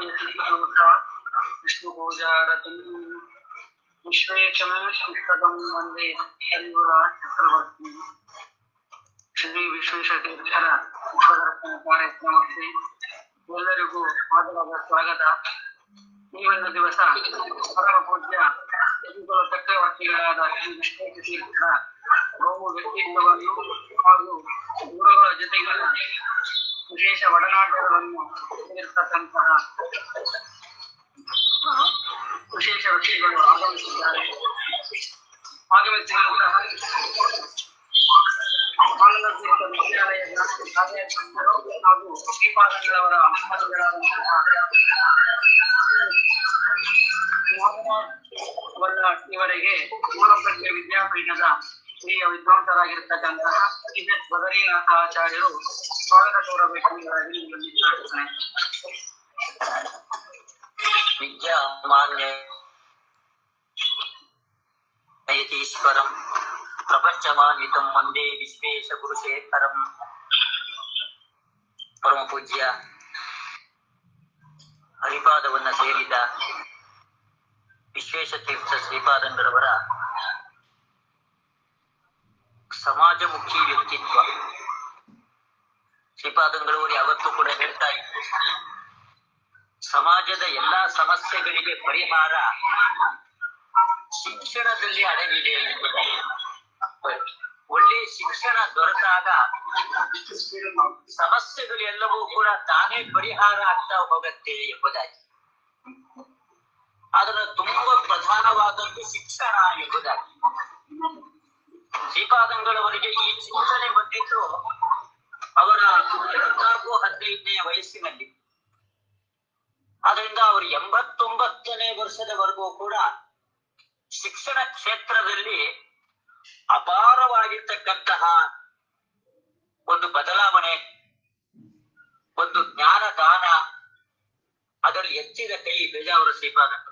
ಶ್ರೀಕೃತ ವಿಷ್ಣುಪೂಜಾರತಂ ವಿಶ್ವೇಶಂ ಪುಸ್ತಕಂ ವಂದೇ ಹರಿಪುರ ಚಕ್ರವರ್ತಿ ಶ್ರೀ ವಿಶ್ವೇಶತೀರ್ಥರ ವಿಶ್ವದರ್ಶನ ಕಾರ್ಯಕ್ರಮಕ್ಕೆ ಎಲ್ಲರಿಗೂ ಆದರದ ಸ್ವಾಗತ ಈ ಒಂದು ದಿವಸ ಪರಮ ಪೂಜ್ಯ ಯದುಕುಲ ಚಕ್ರವರ್ತಿಗಳಾದ ಶ್ರೀ ವಿಶ್ವೇಶತೀರ್ಥರ ಬಹು ವ್ಯಕ್ತಿತ್ವವನ್ನು ಹಾಗೂ ಗುರುಗಳ ಜೊತೆಗಿನ ವಿಶೇಷ ಒಡನಾಟಗಳನ್ನು ಹೊಂದಿರತಕ್ಕಂತಹ ವಿಶೇಷ ವ್ಯಕ್ತಿಗಳು ಆಗಮಿಸಿದ್ದಾರೆ ಆಗಮಿಸಿದಂತಹ ಆನಂದ ತೀರ್ಥ ವಿದ್ಯಾಲಯದ ಕಾರ್ಯಕರ್ತರು ಹಾಗೂ ಶ್ರೀಪಾದಂಗಳವರ ಅಮ್ಮಗಳಾದಂತಹ ನಾಗರಾಜ್ ಇವರಿಗೆ ಮೂಲಪ್ರಜ್ಞೆ ವಿದ್ಯಾಪೀಠದ ಹಿರಿಯ ವಿದ್ವಾಂಸರಾಗಿರ್ತಕ್ಕಂತಹ ಎಸ್ ಬದರಿನಾಥ ಆಚಾರ್ಯರು ಸ್ವಾಗತ ಕೋರಬೇಕೆಂಬುದಾಗಿ ನಿಮ್ಮಲ್ಲಿ ಪ್ರಾರ್ಥನೆ ವಿದ್ಯಾಮಾನ್ಯ ಯತೀಶ್ವರಂ ಪ್ರಪಂಚಮಾನ್ವಿತಂ ಒಂದೇ ವಿಶ್ವೇಶ ಗುರುಶೇಖರಂ ಪರಮ ಪೂಜ್ಯ ಹರಿಪಾದವನ್ನ ಸೇರಿದ ವಿಶ್ವೇಶ ತೀರ್ಥ ಶ್ರೀಪಾದಂಗಳವರ ಸಮಾಜಮುಖಿ ವ್ಯಕ್ತಿತ್ವ ಶ್ರೀಪಾದಂಗಳವರು ಯಾವತ್ತೂ ಕೂಡ ಹೇಳ್ತಾ ಇದ್ರು ಸಮಾಜದ ಎಲ್ಲಾ ಸಮಸ್ಯೆಗಳಿಗೆ ಪರಿಹಾರ ಶಿಕ್ಷಣದಲ್ಲಿ ಅಡಗಿದೆ ಎಂಬುದಾಗಿ. ಒಳ್ಳೆ ಶಿಕ್ಷಣ ದೊರೆತಾಗ ಸಮಸ್ಯೆಗಳೆಲ್ಲವೂ ಕೂಡ ತಾನೇ ಪರಿಹಾರ ಆಗ್ತಾ ಹೋಗತ್ತೆ ಎಂಬುದಾಗಿ ಅದರ ತುಂಬಾ ಪ್ರಧಾನವಾದದ್ದು ಶಿಕ್ಷಣ ಎಂಬುದಾಗಿ ಶ್ರೀಪಾದಂಗಳವರಿಗೆ ಈ ಚಿಂತನೆ ಬಂದಿದ್ದು ಅವರ ಹದಿನಾಲ್ಕು ಹದಿನೈದನೇ ವಯಸ್ಸಿನಲ್ಲಿ ಅದರಿಂದ ಅವರು ಎಂಬತ್ತೊಂಬತ್ತನೇ ವರ್ಷದವರೆಗೂ ಕೂಡ ಶಿಕ್ಷಣ ಕ್ಷೇತ್ರದಲ್ಲಿ ಅಪಾರವಾಗಿರ್ತಕ್ಕಂತಹ ಒಂದು ಬದಲಾವಣೆ ಒಂದು ಜ್ಞಾನದಾನ ಅದರಲ್ಲಿ ಎತ್ತಿದ ಕೈ ಬೇಜಾವರ ಶ್ರೀಪಾದಂಗಳು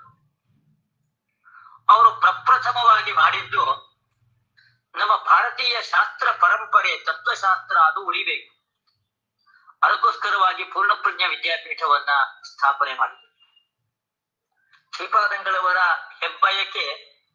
ಅವರು ಪ್ರಪ್ರಥಮವಾಗಿ ಮಾಡಿದ್ದು ನಮ್ಮ ಭಾರತೀಯ ಶಾಸ್ತ್ರ ಪರಂಪರೆ ತತ್ವಶಾಸ್ತ್ರ ಅದು ಉಳಿಬೇಕು ಅದಕ್ಕೋಸ್ಕರವಾಗಿ ಪೂರ್ಣಪ್ರಜ್ಞ ವಿದ್ಯಾಪೀಠವನ್ನ ಸ್ಥಾಪನೆ ಮಾಡಿದರು ಶ್ರೀಪಾದಂಗಳವರ ಹೆಬ್ಬಯಕೆ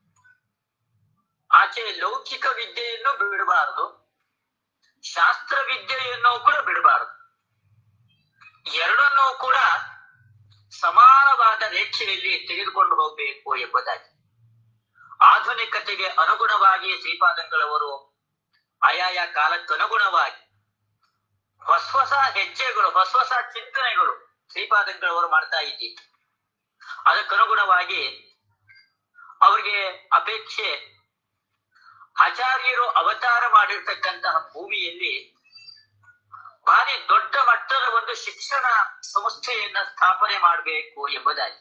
ಆಚೆ ಲೌಕಿಕ ವಿದ್ಯೆಯನ್ನು ಬಿಡಬಾರದು ಶಾಸ್ತ್ರ ವಿದ್ಯೆಯನ್ನು ಕೂಡ ಬಿಡಬಾರದು ಎರಡನ್ನೂ ಕೂಡ ಸಮಾನವಾದ ರೇಖೆಯಲ್ಲಿ ತೆಗೆದುಕೊಂಡು ಹೋಗಬೇಕು ಎಂಬುದಾಗಿ ಆಧುನಿಕತೆಗೆ ಅನುಗುಣವಾಗಿ ಶ್ರೀಪಾದಂಗಳವರು ಆಯಾಯ ಕಾಲಕ್ಕನುಗುಣವಾಗಿ ಹೊಸ ಹೊಸ ಹೆಜ್ಜೆಗಳು ಹೊಸ ಹೊಸ ಚಿಂತನೆಗಳು ಶ್ರೀಪಾದಂಗಳವರು ಮಾಡ್ತಾ ಇದ್ದಿತ್ತು ಅದಕ್ಕನುಗುಣವಾಗಿ ಅವರಿಗೆ ಅಪೇಕ್ಷೆ ಆಚಾರ್ಯರು ಅವತಾರ ಮಾಡಿರ್ತಕ್ಕಂತಹ ಭೂಮಿಯಲ್ಲಿ ಭಾರಿ ದೊಡ್ಡ ಮಟ್ಟದ ಒಂದು ಶಿಕ್ಷಣ ಸಂಸ್ಥೆಯನ್ನ ಸ್ಥಾಪನೆ ಮಾಡಬೇಕು ಎಂಬುದಾಗಿ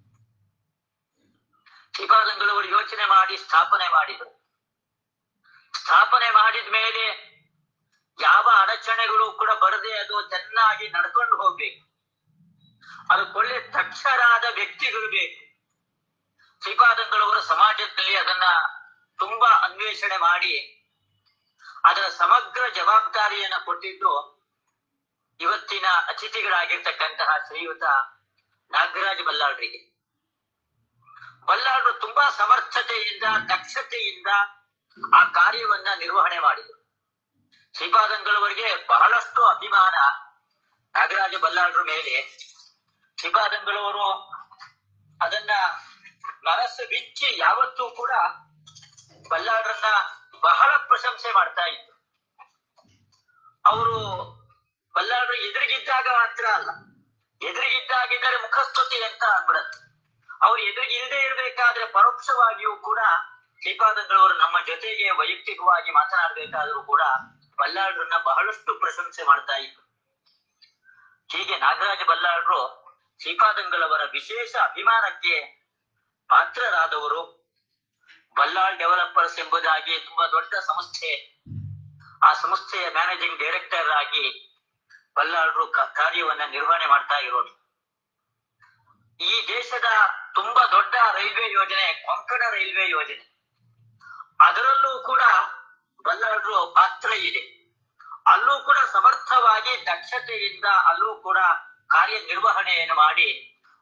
ಶ್ರೀಪಾದಂಗಳವರು ಯೋಚನೆ ಮಾಡಿ ಸ್ಥಾಪನೆ ಮಾಡಿದರು ಸ್ಥಾಪನೆ ಮಾಡಿದ ಮೇಲೆ ಯಾವ ಅಡಚಣೆಗಳು ಕೂಡ ಬರದೆ ಅದು ಚೆನ್ನಾಗಿ ನಡ್ಕೊಂಡು ಹೋಗ್ಬೇಕು ಅದಕ್ಕೊಳ್ಳೆ ತಕ್ಷರಾದ ವ್ಯಕ್ತಿಗಳು ಬೇಕು ಶ್ರೀಪಾದಂಗಳವರು ಸಮಾಜದಲ್ಲಿ ಅದನ್ನ ತುಂಬಾ ಅನ್ವೇಷಣೆ ಮಾಡಿ ಅದರ ಸಮಗ್ರ ಜವಾಬ್ದಾರಿಯನ್ನ ಕೊಟ್ಟಿದ್ದು ಇವತ್ತಿನ ಅತಿಥಿಗಳಾಗಿರ್ತಕ್ಕಂತಹ ಶ್ರೀಯುತ ನಾಗರಾಜ ಬಲ್ಲಾಳ್ರಿಗೆ ಬಲ್ಲಾಳರು ತುಂಬಾ ಸಮರ್ಥತೆಯಿಂದ ದಕ್ಷತೆಯಿಂದ ಆ ಕಾರ್ಯವನ್ನ ನಿರ್ವಹಣೆ ಮಾಡಿದರು ಶ್ರೀಪಾದಂಗಳವರಿಗೆ ಬಹಳಷ್ಟು ಅಭಿಮಾನ ನಾಗರಾಜ ಬಲ್ಲಾಳರ ಮೇಲೆ ಶ್ರೀಪಾದಂಗಳವರು ಅದನ್ನ ಮನಸ್ಸು ಬಿಚ್ಚಿ ಯಾವತ್ತೂ ಕೂಡ ಬಲ್ಲಾಳರನ್ನ ಬಹಳ ಪ್ರಶಂಸೆ ಮಾಡ್ತಾ ಇದ್ರು ಅವರು ಬಲ್ಲಾಳರು ಎದುರಿಗಿದ್ದಾಗ ಮಾತ್ರ ಅಲ್ಲ ಎದುರಿಗಿದ್ದಾಗಿದ್ದರೆ ಮುಖಸ್ತುತಿ ಅಂತ ಆಗ್ಬಿಡತ್ತೆ ಅವ್ರು ಎದುರಿಗೆ ಇಲ್ಲದೆ ಇರಬೇಕಾದ್ರೆ ಪರೋಕ್ಷವಾಗಿಯೂ ಕೂಡ ಶ್ರೀಪಾದಂಗಳವರು ನಮ್ಮ ಜೊತೆಗೆ ವೈಯಕ್ತಿಕವಾಗಿ ಮಾತನಾಡಬೇಕಾದ್ರೂ ಕೂಡ ಬಲ್ಲಾಳರನ್ನ ಬಹಳಷ್ಟು ಪ್ರಶಂಸೆ ಮಾಡ್ತಾ ಇದ್ರು ಹೀಗೆ ನಾಗರಾಜ ಬಲ್ಲಾಳರು ಶ್ರೀಪಾದಂಗಳವರ ವಿಶೇಷ ಅಭಿಮಾನಕ್ಕೆ ಪಾತ್ರರಾದವರು ಬಲ್ಲಾಳ್ ಡೆವಲಪರ್ಸ್ ಎಂಬುದಾಗಿ ತುಂಬಾ ದೊಡ್ಡ ಸಂಸ್ಥೆ ಆ ಸಂಸ್ಥೆಯ ಮ್ಯಾನೇಜಿಂಗ್ ಡೈರೆಕ್ಟರ್ ಆಗಿ ಬಲ್ಲಾಳರು ಕ- ಕಾರ್ಯವನ್ನ ನಿರ್ವಹಣೆ ಮಾಡ್ತಾ ಇರೋದು ಈ ದೇಶದ ತುಂಬಾ ದೊಡ್ಡ ರೈಲ್ವೆ ಯೋಜನೆ ಕೊಂಕಣ ರೈಲ್ವೆ ಯೋಜನೆ ಅದರಲ್ಲೂ ಕೂಡ ಬಲ್ಲಾಳರು ಪಾತ್ರ ಇದೆ ಅಲ್ಲೂ ಕೂಡ ಸಮರ್ಥವಾಗಿ ದಕ್ಷತೆಯಿಂದ ಅಲ್ಲೂ ಕೂಡ ಕಾರ್ಯನಿರ್ವಹಣೆಯನ್ನು ಮಾಡಿ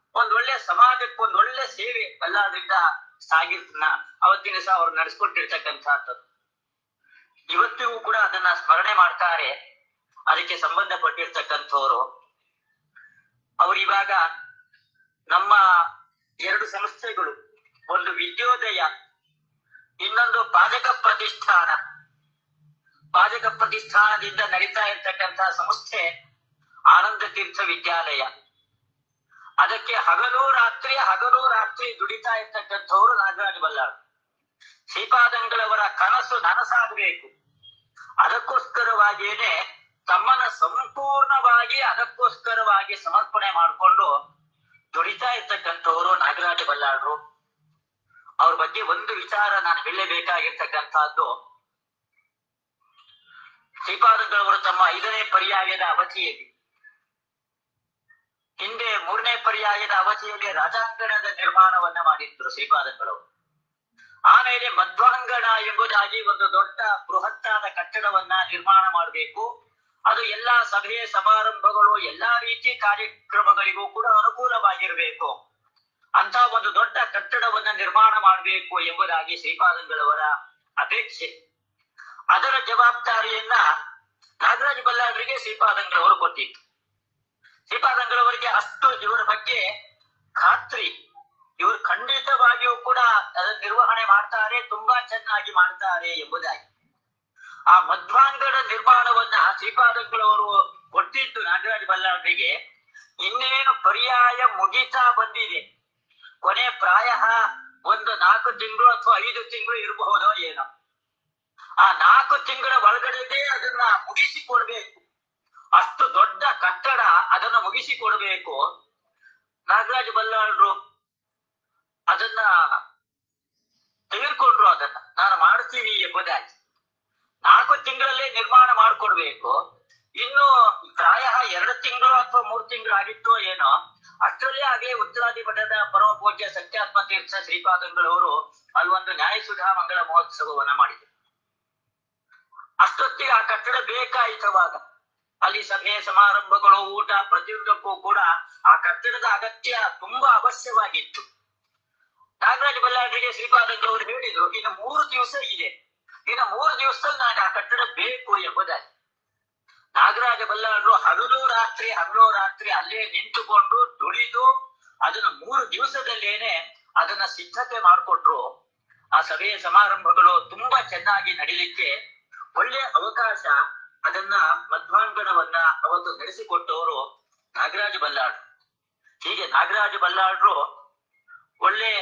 ಒಂದೊಳ್ಳೆ ಸಮಾಜಕ್ಕೆ ಒಂದೊಳ್ಳೆ ಸೇವೆ ಎಲ್ಲಾದ್ರಿಂದ ಸಾಗಿರ್ತನ ಅವತ್ತಿನ ಸಹ ಅವ್ರು ನಡೆಸ್ಕೊಟ್ಟಿರ್ತಕ್ಕಂಥದ್ದು ಇವತ್ತಿಗೂ ಕೂಡ ಅದನ್ನ ಸ್ಮರಣೆ ಮಾಡ್ತಾರೆ ಅದಕ್ಕೆ ಸಂಬಂಧಪಟ್ಟಿರ್ತಕ್ಕಂಥವ್ರು ಅವ್ರು ಇವಾಗ ನಮ್ಮ ಎರಡು ಸಂಸ್ಥೆಗಳು ಒಂದು ವಿದ್ಯೋದಯ ಇನ್ನೊಂದು ಪಾಜಕ ಪ್ರತಿಷ್ಠಾನ ಪಾಜಕ ಪ್ರತಿಷ್ಠಾನದಿಂದ ನಡೀತಾ ಇರ್ತಕ್ಕಂತಹ ಸಂಸ್ಥೆ ಆನಂದ ತೀರ್ಥ ವಿದ್ಯಾಲಯ ಅದಕ್ಕೆ ಹಗಲು ರಾತ್ರಿ ಹಗಲು ರಾತ್ರಿ ದುಡಿತಾ ಇರ್ತಕ್ಕಂಥವ್ರು ನಾಗರಾಜ ಬಲ್ಲಾಳ್ ಶ್ರೀಪಾದಂಗಳವರ ಕನಸು ನನಸಾಗಬೇಕು ಅದಕ್ಕೋಸ್ಕರವಾಗಿಯೇ ತಮ್ಮನ್ನ ಸಂಪೂರ್ಣವಾಗಿ ಅದಕ್ಕೋಸ್ಕರವಾಗಿ ಸಮರ್ಪಣೆ ಮಾಡಿಕೊಂಡು ದುಡಿತಾ ಇರ್ತಕ್ಕಂಥವ್ರು ನಾಗರಾಜ ಬಲ್ಲಾಳರು ಅವ್ರ ಬಗ್ಗೆ ಒಂದು ವಿಚಾರ ನಾನು ಹೇಳಬೇಕಾಗಿರ್ತಕ್ಕಂಥದ್ದು ಶ್ರೀಪಾದಂಗಳವರು ತಮ್ಮ ಐದನೇ ಪರ್ಯಾಯದ ಅವಧಿಯಲ್ಲಿ ಹಿಂದೆ ಮೂರನೇ ಪರ್ಯಾಯದ ಅವಧಿಯಲ್ಲಿ ರಾಜಾಂಗಣದ ನಿರ್ಮಾಣವನ್ನ ಮಾಡಿದ್ರು ಶ್ರೀಪಾದಂಗಳವರು ಆಮೇಲೆ ಮಧ್ವಾಂಗಣ ಎಂಬುದಾಗಿ ಒಂದು ದೊಡ್ಡ ಬೃಹತ್ತಾದ ಕಟ್ಟಡವನ್ನ ನಿರ್ಮಾಣ ಮಾಡಬೇಕು ಅದು ಎಲ್ಲಾ ಸಭೆ ಸಮಾರಂಭಗಳು ಎಲ್ಲಾ ರೀತಿ ಕಾರ್ಯಕ್ರಮಗಳಿಗೂ ಕೂಡ ಅನುಕೂಲವಾಗಿರಬೇಕು ಅಂತ ಒಂದು ದೊಡ್ಡ ಕಟ್ಟಡವನ್ನ ನಿರ್ಮಾಣ ಮಾಡಬೇಕು ಎಂಬುದಾಗಿ ಶ್ರೀಪಾದಂಗಳವರ ಅಪೇಕ್ಷೆ ಅದರ ಜವಾಬ್ದಾರಿಯನ್ನ ನಾಗರಾಜ ಬಲ್ಲಾಳರಿಗೆ ಶ್ರೀಪಾದಂಗಳವರು ಕೊಟ್ಟಿತ್ತು ಶ್ರೀಪಾದಂಗಳವರಿಗೆ ಅಷ್ಟು ಇವರ ಬಗ್ಗೆ ಖಾತ್ರಿ ಇವರು ಖಂಡಿತವಾಗಿಯೂ ಕೂಡ ಅದನ್ನ ನಿರ್ವಹಣೆ ಮಾಡ್ತಾರೆ ತುಂಬಾ ಚೆನ್ನಾಗಿ ಮಾಡ್ತಾರೆ ಎಂಬುದಾಗಿ ಆ ಮಧ್ವಾಂಗಣ ನಿರ್ಮಾಣವನ್ನ ಶ್ರೀಪಾದಂಗಳವರು ಕೊಟ್ಟಿದ್ದು ನಾಗರಾಜ ಬಲ್ಲಾಳರಿಗೆ ಇನ್ನೇನು ಪರ್ಯಾಯ ಮುಗಿತಾ ಬಂದಿದೆ ಕೊನೆ ಪ್ರಾಯ ಒಂದು ನಾಲ್ಕು ತಿಂಗಳು ಅಥವಾ ಐದು ತಿಂಗಳು ಇರಬಹುದೋ ಏನೋ ಆ ನಾಲ್ಕು ತಿಂಗಳ ಒಳಗಡೆಗೆ ಅದನ್ನ ಮುಗಿಸಿಕೊಡ್ಬೇಕು ಅಷ್ಟು ದೊಡ್ಡ ಕಟ್ಟಡ ಅದನ್ನ ಮುಗಿಸಿಕೊಡ್ಬೇಕು ನಾಗರಾಜ ಬಲ್ಲಾಳರು ಅದನ್ನ ತೆಗೆದುಕೊಂಡ್ರು ಅದನ್ನ ನಾನು ಮಾಡ್ತೀನಿ ಎಂಬುದಾಗಿ ನಾಲ್ಕು ತಿಂಗಳಲ್ಲೇ ನಿರ್ಮಾಣ ಮಾಡಿಕೊಡ್ಬೇಕು ಇನ್ನು ಪ್ರಾಯ ಎರಡು ತಿಂಗಳು ಅಥವಾ ಮೂರು ತಿಂಗಳು ಆಗಿತ್ತೋ ಏನೋ ಅಷ್ಟರಲ್ಲೇ ಹಾಗೆ ಉತ್ತರಾಧಿಪಟದ ಪರಮ ಪೂಜ್ಯ ಸತ್ಯಾತ್ಮ ತೀರ್ಥ ಶ್ರೀಪಾದಂಗಳವರು ಅಲ್ಲೊಂದು ನ್ಯಾಯಸುಧಾ ಮಂಗಳ ಮಹೋತ್ಸವವನ್ನ ಮಾಡಿದರು ಅಷ್ಟೊತ್ತಿಗೆ ಆ ಕಟ್ಟಡ ಬೇಕಾಯಿತವಾಗ ಅಲ್ಲಿ ಸಭೆ ಸಮಾರಂಭಗಳು ಊಟ ಪ್ರತಿಯೊಂದಕ್ಕೂ ಕೂಡ ಆ ಕಟ್ಟಡದ ಅಗತ್ಯ ತುಂಬಾ ಅವಶ್ಯವಾಗಿತ್ತು ನಾಗರಾಜ ಬಲ್ಲಾಳರಿಗೆ ಶ್ರೀಪಾದಂಗಳವರು ಹೇಳಿದ್ರು ಇನ್ನು ಮೂರು ದಿವಸ ಇದೆ ಇನ್ನು ಮೂರು ದಿವಸದಲ್ಲಿ ನನಗೆ ಆ ಕಟ್ಟಡ ಬೇಕು ಎಂಬುದಾಗಿ ನಾಗರಾಜ ಬಲ್ಲಾಳರು ಹಗಲು ರಾತ್ರಿ ಹಗಲು ರಾತ್ರಿ ಅಲ್ಲೇ ನಿಂತುಕೊಂಡು ದುಡಿದು ಅದನ್ನ ಮೂರು ದಿವಸದಲ್ಲೇನೆ ಅದನ್ನ ಸಿದ್ಧತೆ ಮಾಡಿಕೊಟ್ರು ಆ ಸಭೆಯ ಸಮಾರಂಭಗಳು ತುಂಬಾ ಚೆನ್ನಾಗಿ ನಡೀಲಿಕ್ಕೆ ಒಳ್ಳೆ ಅವಕಾಶ ಅದನ್ನ ಮಧ್ವಾಂಗಣವನ್ನ ಅವತ್ತು ನಡೆಸಿಕೊಟ್ಟವರು ನಾಗರಾಜ ಬಲ್ಲಾಳ್ ಹೀಗೆ ನಾಗರಾಜ ಬಲ್ಲಾಳರು ಒಳ್ಳೆ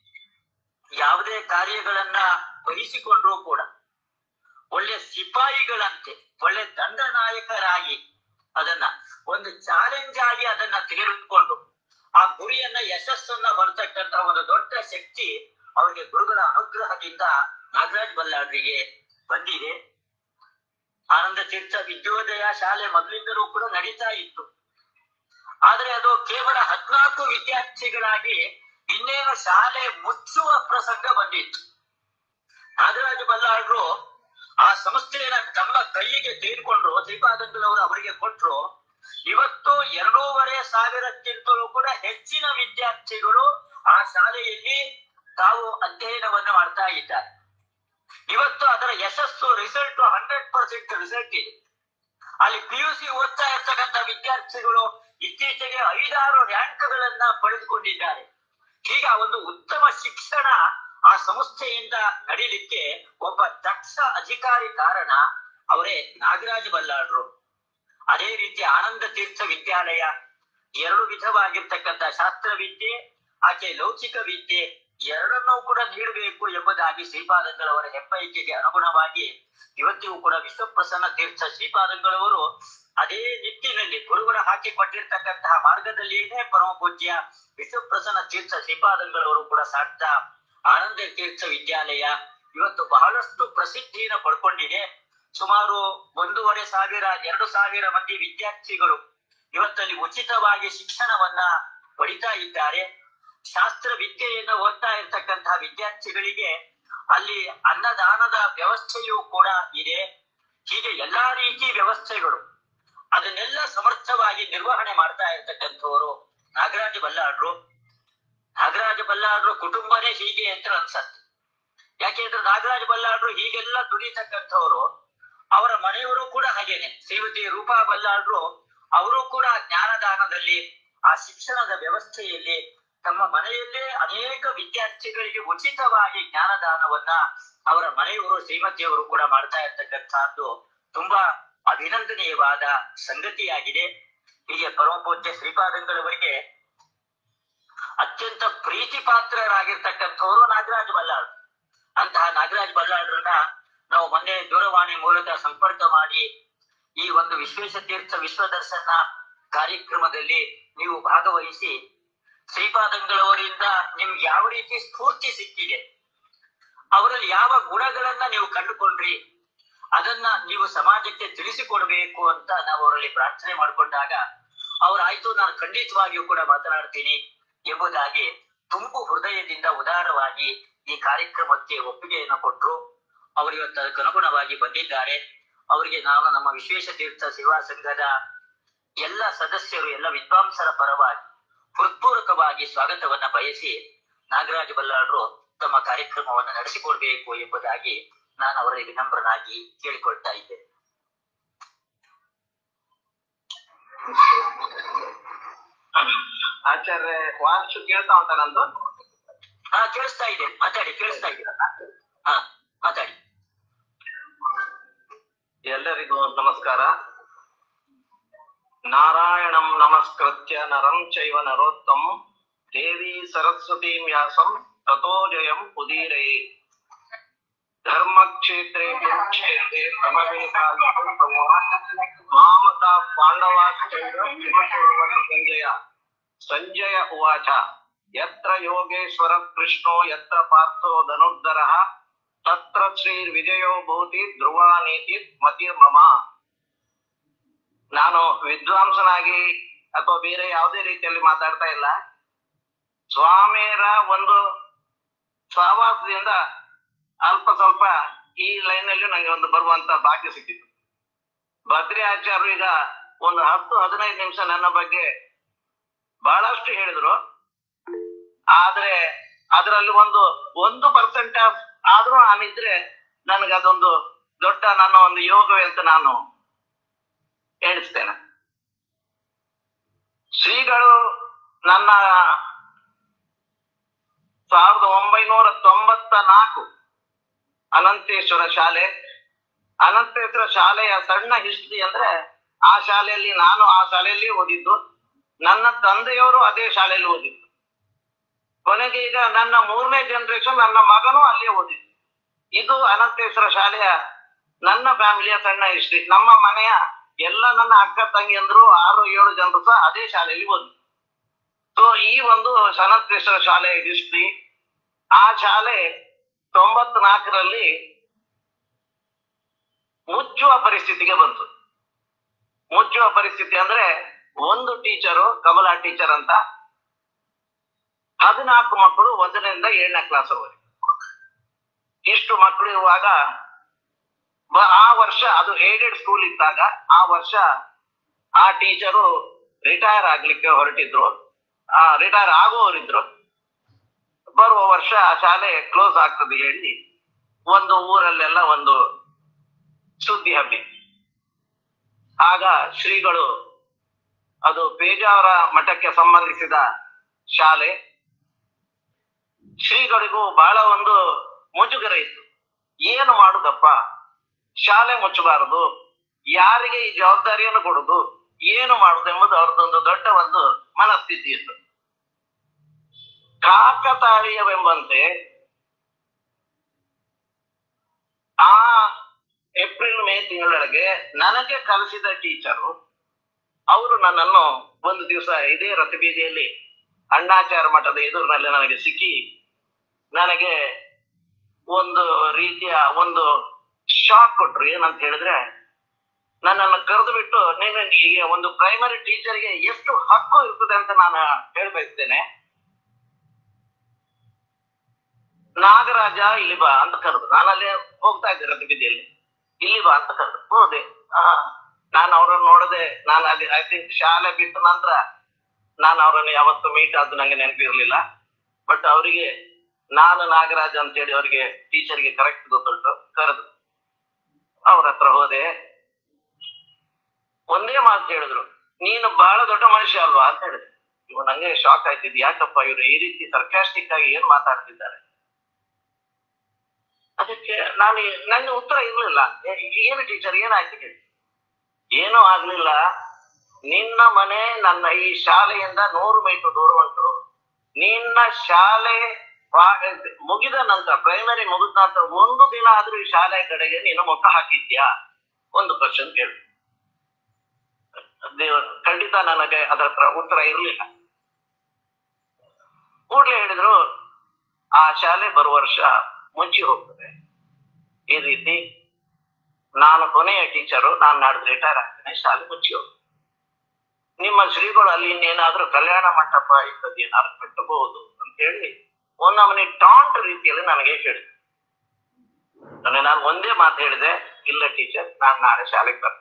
ಯಾವುದೇ ಕಾರ್ಯಗಳನ್ನ ವಹಿಸಿಕೊಂಡ್ರು ಕೂಡ ಒಳ್ಳೆ ಸಿಪಾಯಿಗಳಂತೆ ಒಳ್ಳೆ ದಂಡನಾಯಕರಾಗಿ ಅದನ್ನ ಒಂದು ಚಾಲೆಂಜ್ ಆಗಿ ಅದನ್ನ ತೆಗೆದುಕೊಂಡು ಆ ಗುರಿಯನ್ನ ಯಶಸ್ಸನ್ನ ಬರ್ತಕ್ಕಂತ ಒಂದು ದೊಡ್ಡ ಶಕ್ತಿ ಅವರಿಗೆ ಗುರುಗಳ ಅನುಗ್ರಹದಿಂದ ನಾಗರಾಜ್ ಬಲ್ಲಾಳರಿಗೆ ಬಂದಿದೆ ಆನಂದ ತೀರ್ಥ ವಿದ್ಯೋದಯ ಶಾಲೆ ಮೊದಲಿಂದಲೂ ಕೂಡ ನಡೀತಾ ಇತ್ತು ಆದ್ರೆ ಅದು ಕೇವಲ ಹದಿನಾಲ್ಕು ವಿದ್ಯಾರ್ಥಿಗಳಾಗಿ ಇನ್ನೇನು ಶಾಲೆ ಮುಚ್ಚುವ ಪ್ರಸಂಗ ಬಂದಿತ್ತು ನಾಗರಾಜ ಬಲ್ಲಾಳರು ಆ ಸಂಸ್ಥೆಯನ್ನ ತಮ್ಮ ಕೈಗೆ ತೆಗೆದುಕೊಂಡ್ರು ಶ್ರೀಪಾದಂಗಳವರು ಅವರಿಗೆ ಕೊಟ್ರು ಇವತ್ತು ಎರಡೂವರೆ ಸಾವಿರಕ್ಕಿಂತಲೂ ಕೂಡ ಹೆಚ್ಚಿನ ವಿದ್ಯಾರ್ಥಿಗಳು ಆ ಶಾಲೆಯಲ್ಲಿ ತಾವು ಅಧ್ಯಯನವನ್ನು ಮಾಡ್ತಾ ಇದ್ದಾರೆ ಇವತ್ತು ಅದರ ಯಶಸ್ಸು ರಿಸಲ್ಟ್ ಹಂಡ್ರೆಡ್ ಪರ್ಸೆಂಟ್ ರಿಸಲ್ಟ್ ಇದೆ ಅಲ್ಲಿ ಪಿ ಯು ಸಿ ಓದ್ತಾ ಇರ್ತಕ್ಕಂಥ ವಿದ್ಯಾರ್ಥಿಗಳು ಇತ್ತೀಚೆಗೆ ಐದಾರು ರ್ಯಾಂಕ್ಗಳನ್ನ ಪಡೆದುಕೊಂಡಿದ್ದಾರೆ ಈಗ ಒಂದು ಉತ್ತಮ ಶಿಕ್ಷಣ ಆ ಸಂಸ್ಥೆಯಿಂದ ನಡೀಲಿಕ್ಕೆ ಒಬ್ಬ ದಕ್ಷ ಅಧಿಕಾರಿ ಕಾರಣ ಅವರೇ ನಾಗರಾಜ ಬಲ್ಲಾಳರು ಅದೇ ರೀತಿ ಆನಂದ ತೀರ್ಥ ವಿದ್ಯಾಲಯ ಎರಡು ವಿಧವಾಗಿರ್ತಕ್ಕಂಥ ಶಾಸ್ತ್ರ ವಿದ್ಯೆ ಆಚೆ ಲೌಕಿಕ ವಿದ್ಯೆ ಎರಡನ್ನೂ ಕೂಡ ನೀಡಬೇಕು ಎಂಬುದಾಗಿ ಶ್ರೀಪಾದಂಗಳವರ ಹೆಬ್ಬೈಕೆಗೆ ಅನುಗುಣವಾಗಿ ಇವತ್ತಿಗೂ ಕೂಡ ವಿಶ್ವಪ್ರಸನ್ನ ತೀರ್ಥ ಶ್ರೀಪಾದಂಗಳವರು ಅದೇ ನಿಟ್ಟಿನಲ್ಲಿ ಗುರುಗಳ ಹಾಕಿಕೊಟ್ಟಿರ್ತಕ್ಕಂತಹ ಮಾರ್ಗದಲ್ಲಿಯೇ ಪರಮ ಪೂಜ್ಯ ವಿಶ್ವಪ್ರಸನ್ನ ತೀರ್ಥ ಶ್ರೀಪಾದಂಗಳವರು ಕೂಡ ಸಾಕ್ತಾ ಆನಂದ ತೀರ್ಥ ವಿದ್ಯಾಲಯ ಇವತ್ತು ಬಹಳಷ್ಟು ಪ್ರಸಿದ್ಧಿಯನ್ನು ಪಡ್ಕೊಂಡಿದೆ ಸುಮಾರು ಒಂದೂವರೆ ಸಾವಿರ ಎರಡು ಸಾವಿರ ಮಂದಿ ವಿದ್ಯಾರ್ಥಿಗಳು ಇವತ್ತಲ್ಲಿ ಉಚಿತವಾಗಿ ಶಿಕ್ಷಣವನ್ನ ಪಡಿತಾ ಇದ್ದಾರೆ ಶಾಸ್ತ್ರ ವಿದ್ಯೆಯನ್ನ ಓದ್ತಾ ಇರ್ತಕ್ಕಂತಹ ವಿದ್ಯಾರ್ಥಿಗಳಿಗೆ ಅಲ್ಲಿ ಅನ್ನದಾನದ ವ್ಯವಸ್ಥೆಯೂ ಕೂಡ ಇದೆ ಹೀಗೆ ಎಲ್ಲಾ ರೀತಿ ವ್ಯವಸ್ಥೆಗಳು ಅದನ್ನೆಲ್ಲ ಸಮರ್ಥವಾಗಿ ನಿರ್ವಹಣೆ ಮಾಡ್ತಾ ಇರ್ತಕ್ಕಂಥವರು ನಾಗರಾಜ ಬಲ್ಲಾಳರು ನಾಗರಾಜ ಬಲ್ಲಾಳರು ಕುಟುಂಬನೇ ಹೀಗೆ ಅಂತ ಅನ್ಸತ್ತೆ ಯಾಕೆಂದ್ರೆ ನಾಗರಾಜ ಬಲ್ಲಾಳರು ಹೀಗೆಲ್ಲ ದುಡಿತಕ್ಕಂಥವ್ರು ಅವರ ಮನೆಯವರು ಕೂಡ ಹಾಗೇನೆ ಶ್ರೀಮತಿ ರೂಪಾ ಬಲ್ಲಾಳರು ಅವರು ಕೂಡ ಜ್ಞಾನದಾನದಲ್ಲಿ ಆ ಶಿಕ್ಷಣದ ವ್ಯವಸ್ಥೆಯಲ್ಲಿ ತಮ್ಮ ಮನೆಯಲ್ಲೇ ಅನೇಕ ವಿದ್ಯಾರ್ಥಿಗಳಿಗೆ ಉಚಿತವಾಗಿ ಜ್ಞಾನದಾನವನ್ನ ಅವರ ಮನೆಯವರು ಶ್ರೀಮತಿಯವರು ಕೂಡ ಮಾಡ್ತಾ ಇರ್ತಕ್ಕಂಥದ್ದು ತುಂಬಾ ಅಭಿನಂದನೀಯವಾದ ಸಂಗತಿಯಾಗಿದೆ ಹೀಗೆ ಪರಮಪೂಜ್ಯ ಶ್ರೀಪಾದಂಗಳವರಿಗೆ ಅತ್ಯಂತ ಪ್ರೀತಿ ಪಾತ್ರರಾಗಿರ್ತಕ್ಕಂಥವರು ನಾಗರಾಜ್ ಬಲ್ಲಾಳ್ ಅಂತಹ ನಾಗರಾಜ್ ಬಲ್ಲಾಳ್ರನ್ನ ನಾವು ಮೊನ್ನೆ ದೂರವಾಣಿ ಮೂಲಕ ಸಂಪರ್ಕ ಮಾಡಿ ಈ ಒಂದು ವಿಶ್ವೇಶ ತೀರ್ಥ ವಿಶ್ವದರ್ಶನ ಕಾರ್ಯಕ್ರಮದಲ್ಲಿ ನೀವು ಭಾಗವಹಿಸಿ ಶ್ರೀಪಾದಂಗಳವರಿಂದ ನಿಮ್ಗೆ ಯಾವ ರೀತಿ ಸ್ಫೂರ್ತಿ ಸಿಕ್ಕಿದೆ ಅವರಲ್ಲಿ ಯಾವ ಗುಣಗಳನ್ನ ನೀವು ಕಂಡುಕೊಂಡ್ರಿ ಅದನ್ನ ನೀವು ಸಮಾಜಕ್ಕೆ ತಿಳಿಸಿಕೊಡ್ಬೇಕು ಅಂತ ನಾವು ಅವರಲ್ಲಿ ಪ್ರಾರ್ಥನೆ ಮಾಡಿಕೊಂಡಾಗ ಅವ್ರಾಯ್ತು ನಾನು ಖಂಡಿತವಾಗಿಯೂ ಕೂಡ ಮಾತನಾಡ್ತೀನಿ ಎಂಬುದಾಗಿ ತುಂಬು ಹೃದಯದಿಂದ ಉದಾರವಾಗಿ ಈ ಕಾರ್ಯಕ್ರಮಕ್ಕೆ ಒಪ್ಪಿಗೆಯನ್ನು ಕೊಟ್ಟರು ಅವರು ಇವತ್ತು ಅದಕ್ಕೆ ಅನುಗುಣವಾಗಿ ಬಂದಿದ್ದಾರೆ ಅವರಿಗೆ ನಾನು ನಮ್ಮ ವಿಶ್ವೇಶ ತೀರ್ಥ ಸೇವಾ ಸಂಘದ ಎಲ್ಲ ಸದಸ್ಯರು ಎಲ್ಲ ವಿದ್ವಾಂಸರ ಪರವಾಗಿ ಹೃತ್ಪೂರ್ವಕವಾಗಿ ಸ್ವಾಗತವನ್ನ ಬಯಸಿ ನಾಗರಾಜ ಬಲ್ಲಾಳರು ತಮ್ಮ ಕಾರ್ಯಕ್ರಮವನ್ನು ನಡೆಸಿಕೊಡ್ಬೇಕು ಎಂಬುದಾಗಿ ನಾನು ಅವರಿಗೆ ವಿನಮ್ರನಾಗಿ ಕೇಳಿಕೊಳ್ತಾ ಇದ್ದೆ ಆಚಾರ್ಯ ವಾಸ್ತು ಕೇಳ್ತಾ ಉಂಟ ನಂದು ಹಾ ಕೇಳಿಸ್ತಾ ಇದೆ ಮಾತಾಡಿ ಕೇಳಿಸ್ತಾ ಇದ್ದೀರಲ್ಲ ಹಾ ಮಾತಾಡಿ ಎಲ್ಲರಿಗೂ ನಮಸ್ಕಾರ ನಾರಾಯಣಂ ನಮಸ್ಕೃತ್ಯ ನರಂ ಚೈವ ನರೋತ್ತಂ ದೇವಿ ಸರಸ್ವತೀಂ ವ್ಯಾಸಂ ತಥೋ ಜಯಂ ಉದೀರಯೇ ಧರ್ಮಕ್ಷೇತ್ರೇ ಕುರುಕ್ಷೇತ್ರೇ ಸಮವೇತಾಯುಕ್ತಮೋ ಮಾಮಕ ಪಾಂಡವಾಶ್ಚೈವ ಸಂಜಯ ಸಂಜಯ ಉವಾಚ ಯತ್ರ ಯೋಗೇಶ್ವರ ಕೃಷ್ಣೋ ಯತ್ರ ಪಾರ್ಥೋ ಧನುರ್ಧರಃ ತತ್ರ ಶ್ರೀ ವಿಜಯೋ ಭೂತಿ ಧ್ರುವ ನೀತಿ ಮತಿ ಮಮ ನಾನು ವಿದ್ವಾಂಸನಾಗಿ ಅಥವಾ ಬೇರೆ ಯಾವುದೇ ರೀತಿಯಲ್ಲಿ ಮಾತಾಡ್ತಾ ಇಲ್ಲ ಸ್ವಾಮಿಯರ ಒಂದು ಸಹವಾಸದಿಂದ ಅಲ್ಪ ಸ್ವಲ್ಪ ಈ ಲೈನ್ ಅಲ್ಲಿ ನಂಗೆ ಒಂದು ಬರುವಂತ ಭಾಗ್ಯ ಸಿಕ್ಕಿತ್ತು ಬದ್ರಿ ಆಚಾರ್ಯರು ಈಗ ಒಂದು ಹತ್ತು ಹದಿನೈದು ನಿಮಿಷ ನನ್ನ ಬಗ್ಗೆ ಬಹಳಷ್ಟು ಹೇಳಿದ್ರು ಆದ್ರೆ ಅದರಲ್ಲಿ ಒಂದು ಒಂದು ಪರ್ಸೆಂಟ್ ಆದ್ರೂ ನಾನಿದ್ರೆ ನನಗೆ ಅದೊಂದು ದೊಡ್ಡ ನನ್ನ ಒಂದು ಯೋಗವೇ ಅಂತ ನಾನು ಎಣಿಸ್ತೇನೆ ಶ್ರೀಗಳು ನನ್ನ ಸಾವಿರದ ಒಂಬೈನೂರ ತೊಂಬತ್ತ ನಾಲ್ಕು ಅನಂತೇಶ್ವರ ಶಾಲೆ ಅನಂತೇಶ್ವರ ಶಾಲೆಯ ಸಣ್ಣ ಹಿಸ್ಟ್ರಿ ಅಂದ್ರೆ ಆ ಶಾಲೆಯಲ್ಲಿ ನಾನು ಆ ಶಾಲೆಯಲ್ಲಿ ಓದಿದ್ದು ನನ್ನ ತಂದೆಯವರು ಅದೇ ಶಾಲೆಯಲ್ಲಿ ಓದಿದ್ದು ಕೊನೆಗೆ ಈಗ ನನ್ನ ಮೂರನೇ ಜನರೇಷನ್ ನನ್ನ ಮಗನೂ ಅಲ್ಲೇ ಓದಿದ್ದು ಇದು ಅನಂತೇಶ್ವರ ಶಾಲೆಯ ನನ್ನ ಫ್ಯಾಮಿಲಿಯ ಸಣ್ಣ ಹಿಸ್ಟ್ರಿ ನಮ್ಮ ಮನೆಯ ಎಲ್ಲ ನನ್ನ ಅಕ್ಕ ತಂಗಿಯಂದ್ರು ಆರು ಏಳು ಜನರು ಸಹ ಅದೇ ಶಾಲೆಯಲ್ಲಿ ಓದಿ ಸೊ ಈ ಒಂದು ಅನಂತೇಶ್ವರ ಶಾಲೆಯ ಹಿಸ್ಟ್ರಿ ಆ ಶಾಲೆ ತೊಂಬತ್ನಾಲ್ಕರಲ್ಲಿ ಮುಚ್ಚುವ ಪರಿಸ್ಥಿತಿಗೆ ಬಂತು ಮುಚ್ಚುವ ಪರಿಸ್ಥಿತಿ ಅಂದ್ರೆ ಒಂದು ಟೀಚರು ಕಮಲಾ ಟೀಚರ್ ಅಂತ ಹದಿನಾಲ್ಕು ಮಕ್ಕಳು ಒಂದರಿಂದ ಏಳನೇ ಕ್ಲಾಸ್ ಅವರೆಗೆ ಇಷ್ಟು ಮಕ್ಕಳು ಇರುವಾಗ ಬ- ಆ ವರ್ಷ ಅದು ಏಡೆಡ್ ಸ್ಕೂಲ್ ಇದ್ದಾಗ ಆ ವರ್ಷ ಆ ಟೀಚರು ರಿಟೈರ್ ಆಗ್ಲಿಕ್ಕೆ ಹೊರಟಿದ್ರು ಆ ರಿಟೈರ್ ಆಗುವವರಿದ್ರು ಬರುವ ವರ್ಷ ಆ ಶಾಲೆ ಕ್ಲೋಸ್ ಆಗ್ತದೆ ಹೇಳಿ ಒಂದು ಊರಲ್ಲೆಲ್ಲ ಒಂದು ಸುದ್ದಿ ಹಬ್ಬಿ ಆಗ ಶ್ರೀಗಳು ಅದು ಪೇಜಾವರ ಮಠಕ್ಕೆ ಸಂಬಂಧಿಸಿದ ಶಾಲೆ ಶ್ರೀಗಳಿಗೂ ಬಹಳ ಒಂದು ಮುಜುಗರ ಇತ್ತು ಏನು ಮಾಡುದಪ್ಪ ಶಾಲೆ ಮುಚ್ಚಬಾರದು ಯಾರಿಗೆ ಈ ಜವಾಬ್ದಾರಿಯನ್ನು ಕೊಡುದು ಏನು ಮಾಡುದು ಎಂಬುದು ಅವ್ರದ್ದೊಂದು ದೊಡ್ಡ ಒಂದು ಮನಸ್ಥಿತಿ ಇತ್ತು ಕಾಕತಾಳೀಯವೆಂಬಂತೆ ಆ ಏಪ್ರಿಲ್ ಮೇ ತಿಂಗಳೊಳಗೆ ನನಗೆ ಕಲಿಸಿದ ಟೀಚರು ಅವರು ನನ್ನನ್ನು ಒಂದು ದಿವಸ ಇದೇ ರಥಬೀದಿಯಲ್ಲಿ ಅಣ್ಣಾಚಾರ ಮಠದ ಎದುರಿನಲ್ಲಿ ನನಗೆ ಸಿಕ್ಕಿ ನನಗೆ ಒಂದು ರೀತಿಯ ಒಂದು ಶಾಕ್ ಕೊಟ್ರು ಏನಂತ ಹೇಳಿದ್ರೆ ನನ್ನನ್ನು ಕರೆದು ಬಿಟ್ಟು ನೀನು ಈಗ ಒಂದು ಪ್ರೈಮರಿ ಟೀಚರ್ಗೆ ಎಷ್ಟು ಹಕ್ಕು ಇರ್ತದೆ ಅಂತ ನಾನು ಹೇಳ್ಬಯಸ್ತೇನೆ ನಾಗರಾಜ ಇಲ್ಲಿ ಬಾ ಅಂತ ಕರೆದು ನಾನು ಅಲ್ಲಿ ಹೋಗ್ತಾ ಇದ್ದೆ ರಥಬೀದಿಯಲ್ಲಿ ಇಲ್ಲಿ ಬಾ ಅಂತ ಕರೆದು ಹೋದೆ ಆ, ನಾನು ಅವರನ್ನು ನೋಡದೆ ನಾನು ಅಲ್ಲಿ ಐ ಥಿಂಕ್ ಶಾಲೆ ಬಿಟ್ಟ ನಂತರ ನಾನು ಅವರನ್ನು ಯಾವತ್ತು ಮೀಟ್ ಆದ್ದು ನಂಗೆ ನೆನಪಿರ್ಲಿಲ್ಲ ಬಟ್ ಅವರಿಗೆ ನಾನು ನಾಗರಾಜ್ ಅಂತೇಳಿ ಅವರಿಗೆ ಟೀಚರ್ಗೆ ಕರೆಕ್ಟ್ ಗೊತ್ತುಂಟು ಕರೆದು ಅವ್ರ ಹತ್ರ ಹೋದೆ ಒಂದೇ ಮಾತು ಹೇಳಿದ್ರು ನೀನು ಬಹಳ ದೊಡ್ಡ ಮನುಷ್ಯ ಅಲ್ವಾ ಅಂತ ಹೇಳಿದೆ ಇವ ನಂಗೆ ಶಾಕ್ ಆಯ್ತಿದ್ ಯಾಕಪ್ಪ ಇವರು ಈ ರೀತಿ ಸರ್ಕಾಸ್ಟಿಕ್ ಆಗಿ ಏನ್ ಮಾತಾಡ್ತಿದ್ದಾರೆ ಅದಕ್ಕೆ ನಾನು ನನ್ನ ಉತ್ತರ ಇರ್ಲಿಲ್ಲ ಏ- ಏನು ಟೀಚರ್ ಏನಾಯ್ತು ಹೇಳಿ ಏನೂ ಆಗ್ಲಿಲ್ಲ ನಿನ್ನ ಮನೆ ನನ್ನ ಈ ಶಾಲೆಯಿಂದ ನೂರು ಮೀಟರ್ ದೂರ ಉಂಟು ನಿನ್ನ ಶಾಲೆ ವಾ- ಮುಗಿದ ನಂತರ ಪ್ರೈಮರಿ ಮುಗಿದ ನಂತರ ಒಂದು ದಿನ ಆದ್ರೂ ಈ ಶಾಲೆ ಕಡೆಗೆ ನೀನು ಮುಖ ಹಾಕಿದ್ಯಾ ಒಂದು ಕ್ವಶನ್ ಕೇಳಿ ದೇವರು ಖಂಡಿತ ನನಗೆ ಅದರ ಪ್ರ- ಉತ್ತರ ಇರಲಿಲ್ಲ ಕೂಡ್ಲೆ ಹೇಳಿದ್ರು ಆ ಶಾಲೆ ಬರುವ ವರ್ಷ ಮುಚ್ಚಿ ಹೋಗ್ತದೆ ಈ ರೀತಿ ನಾನು ಕೊನೆಯ ಟೀಚರು ನಾನು ನಾಡ್ದು ರಿಟೈರ್ ಆಗ್ತೇನೆ ಶಾಲೆ ಮುಚ್ಚಿ ಹೋಗ್ತದೆ ನಿಮ್ಮ ಶ್ರೀಗಳು ಅಲ್ಲಿ ಇನ್ನೇನಾದ್ರೂ ಕಲ್ಯಾಣ ಮಂಟಪ ಇದ್ದದ್ದು ಏನಾದ್ರು ಕಟ್ಟಬಹುದು ಅಂತ ಹೇಳಿ ಒಂದೊಮ್ಮೆ ಟಾಂಟ್ ರೀತಿಯಲ್ಲಿ ನನಗೆ ಹೇಳಿದೆ ನನಗೆ ನಾನು ಒಂದೇ ಮಾತು ಹೇಳಿದೆ ಇಲ್ಲ ಟೀಚರ್ ನಾನು ನಾಳೆ ಶಾಲೆಗೆ ಬರ್ತೀನಿ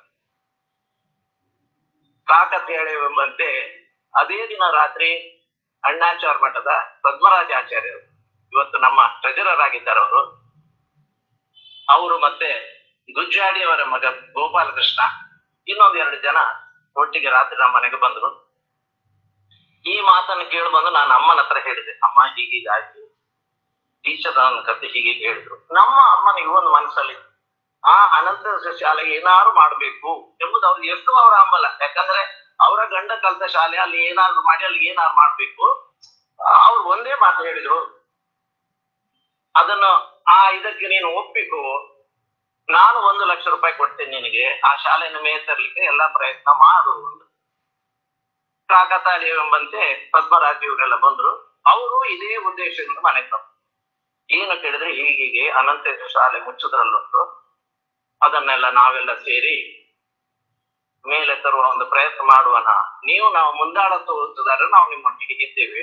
ಕಾಕತೇಳೆಂಬಂತೆ ಅದೇ ದಿನ ರಾತ್ರಿ ಅಣ್ಣಾಚಾರ್ ಮಠದ ಪದ್ಮರಾಜ ಆಚಾರ್ಯರು ಇವತ್ತು ನಮ್ಮ ಟ್ರೆಜರರ್ ಆಗಿದ್ದಾರೆ ಅವರು ಅವರು ಮತ್ತೆ ಗುಜ್ಜಾಡಿಯವರ ಮಗ ಗೋಪಾಲಕೃಷ್ಣ ಇನ್ನೊಂದ್ ಎರಡು ಜನ ಒಟ್ಟಿಗೆ ರಾತ್ರಿ ನಮ್ಮ ಮನೆಗೆ ಬಂದ್ರು ಈ ಮಾತನ್ನು ಕೇಳಿ ಬಂದು ನಾನು ಅಮ್ಮನ ಹತ್ರ ಹೇಳಿದೆ ಅಮ್ಮ ಹೀಗೀಗಾಯ್ತು ಟೀಚರ್ ನನ್ನ ಕತೆ ಹೀಗೆ ಹೇಳಿದ್ರು ನಮ್ಮ ಅಮ್ಮನಿಗೆ ಒಂದು ಮನಸ್ಸಲ್ಲಿ ಆ ಅನಂತ ಶಾಲೆಗೆ ಏನಾದ್ರು ಮಾಡ್ಬೇಕು ಎಂಬುದು ಅವ್ರಿಗೆ ಎಷ್ಟು ಅವರ ಹಂಬಲ ಯಾಕಂದ್ರೆ ಅವರ ಗಂಡ ಕಲ್ತ ಶಾಲೆ ಅಲ್ಲಿ ಏನಾದ್ರು ಮಾಡಿ ಅಲ್ಲಿ ಏನಾದ್ರು ಮಾಡ್ಬೇಕು ಅವ್ರು ಒಂದೇ ಮಾತು ಹೇಳಿದ್ರು ಅದನ್ನು ಆ ಇದಕ್ಕೆ ನೀನು ಒಪ್ಪಿಕೋ ನಾನು ಒಂದು ಲಕ್ಷ ರೂಪಾಯಿ ಕೊಡ್ತೇನೆ ನಿನಗೆ ಆ ಶಾಲೆಯನ್ನು ಮೇತರ್ಲಿಕ್ಕೆ ಎಲ್ಲಾ ಪ್ರಯತ್ನ ಮಾಡು ಅಂತ. ಕಾಕತಾಳಿ ಎಂಬಂತೆ ಪದ್ಮರಾಜ್ ಇವರೆಲ್ಲ ಬಂದ್ರು ಅವರು ಇದೇ ಉದ್ದೇಶದಿಂದ ಮನೆಗೆ ಬಂದ್ರು ಏನು ಕೇಳಿದ್ರೆ ಹೀಗೆ ಅನಂತೇಶ ಶಾಲೆ ಮುಚ್ಚುದ್ರಲ್ಲುಂಟು ಅದನ್ನೆಲ್ಲ ನಾವೆಲ್ಲ ಸೇರಿ ಮೇಲೆ ತರುವ ಒಂದು ಪ್ರಯತ್ನ ಮಾಡುವನ ನೀವು ನಾವು ಮುಂದಾಳತ್ವ ಓದಿಸಿದಾರೆ ನಾವು ನಿಮ್ಮೊಟ್ಟಿಗೆ ಇದ್ದೇವೆ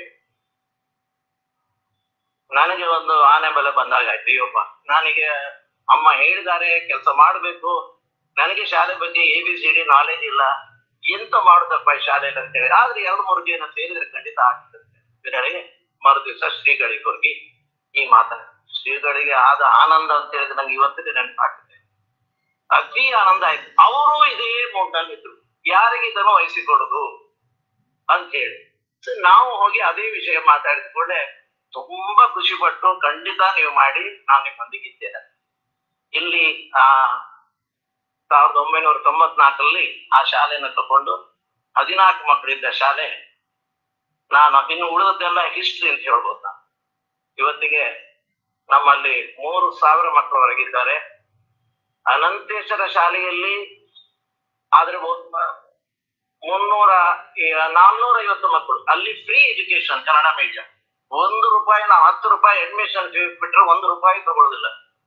ನನಗೆ ಒಂದು ಆನೆ ಬಲ ಬಂದಾಗ ಆಯ್ತು ಅಯ್ಯಪ್ಪ ನನಗೆ ಅಮ್ಮ ಹೇಳಿದ್ದಾರೆ ಕೆಲಸ ಮಾಡಬೇಕು ನನಗೆ ಶಾಲೆ ಬಗ್ಗೆ A B C D knowledge ಇಲ್ಲ ಎಂತ ಮಾಡುದಪ್ಪ ಈ ಶಾಲೆಯಲ್ಲಿ ಅಂತ ಹೇಳಿ ಆದ್ರೆ ಎರಡು ಮೂರು ಜನ ಸೇರಿದ್ರೆ ಖಂಡಿತ ಆಗ್ತದೆ ಇದರಲ್ಲಿ ಮರು ದಿವಸ ಶ್ರೀಗಳಿಗೆ ಹೋಗಿ ಈ ಮಾತನ್ನ ಶ್ರೀಗಳಿಗೆ ಆದ ಆನಂದ ಅಂತ ಹೇಳಿದ್ರೆ ನಂಗೆ ಇವತ್ತಿಗೆ ನೆನಪಾಗ್ತದೆ ಅತಿ ಆನಂದ ಆಯ್ತು ಅವರು ಇದೇ ಮೂಡ್ನಲ್ಲಿ ಇದ್ರು ಯಾರಿಗೆ ಇದನ್ನು ವಹಿಸಿಕೊಡುದು ಅಂತ ಹೇಳಿ ಸೊ ನಾವು ಹೋಗಿ ಅದೇ ವಿಷಯ ಮಾತಾಡಿದ ಕೂಡಲೇ ತುಂಬಾ ಖುಷಿ ಪಟ್ಟು ಖಂಡಿತ ನೀವು ಮಾಡಿ ನಾನು ನಿಮ್ಮೊಂದಿಗೆ ಇದ್ದೇನೆ ಇಲ್ಲಿ ಆ ಸಾವಿರದ ಒಂಬೈನೂರ ತೊಂಬತ್ನಾಲ್ಕರಲ್ಲಿ ಆ ಶಾಲೆಯನ್ನು ತಕೊಂಡು ಹದಿನಾಲ್ಕು ಮಕ್ಕಳಿದ್ದ ಶಾಲೆ ನಾನು ಇನ್ನು ಉಳಿದದ್ದೆಲ್ಲ ಹಿಸ್ಟ್ರಿ ಅಂತ ಹೇಳ್ಬೋದು ನಾನು ಇವತ್ತಿಗೆ ನಮ್ಮಲ್ಲಿ ಮೂರು ಸಾವಿರ ಮಕ್ಕಳು ಹೊರಗಿದ್ದಾರೆ ಅನಂತೇಶ್ವರ ಶಾಲೆಯಲ್ಲಿ ಆದ್ರೆ ಒಬ್ಬ- ಮುನ್ನೂರ ನಾಲ್ನೂರ ಐವತ್ತು ಮಕ್ಕಳು ಅಲ್ಲಿ ಫ್ರೀ ಎಜುಕೇಶನ್ ಕನ್ನಡ ಮೀಡಿಯಂ ಒಂದು ರೂಪಾಯಿ ನಾವು ಹತ್ತು ರೂಪಾಯಿ ಅಡ್ಮಿಷನ್ ಫೀಸ್ ಬಿಟ್ರೆ ಒಂದು ರೂಪಾಯಿ ತಗೊಳ್ಳೋದಿಲ್ಲ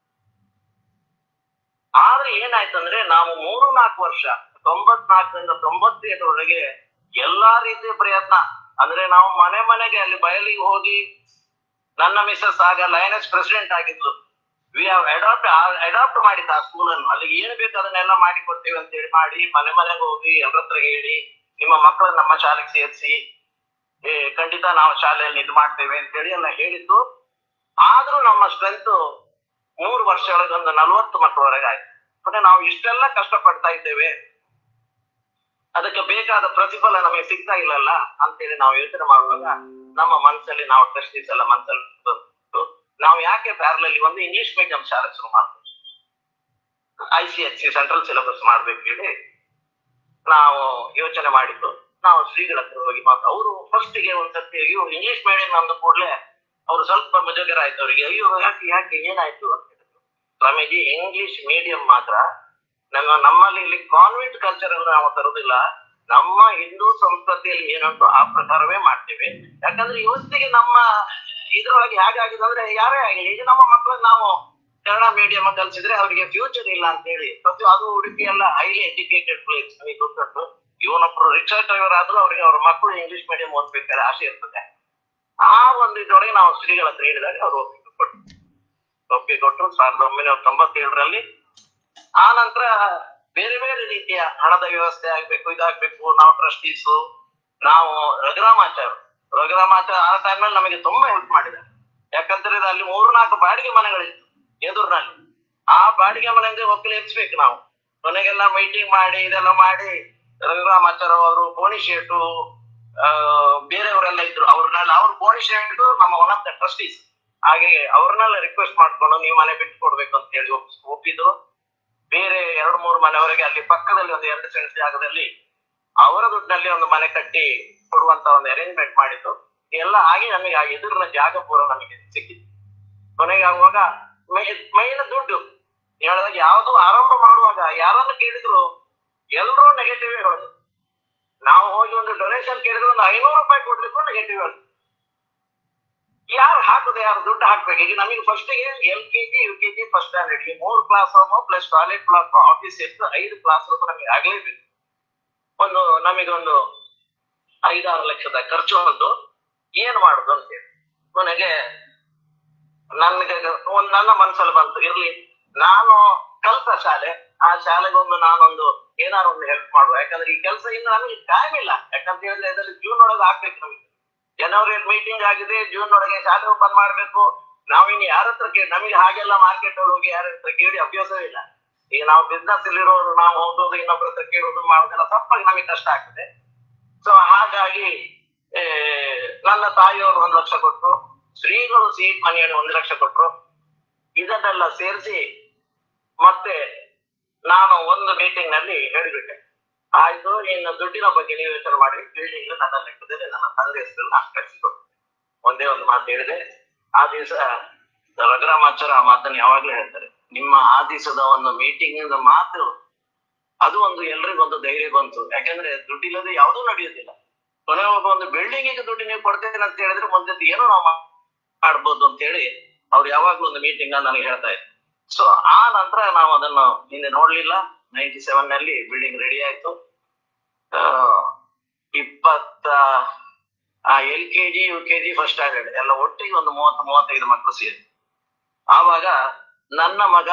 ಆದ್ರೆ ಏನಾಯ್ತಂದ್ರೆ ನಾವು ಮೂರು ನಾಲ್ಕು ವರ್ಷ ತೊಂಬತ್ನಾಲ್ಕರಿಂದ ತೊಂಬತ್ತೇಳರವರೆಗೆ ಎಲ್ಲಾ ರೀತಿಯ ಪ್ರಯತ್ನ ಅಂದ್ರೆ ನಾವು ಮನೆ ಮನೆಗೆ ಅಲ್ಲಿ ಬಯಲಿಗೆ ಹೋಗಿ ನನ್ನ ಮಿಸಸ್ ಆಗ ಲಯನೆಸ್ ಪ್ರೆಸಿಡೆಂಟ್ ಆಗಿದ್ಲು ವಿ ಹಾವ್ ಅಡಾಪ್ಟ್ ಅಡಾಪ್ಟ್ ಮಾಡಿದ್ದ ಆ ಸ್ಕೂಲ್ ಅನ್ನು ಅಲ್ಲಿ ಏನ್ ಬೇಕು ಅದನ್ನೆಲ್ಲ ಮಾಡಿ ಕೊಡ್ತೇವೆ ಅಂತ ಹೇಳಿ ಮಾಡಿ ಮನೆ ಮನೆಗೆ ಹೋಗಿ ಎಲ್ಲರ ಹತ್ರ ಹೇಳಿ ನಿಮ್ಮ ಮಕ್ಕಳನ್ನ ನಮ್ಮ ಶಾಲೆಗೆ ಸೇರಿಸಿ ಏ, ಖಂಡಿತ ನಾವು ಶಾಲೆಯಲ್ಲಿ ಇದು ಮಾಡ್ತೇವೆ ಅಂತ ಹೇಳಿ ಎಲ್ಲ ಹೇಳಿದ್ದು ಆದ್ರೂ ನಮ್ಮ ಸ್ಟ್ರೆಂತ್ ಮೂರು ವರ್ಷದೊಳಗೆ ಒಂದು ನಲವತ್ತು ಮಕ್ಕಳವರೆಗೆ ಆಯ್ತು ಅಂದ್ರೆ ನಾವು ಇಷ್ಟೆಲ್ಲ ಕಷ್ಟಪಡ್ತಾ ಇದ್ದೇವೆ ಅದಕ್ಕೆ ಬೇಕಾದ ಪ್ರತಿಫಲ ನಮಗೆ ಸಿಗ್ತಾ ಇಲ್ಲಲ್ಲ ಅಂತೇಳಿ ನಾವು ಯೋಚನೆ ಮಾಡುವಾಗ ನಮ್ಮ ಮನಸ್ಸಲ್ಲಿ ನಾವು ಟ್ರಸ್ಟೀಸ್ ಎಲ್ಲ ಮನಸ್ಸಲ್ಲಿ ಬಂತು. ನಾವು ಯಾಕೆ ಪ್ಯಾರಲಲ್ಲಿ ಒಂದು ಇಂಗ್ಲಿಷ್ ಮೀಡಿಯಂ ಶಾಲೆ ಶುರು ಮಾಡ್ಬೇಕು I C H C central syllabus ಮಾಡ್ಬೇಕು ಹೇಳಿ ನಾವು ಯೋಚನೆ ಮಾಡಿದ್ದು ನಾವು ಶ್ರೀಗಳ ಹತ್ರ ಹೋಗಿ ಮಾತು ಅವರು ಫಸ್ಟ್ ಗೆ ಒಂದ್ಸತಿ ಅಯ್ಯೋ ಇಂಗ್ಲಿಷ್ ಮೀಡಿಯಂ ಅಂದ ಕೂಡಲೇ ಅವರು ಸ್ವಲ್ಪ ಮುಜುಗರ ಆಯ್ತು ಅವರಿಗೆ ಅಯ್ಯೋ ಯಾಕೆ ಯಾಕೆ ಏನಾಯ್ತು ಅಂತ ಹೇಳಿದ್ರು ಸ್ವಾಮೀಜಿ ಇಂಗ್ಲಿಷ್ ಮೀಡಿಯಂ ಮಾತ್ರ ನಮ್ಮ ನಮ್ಮಲ್ಲಿ ಇಲ್ಲಿ ಕಾನ್ವೆಂಟ್ ಕಲ್ಚರ್ ಅನ್ನು ನಾವು ತರುವುದಿಲ್ಲ ನಮ್ಮ ಹಿಂದೂ ಸಂಸ್ಕೃತಿಯಲ್ಲಿ ಏನುಂಟು ಆ ಪ್ರಕಾರವೇ ಮಾಡ್ತೇವೆ ಯಾಕಂದ್ರೆ ಇವತ್ತಿಗೆ ನಮ್ಮ ಇದ್ರೊಳಗೆ ಹೇಗಾಗಿದೆ ಅಂದ್ರೆ ಯಾರೇ ಆಗಲಿ ಈಗ ನಮ್ಮ ಮಕ್ಕಳನ್ನ ನಾವು ಕನ್ನಡ ಮೀಡಿಯಂ ಕಲ್ಸಿದ್ರೆ ಅವರಿಗೆ ಫ್ಯೂಚರ್ ಇಲ್ಲ ಅಂತ ಹೇಳಿ ಪ್ರತಿ ಅದು ಉಡುಪಿ ಎಲ್ಲ ಹೈಲಿ ಎಜುಕೇಟೆಡ್ ಪ್ಲೇಸ್ ನನಗೆ ಗೊತ್ತುಂಟು ಇವನೊಬ್ರು ರಿಕ್ಷಾ ಡ್ರೈವರ್ ಆದ್ರೂ ಅವರಿಗೆ ಅವ್ರ ಮಕ್ಕಳು ಇಂಗ್ಲಿಷ್ ಮೀಡಿಯಂ ಓದ್ಬೇಕಾದ್ರೆ ಆಸೆ ಇರ್ತದೆ ಆ ಒಂದು ಇದರೊಳಗೆ ನಾವು ಶ್ರೀಗಳ ಹತ್ರ ಹೇಳಿದಾಗ ಅವರು ಒಪ್ಪಿಗೆ ಕೊಟ್ಟರು ಒಪ್ಪಿಗೆ ಕೊಟ್ಟರು ಸಾವಿರದ ಒಂಬೈನೂರ ತೊಂಬತ್ತೇಳರಲ್ಲಿ ಆ ನಂತರ ಬೇರೆ ಬೇರೆ ರೀತಿಯ ಹಣದ ವ್ಯವಸ್ಥೆ ಆಗ್ಬೇಕು ಇದಾಗ್ಬೇಕು ನಾವು ಟ್ರಸ್ಟೀಸು ನಾವು ರಘುರಾಮಾಚಾರ್ಯ ರಘುರಾಮಾಚಾರ್ಯ ಆ ಟೈಮ್ನಲ್ಲಿ ನಮಗೆ ತುಂಬಾ ಹೆಲ್ಪ್ ಮಾಡಿದ ಯಾಕಂತಂದ್ರೆ ಅಲ್ಲಿ ಮೂರು ನಾಲ್ಕು ಬಾಡಿಗೆ ಮನೆಗಳಿತ್ತು ಎದುರಿನಲ್ಲಿ ಆ ಬಾಡಿಗೆ ಮನೆಯಿಂದ ಒಕ್ಕಲಿರಿಸ್ಬೇಕು ನಾವು ಕೊನೆಗೆಲ್ಲ ಮೀಟಿಂಗ್ ಮಾಡಿ ಇದೆಲ್ಲ ಮಾಡಿ ರಘುರಾಮಾಚಾರ್ಯ ಅವರು ಬೋಣಿ ಶೇಟು ಆ ಬೇರೆಯವರೆಲ್ಲ ಇದ್ರು ಅವ್ರನ್ನೆಲ್ಲ ಅವ್ರು ಬೋಣಿ ಶೇಟು ನಮ್ಮ ಒನ್ ಆಫ್ ದ ಟ್ರಸ್ಟೀಸ್ ಹಾಗೆ ಅವ್ರನ್ನೆಲ್ಲ ರಿಕ್ವೆಸ್ಟ್ ಮಾಡ್ಕೊಂಡು ನೀವು ಮನೆ ಬಿಟ್ಟು ಕೊಡ್ಬೇಕು ಅಂತ ಹೇಳಿ ಒಪ್ಸ್- ಒಪ್ಪಿದ್ರು ಬೇರೆ ಎರಡು ಮೂರು ಮನೆಯವರೆಗೆ ಅಲ್ಲಿ ಪಕ್ಕದಲ್ಲಿ ಒಂದು ಎರಡು ಸೆಂಟ್ ಜಾಗದಲ್ಲಿ ಅವರ ದುಡ್ಡಿನಲ್ಲಿ ಒಂದು ಮನೆ ಕಟ್ಟಿ ಕೊಡುವಂತ ಒಂದು ಅರೇಂಜ್ಮೆಂಟ್ ಮಾಡಿದ್ದು ಎಲ್ಲ ಆಗಿ ನಮಗೆ ಆ ಎದುರಿನ ಜಾಗ ಪೂರ ನಮಗೆ ಸಿಕ್ಕಿತ್ತು ಕೊನೆಗೆ ಆಗುವಾಗ ಮೈನ ದುಡ್ಡು ಹೇಳಿದಾಗ ಯಾವುದು ಆರಂಭ ಮಾಡುವಾಗ ಯಾರನ್ನು ಕೇಳಿದ್ರು ಎಲ್ಲರೂ ನೆಗೆಟಿವ್ ಹೇಳೋದು ನಾವು ಹೋಗಿ ಒಂದು ಡೊನೇಷನ್ ಕೇಳಿದ್ರೆ ಒಂದು ಐನೂರು ರೂಪಾಯಿ ಕೊಡ್ಲಿಕ್ಕೂ ನೆಗೆಟಿವ್ ಹೇಳೋದು ಯಾರು ಹಾಕುದು ಯಾರು ದುಡ್ಡು ಹಾಕ್ಬೇಕು ಈಗ ನಮಗೆ ಫಸ್ಟ್ ಗೆ L K G U K G first standard ಗೆ ಮೂರು class room plus toilet class office ಇತ್ತು ಐದು ಕ್ಲಾಸ್ ರೂಮ್ ನಮಗೆ ಆಗ್ಲೇಬೇಕು ಒಂದು ನಮಗೊಂದು ಐದಾರು ಲಕ್ಷದ ಖರ್ಚು ಒಂದು ಏನ್ ಮಾಡುದು ಅಂತೇಳಿ ಕೊನೆಗೆ ನನಗೆ ಒಂದ್ ನನ್ನ ಮನಸ್ಸಲ್ಲಿ ಬಂತು ಇರ್ಲಿ ನಾನು ಕಲ್ತ ಶಾಲೆ ಆ ಶಾಲೆಗೆ ಒಂದು ನಾನೊಂದು ಏನಾರು ಒಂದು ಹೆಲ್ಪ್ ಮಾಡುವ ಯಾಕಂದ್ರೆ ಈ ಕೆಲಸ ಇನ್ನು ನಮಗೆ ಟೈಮ್ ಇಲ್ಲ ಯಾಕಂತ ಹೇಳಿದ್ರೆ ಇದರಲ್ಲಿ ಜೂನ್ ಒಳಗೆ ಆಗ್ಬೇಕು ನಮಗೆ ಜನವರಿ ಮೀಟಿಂಗ್ ಆಗಿದೆ ಜೂನ್ ಒಳಗೆ ಶಾಲೆ ಓಪನ್ ಮಾಡ್ಬೇಕು ನಾವಿನ್ನು ಯಾರ ಹತ್ರ ಕೇಳಿ ನಮಗೆ ಹಾಗೆಲ್ಲ ಮಾರ್ಕೆಟ್ ಹೋಗಿ ಯಾರ ಹತ್ರ ಕೇಳಿ ಅಭ್ಯಾಸವೇ ಇಲ್ಲ ಈಗ ನಾವು ಬಿಸ್ನೆಸ್ ಇರೋರು ನಾವು ಹೋಗೋದು ಇನ್ನೊಬ್ಬರ ಹತ್ರ ಕೇಳೋದು ಮಾಡೋದೆಲ್ಲ ತಪ್ಪಾಗಿ ನಮಗೆ ಕಷ್ಟ ಆಗ್ತದೆ ಸೊ ಹಾಗಾಗಿ ಆ, ನನ್ನ ತಾಯಿಯವರು ಒಂದು ಲಕ್ಷ ಕೊಟ್ರು ಶ್ರೀಗಳು ಸೀಟ್ ಮನೆಯನ್ನು ಒಂದು ಲಕ್ಷ ಕೊಟ್ರು ಇದನ್ನೆಲ್ಲ ಸೇರಿಸಿ ಮತ್ತೆ ನಾನು ಒಂದು ಮೀಟಿಂಗ್ ನಲ್ಲಿ ಹೇಳಿಬಿಟ್ಟೆ ಆಯ್ತು ಇನ್ನು ದುಡ್ಡಿನ ಬಗ್ಗೆ ನೀವು ಯೋಚನೆ ಮಾಡಿ ಬಿಲ್ಡಿಂಗ್ ನನ್ನ ಲೆಕ್ಕದಲ್ಲಿ ನನ್ನ ತಂದೆ ಹೆಸರಲ್ಲಿ ನಾನು ಕಳಿಸಿಕೊಟ್ಟು ಒಂದೇ ಒಂದು ಮಾತು ಹೇಳಿದೆ ಆ ದಿವಸ ರಘುರಾಮಾಚಾರ್ಯ ಆ ಮಾತನ್ನು ಯಾವಾಗ್ಲೂ ಹೇಳ್ತಾರೆ ನಿಮ್ಮ ಆ ದಿವಸದ ಒಂದು ಮೀಟಿಂಗ್ ಮಾತು ಅದು ಒಂದು ಎಲ್ರಿಗೊಂದು ಧೈರ್ಯ ಬಂತು ಯಾಕಂದ್ರೆ ದುಡ್ಡಿಲ್ಲದೆ ಯಾವುದೂ ನಡೆಯುವುದಿಲ್ಲ ಕೊನೆ ಒಬ್ಬ ಒಂದು ಬಿಲ್ಡಿಂಗ್ ದುಡ್ಡು ನೀವು ಕೊಡ್ತೇನೆ ಅಂತ ಹೇಳಿದ್ರೆ ಮುಂದೆ ಏನೋ ನಾವು ಮಾಡ್ಬೋದು ಅಂತ ಹೇಳಿ ಅವ್ರು ಯಾವಾಗ್ಲೂ ಒಂದು ಮೀಟಿಂಗ್ ನನಗೆ ಹೇಳ್ತಾ ಇದ್ರು ಸೊ ಆ ನಂತರ ನಾವು ಅದನ್ನು ಹಿಂದೆ ನೋಡ್ಲಿಲ್ಲ ನೈನ್ಟಿ ಸೆವೆನ್ ನಲ್ಲಿ ಬಿಲ್ಡಿಂಗ್ ರೆಡಿ ಆಯ್ತು ಆ, ಇಪ್ಪತ್ತ L K G U K G first standard ಎಲ್ಲ ಒಟ್ಟಿಗೆ ಒಂದು ಮೂವತ್ತು ಮೂವತ್ತೈದು ಮಕ್ಕಳು ಸೇರಿ ಆವಾಗ ನನ್ನ ಮಗ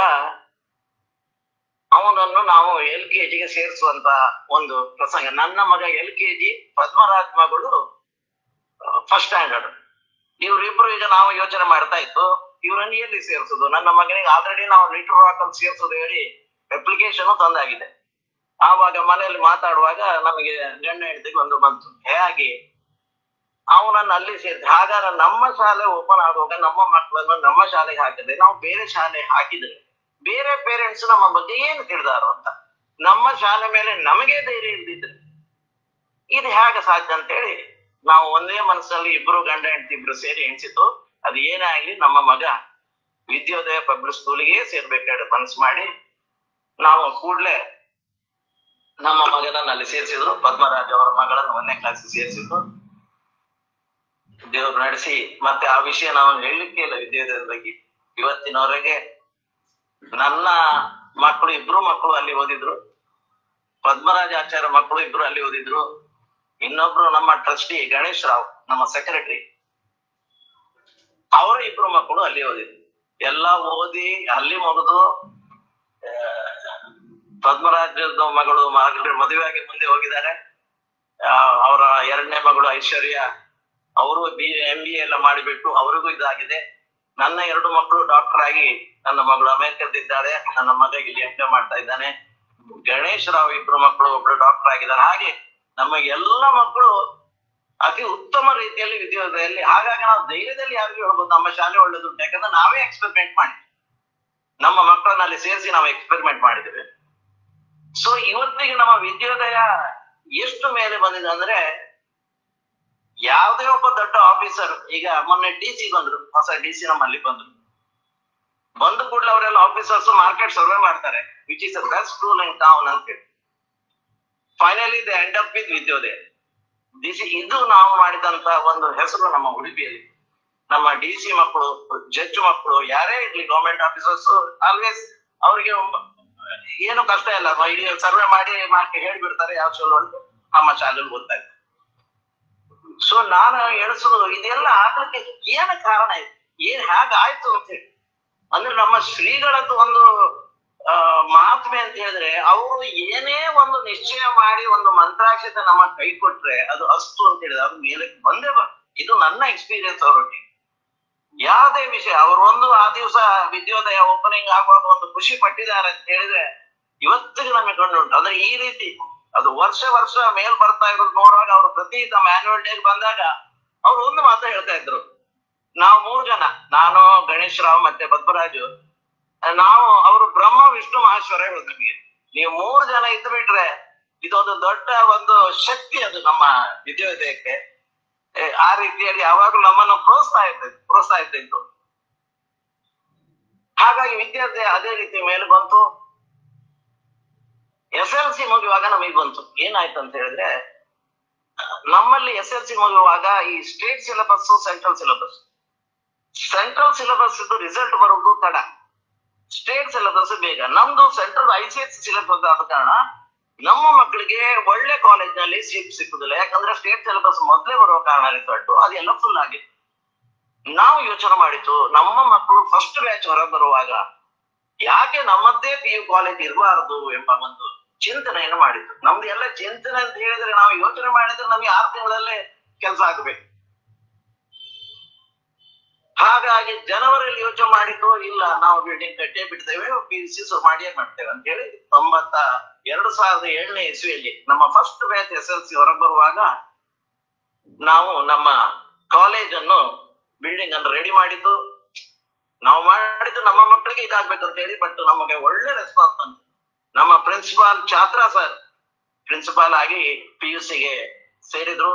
ಅವನನ್ನು ನಾವು ಎಲ್ ಕೆ ಜಿಗೆ ಸೇರಿಸುವಂತ ಒಂದು ಪ್ರಸಂಗ ನನ್ನ ಮಗ ಎಲ್ ಕೆ ಜಿ ಪದ್ಮರಾಜ್ ಮಗಳು ಫಸ್ಟ್ ಸ್ಟ್ಯಾಂಡರ್ಡ್ ಇವ್ರಿಬ್ರು ಈಗ ನಾವು ಯೋಚನೆ ಮಾಡ್ತಾ ಇತ್ತು ಇವ್ರನ್ನ ಎಲ್ಲಿ ಸೇರಿಸುದು ನನ್ನ ಮಗನಿಗೆ ಆಲ್ರೆಡಿ ನಾವು ಲಿಟರ್ ರಾಕಲ್ಲಿ ಸೇರಿಸುದು ಹೇಳಿ ಅಪ್ಲಿಕೇಶನ್ ತಂದಾಗಿದೆ ಆವಾಗ ಮನೆಯಲ್ಲಿ ಮಾತಾಡುವಾಗ ನಮಗೆ ಗಂಡ ಹೆಂಡತಿಗೆ ಒಂದು ಬಂತು ಹೇಗೆ ಅವನನ್ನ ಅಲ್ಲಿ ಸೇರಿಸಿ ಹಾಗಾದ್ರೆ ನಮ್ಮ ಶಾಲೆ ಓಪನ್ ಆಗುವಾಗ ನಮ್ಮ ಮಕ್ಕಳನ್ನು ನಮ್ಮ ಶಾಲೆಗೆ ಹಾಕಿದ್ರೆ ನಾವು ಬೇರೆ ಶಾಲೆ ಹಾಕಿದ್ರೆ ಬೇರೆ ಪೇರೆಂಟ್ಸ್ ನಮ್ಮ ಬಗ್ಗೆ ಏನು ತಿಳಿದಾರು ಅಂತ ನಮ್ಮ ಶಾಲೆ ಮೇಲೆ ನಮಗೆ ಧೈರ್ಯ ಇಲ್ದಿದ್ರೆ ಇದು ಹೇಗೆ ಸಾಧ್ಯ ಅಂತ ಹೇಳಿ ನಾವು ಒಂದೇ ಮನಸ್ಸಲ್ಲಿ ಇಬ್ರು ಗಂಡ ಹೆಂಡತಿ ಇಬ್ರು ಸೇರಿ ಎಣಿಸಿತು ಅದು ಏನೇ ಆಗ್ಲಿ ನಮ್ಮ ಮಗ ವಿದ್ಯೋದಯ ಪಬ್ಲಿಕ್ ಸ್ಕೂಲಿಗೆ ಸೇರ್ಬೇಕಾದ್ರೆ ಮನಸ್ಸು ಮಾಡಿ ನಾವು ಕೂಡ್ಲೆ ನಮ್ಮ ಮಗನನ್ನ ಅಲ್ಲಿ ಸೇರಿಸಿದ್ರು ಪದ್ಮರಾಜ್ ಅವರ ಮಗಳನ್ನು ಒಂದನೇ ಕ್ಲಾಸ್ ಸೇರಿಸಿದ್ರು ದೇವ್ರು ನಡೆಸಿ ಮತ್ತೆ ಆ ವಿಷಯ ನಾವು ಹೇಳಲಿಕ್ಕೆ ಇಲ್ಲ ವಿದ್ಯೋದಯದ ಬಗ್ಗೆ ಇವತ್ತಿನವರೆಗೆ ನನ್ನ ಮಕ್ಕಳು ಇಬ್ರು ಮಕ್ಕಳು ಅಲ್ಲಿ ಓದಿದ್ರು ಪದ್ಮರಾಜ ಆಚಾರ್ಯ ಮಕ್ಕಳು ಇಬ್ರು ಅಲ್ಲಿ ಓದಿದ್ರು ಇನ್ನೊಬ್ರು ನಮ್ಮ ಟ್ರಸ್ಟಿ ಗಣೇಶ್ ರಾವ್ ನಮ್ಮ ಸೆಕ್ರೆಟರಿ ಅವರ ಇಬ್ರು ಮಕ್ಕಳು ಅಲ್ಲಿ ಓದಿದ್ರು ಎಲ್ಲ ಓದಿ ಅಲ್ಲಿ ಮುಗಿದು ಆ, ಪದ್ಮರಾಜದ ಮಗಳು ಮಗಳು ಮದುವೆಯಾಗಿ ಮುಂದೆ ಹೋಗಿದ್ದಾರೆ ಆ, ಅವರ ಎರಡನೇ ಮಗಳು ಐಶ್ವರ್ಯ ಅವರು ಬಿ ಎಂ ಬಿ ಎಲ್ಲ ಮಾಡಿಬಿಟ್ಟು ಅವರಿಗೂ ಇದಾಗಿದೆ ನನ್ನ ಎರಡು ಮಕ್ಕಳು ಡಾಕ್ಟರ್ ಆಗಿ ನನ್ನ ಮಗಳು ಅಮೆರಿಕದಿದ್ದಾಳೆ ನನ್ನ ಮಗ ಇಲ್ಲಿ ಎಂ ಮಾಡ್ತಾ ಇದ್ದಾನೆ ಗಣೇಶ್ ರಾವ್ ಇಬ್ರು ಮಕ್ಕಳು ಒಬ್ರು ಡಾಕ್ಟರ್ ಆಗಿದ್ದಾರೆ ಹಾಗೆ ನಮ್ಮ ಎಲ್ಲ ಮಕ್ಕಳು ಅತಿ ಉತ್ತಮ ರೀತಿಯಲ್ಲಿ ವಿದ್ಯೋದಯಲ್ಲಿ ಹಾಗಾಗಿ ನಾವು ಧೈರ್ಯದಲ್ಲಿ ಯಾರಿಗೂ ಹೇಳ್ಬೋದು ನಮ್ಮ ಶಾಲೆ ಒಳ್ಳೇದುಂಟು ಯಾಕಂದ್ರೆ ನಾವೇ ಎಕ್ಸ್ಪೆರಿಮೆಂಟ್ ಮಾಡಿದ್ವಿ ನಮ್ಮ ಮಕ್ಕಳನ್ನ ಅಲ್ಲಿ ಸೇರಿಸಿ ನಾವು ಎಕ್ಸ್ಪೆರಿಮೆಂಟ್ ಮಾಡಿದ್ದೇವೆ ಸೊ ಇವತ್ತಿಗೆ ನಮ್ಮ ವಿದ್ಯೋದಯ ಎಷ್ಟು ಮೇಲೆ ಬಂದಿದೆ ಅಂದ್ರೆ ಯಾವುದೇ ಒಬ್ಬ ದೊಡ್ಡ ಆಫೀಸರ್ ಈಗ ಮೊನ್ನೆ ಡಿ ಸಿ ಬಂದ್ರು ಹೊಸ ಡಿ ಸಿ ನಮ್ಮಲ್ಲಿ ಬಂದ್ರು ಬಂದ ಕೂಡಲೇ ಅವರೆಲ್ಲ ಆಫೀಸರ್ಸ್ ಮಾರ್ಕೆಟ್ ಸರ್ವೆ ಮಾಡ್ತಾರೆ which is the best tool in town ಅಂತ ಹೇಳಿ finally the end up with Vidyodaya this ಇದು ನಾವು ಮಾಡಿದಂತ ಒಂದು ಹೆಸರು ನಮ್ಮ ಉಡುಪಿಯಲ್ಲಿ ನಮ್ಮ ಡಿ ಸಿ ಮಕ್ಕಳು ಜಡ್ಜ್ ಮಕ್ಕಳು ಯಾರೇ ಇರ್ಲಿ ಗವರ್ಮೆಂಟ್ ಆಫೀಸರ್ಸ್ ಆಲ್ವೇಸ್ ಅವರಿಗೆ ಏನು ಕಷ್ಟ ಇಲ್ಲ ಇಡೀ ಸರ್ವೆ ಮಾಡಿ ಮಾರ್ಕೆ ಹೇಳ್ಬಿಡ್ತಾರೆ ಯಾವ ಚಲೋ ಅಂತ ನಮ್ಮ ಶಾಲೆಯಲ್ಲಿ ಓದ್ತಾ ಇದ್ದಾರೆ ಸೊ ನಾನು ಎಣಿಸೋದು ಇದೆಲ್ಲ ಆಗ್ಲಿಕ್ಕೆ ಏನು ಕಾರಣ ಇದೆ ಏನ್ ಹೇಗಾಯ್ತು ಅಂತ ಹೇಳಿ ಅಂದ್ರೆ ನಮ್ಮ ಶ್ರೀಗಳದ್ದು ಒಂದು ಆ ಮಹಾತ್ಮೆ ಅಂತ ಹೇಳಿದ್ರೆ ಅವರು ಏನೇ ಒಂದು ನಿಶ್ಚಯ ಮಾಡಿ ಒಂದು ಮಂತ್ರಾಕ್ಷತೆ ನಮ್ಮ ಕೈ ಕೊಟ್ರೆ ಅದು ಅಸ್ತು ಅಂತ ಹೇಳಿದ್ರೆ ಅದು ಮೇಲೆ ಬಂದೇ ಬರ್ತದೆ ಇದು ನನ್ನ ಎಕ್ಸ್ಪೀರಿಯನ್ಸ್ ಅವರೊಟ್ಟಿಗೆ ಯಾವುದೇ ವಿಷಯ ಅವರು ಒಂದು ಆ ದಿವಸ ವಿದ್ಯೋದಯ ಓಪನಿಂಗ್ ಆಗುವಾಗ ಒಂದು ಖುಷಿ ಪಟ್ಟಿದ್ದಾರೆ ಅಂತ ಹೇಳಿದ್ರೆ ಇವತ್ತಿಗೆ ನಮಗೆ ಕಂಡುಂಟು ಅಂದ್ರೆ ಈ ರೀತಿ ಅದು ವರ್ಷ ವರ್ಷ ಮೇಲ್ ಬರ್ತಾ ಇರೋದು ನೋಡುವಾಗ ಅವರು ಪ್ರತಿ ತಮ್ಮ ಆನ್ಯುವಲ್ ಡೇಗೆ ಬಂದಾಗ ಅವ್ರು ಒಂದು ಮಾತು ಹೇಳ್ತಾ ಇದ್ರು ನಾವು ಮೂರು ಜನ ನಾನು ಗಣೇಶ್ ರಾವ್ ಮತ್ತೆ ಪದ್ಮರಾಜು ನಾವು ಅವರು ಬ್ರಹ್ಮ ವಿಷ್ಣು ಮಹೇಶ್ವರ ಹೇಳುದು ನಮಗೆ ನೀವು ಮೂರು ಜನ ಇದ್ದು ಬಿಟ್ರೆ ಇದೊಂದು ದೊಡ್ಡ ಒಂದು ಶಕ್ತಿ ಅದು ನಮ್ಮ ವಿದ್ಯೋದಯಕ್ಕೆ ಏ, ಆ ರೀತಿಯಾಗಿ ಯಾವಾಗಲೂ ನಮ್ಮನ್ನು ಪ್ರೋತ್ಸಾಹ ಇರ್ತೈತೆ ಪ್ರೋತ್ಸಾಹ ಇತ್ತು ಹಾಗಾಗಿ ವಿದ್ಯಾರ್ಥಿ ಅದೇ ರೀತಿ ಮೇಲೆ ಬಂತು ಎಸ್ ಎಲ್ ಸಿ ಮುಗಿಯುವಾಗ ನಮಗೆ ಬಂತು ಏನಾಯ್ತು ಅಂತ ಹೇಳಿದ್ರೆ ನಮ್ಮಲ್ಲಿ ಎಸ್ ಎಲ್ ಸಿ ಮುಗಿಯುವಾಗ ಈ state syllabus central syllabus central syllabus result ಬರುವುದು ತಡ ಸ್ಟೇಟ್ ಸಿಲೆಬಸ್ ಬೇಗ ನಮ್ದು central I C S syllabus ಆದ ಕಾರಣ ನಮ್ಮ ಮಕ್ಕಳಿಗೆ ಒಳ್ಳೆ ಕಾಲೇಜ್ ನಲ್ಲಿ ಸೀಟ್ ಸಿಕ್ಕುದಿಲ್ಲ ಯಾಕಂದ್ರೆ ಸ್ಟೇಟ್ ಸಿಲೆಬಸ್ ಮೊದಲೇ ಬರುವ ಕಾರಣ ರಿಸಲ್ಟ್ ಅದೆಲ್ಲ ಫುಲ್ ಆಗಿತ್ತು ನಾವು ಯೋಚನೆ ಮಾಡಿತ್ತು ನಮ್ಮ ಮಕ್ಕಳು ಫಸ್ಟ್ ಬ್ಯಾಚ್ ಹೊರ ಬರುವಾಗ ಯಾಕೆ ನಮ್ಮದೇ ಪಿ ಯು ಕಾಲೇಜ್ ಇರಬಾರದು ಎಂಬ ಒಂದು ಚಿಂತನೆಯನ್ನು ಮಾಡಿತ್ತು ನಮ್ದು ಎಲ್ಲ ಚಿಂತನೆ ಅಂತ ಹೇಳಿದ್ರೆ ನಾವು ಯೋಚನೆ ಮಾಡಿದ್ರೆ ನಮ್ಗೆ ಆರು ತಿಂಗಳಲ್ಲೇ ಕೆಲಸ ಆಗಬೇಕು ಹಾಗಾಗಿ ಜನವರಿಯಲ್ಲಿ ಯೋಚನೆ ಮಾಡಿದ್ದು ಇಲ್ಲ ನಾವು ಬಿಲ್ಡಿಂಗ್ ಕಟ್ಟೇ ಬಿಡ್ತೇವೆ ಪಿ ಯು ಸಿ ಮಾಡಿಯೇ ಮಾಡ್ತೇವೆ ಅಂತ ಹೇಳಿ ತೊಂಬತ್ತ ಎರಡು ಸಾವಿರದ ಏಳನೇ ಇಸ್ವಿಯಲ್ಲಿ ನಮ್ಮ first batch S L C ಹೊರಗೆ ಬರುವಾಗ ನಾವು ನಮ್ಮ ಕಾಲೇಜ್ ಅನ್ನು ಬಿಲ್ಡಿಂಗ್ ಅನ್ನು ರೆಡಿ ಮಾಡಿದ್ದು ನಾವು ಮಾಡಿದ್ದು ನಮ್ಮ ಮಕ್ಕಳಿಗೆ ಇದಾಗ್ಬೇಕು ಅಂತ ಹೇಳಿ ಬಟ್ ನಮಗೆ ಒಳ್ಳೆ ರೆಸ್ಪಾನ್ಸ್ ಬಂತು ನಮ್ಮ ಪ್ರಿನ್ಸಿಪಾಲ್ ಛಾತ್ರ ಸರ್ ಪ್ರಿನ್ಸಿಪಾಲ್ ಆಗಿ ಪಿ ಯು ಸಿಗೆ ಸೇರಿದ್ರು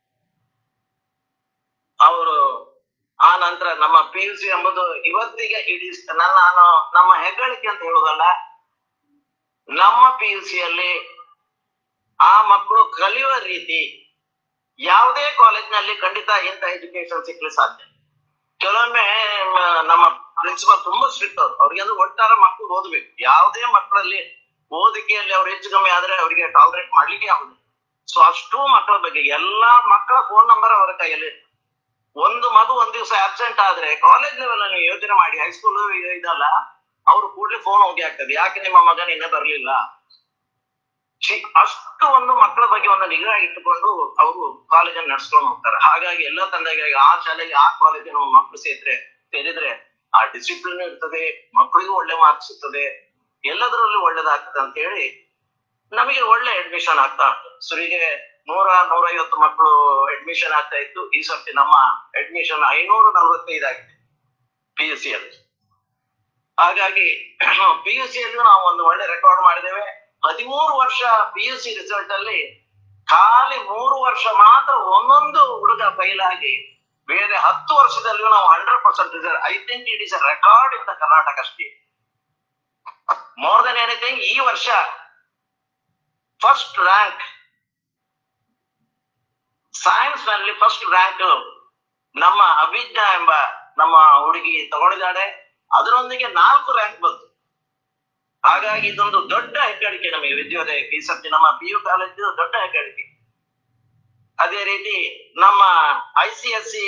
ಅವರು ಆ ನಂತರ ನಮ್ಮ ಪಿ ಯು ಸಿ ಎಂಬುದು ಇವತ್ತಿಗೆ ಇಡೀ ನನ್ನ ನಾನು ನಮ್ಮ ಹೆಗ್ಗಳಿಕೆ ಅಂತ ಹೇಳುದಲ್ಲ ನಮ್ಮ ಪಿ ಯು ಸಿಯಲ್ಲಿ ಆ ಮಕ್ಕಳು ಕಲಿಯುವ ರೀತಿ ಯಾವುದೇ ಕಾಲೇಜ್ನಲ್ಲಿ ಖಂಡಿತ ಇಂಥ ಎಜುಕೇಶನ್ ಸಿಗ್ಲಿಕ್ಕೆ ಸಾಧ್ಯ ಕೆಲವೊಮ್ಮೆ ಮ, ನಮ್ಮ ಪ್ರಿನ್ಸಿಪಲ್ ತುಂಬಾ ಸ್ಟ್ರಿಕ್ಟ್ ಅವ್ರು ಅವ್ರಿಗೆ ಅಂದ್ರೆ ಒಟ್ಟಾರೆ ಮಕ್ಕಳು ಓದ್ಬೇಕು ಯಾವುದೇ ಮಕ್ಕಳಲ್ಲಿ ಓದಿಕೆಯಲ್ಲಿ ಅವ್ರು ಹೆಚ್ಚು ಕಮ್ಮಿ ಆದ್ರೆ ಅವರಿಗೆ ಟಾಲರೇಟ್ ಮಾಡ್ಲಿಕ್ಕೆ ಆಗುದು ಸೊ ಅಷ್ಟು ಮಕ್ಕಳ ಬಗ್ಗೆ ಎಲ್ಲಾ ಮಕ್ಕಳ ಫೋನ್ ನಂಬರ್ ಅವರ ಕೈಯಲ್ಲಿ ಇರ್ತದೆ. ಒಂದು ಮಗು ಒಂದ್ ದಿವಸ ಆಬ್ಸೆಂಟ್ ಆದ್ರೆ ಕಾಲೇಜ್ ಲೆವೆಲ್ ನೀವು ಯೋಚನೆ ಮಾಡಿ ಹೈಸ್ಕೂಲ್ ಇದಲ್ಲ ಅವ್ರು ಕೂಡ್ಲೆ ಫೋನ್ ಹೋಗಿ ಆಗ್ತದೆ ಯಾಕೆ ನಿಮ್ಮ ಮಗ ನಿನ್ನೆ ಬರ್ಲಿಲ್ಲ ಛೀ, ಅಷ್ಟು ಒಂದು ಮಕ್ಕಳ ಬಗ್ಗೆ ಒಂದು ನಿಗಾ ಇಟ್ಟುಕೊಂಡು ಅವರು ಕಾಲೇಜನ್ನು ನಡ್ಸ್ಕೊಂಡು ಹೋಗ್ತಾರೆ ಹಾಗಾಗಿ ಎಲ್ಲ ತಂದೆಗೆ ಆ ಶಾಲೆಗೆ ಆ ಕಾಲೇಜಿನ ಮಕ್ಕಳು ಸೇರಿದ್ರೆ ಸೇರಿದ್ರೆ ಆ ಡಿಸಿಪ್ಲಿನ್ ಇರ್ತದೆ ಮಕ್ಕಳಿಗೂ ಒಳ್ಳೆ ಮಾರ್ಕ್ಸ್ ಸಿಗ್ತದೆ ಎಲ್ಲದರಲ್ಲೂ ಒಳ್ಳೇದಾಗ್ತದೆ ಅಂತ ಹೇಳಿ ನಮಗೆ ಒಳ್ಳೆ ಅಡ್ಮಿಷನ್ ಆಗ್ತಾ ಉಂಟು ಸುರಿಗೆ ನೂರ ನೂರೈವತ್ತು ಮಕ್ಕಳು ಅಡ್ಮಿಷನ್ ಆಗ್ತಾ ಇತ್ತು ಈ ಸರ್ತಿ ನಮ್ಮ ಅಡ್ಮಿಷನ್ ಐನೂರ ನಲವತ್ತೈದು ಆಗಿದೆ ಪಿ ಯು ಸಿ ಅಲ್ಲಿ ಹಾಗಾಗಿ ಪಿ ಯು ಸಿ ನಾವು ಒಂದು ಒಳ್ಳೆ ರೆಕಾರ್ಡ್ ಮಾಡಿದ್ದೇವೆ ಹದಿಮೂರು ವರ್ಷ ಪಿ ಯು ಸಿ ರಿಸಲ್ಟ್ ಅಲ್ಲಿ ಖಾಲಿ ಮೂರು ವರ್ಷ ಮಾತ್ರ ಒಂದೊಂದು ಹುಡುಗ ಫೈಲ್ ಆಗಿ ಬೇರೆ ಹತ್ತು ವರ್ಷದಲ್ಲಿಯೂ ನಾವು hundred percent result I think it is a record in the Karnataka state more than anything ಈ ವರ್ಷ ಫಸ್ಟ್ ರ್ಯಾಂಕ್ ಸೈನ್ಸ್ ನಲ್ಲಿ ಫಸ್ಟ್ ರ್ಯಾಂಕ್ ನಮ್ಮ ಅಭಿಜ್ಞಾ ಎಂಬ ನಮ್ಮ ಹುಡುಗಿ ತಗೊಂಡಿದ್ದಾಳೆ ಅದರೊಂದಿಗೆ ನಾಲ್ಕು ರ್ಯಾಂಕ್ ಬಂತು ಹಾಗಾಗಿ ಇದೊಂದು ದೊಡ್ಡ ಹೆಗ್ಗಳಿಕೆ ನಮಗೆ ವಿದ್ಯೋದಯಕ್ಕೆ ಈ ಸರ್ತಿ ನಮ್ಮ ಪಿ ಯು ಕಾಲೇಜ್ ದೊಡ್ಡ ಹೆಗ್ಗಳಿಕೆ ಅದೇ ರೀತಿ ನಮ್ಮ I C S C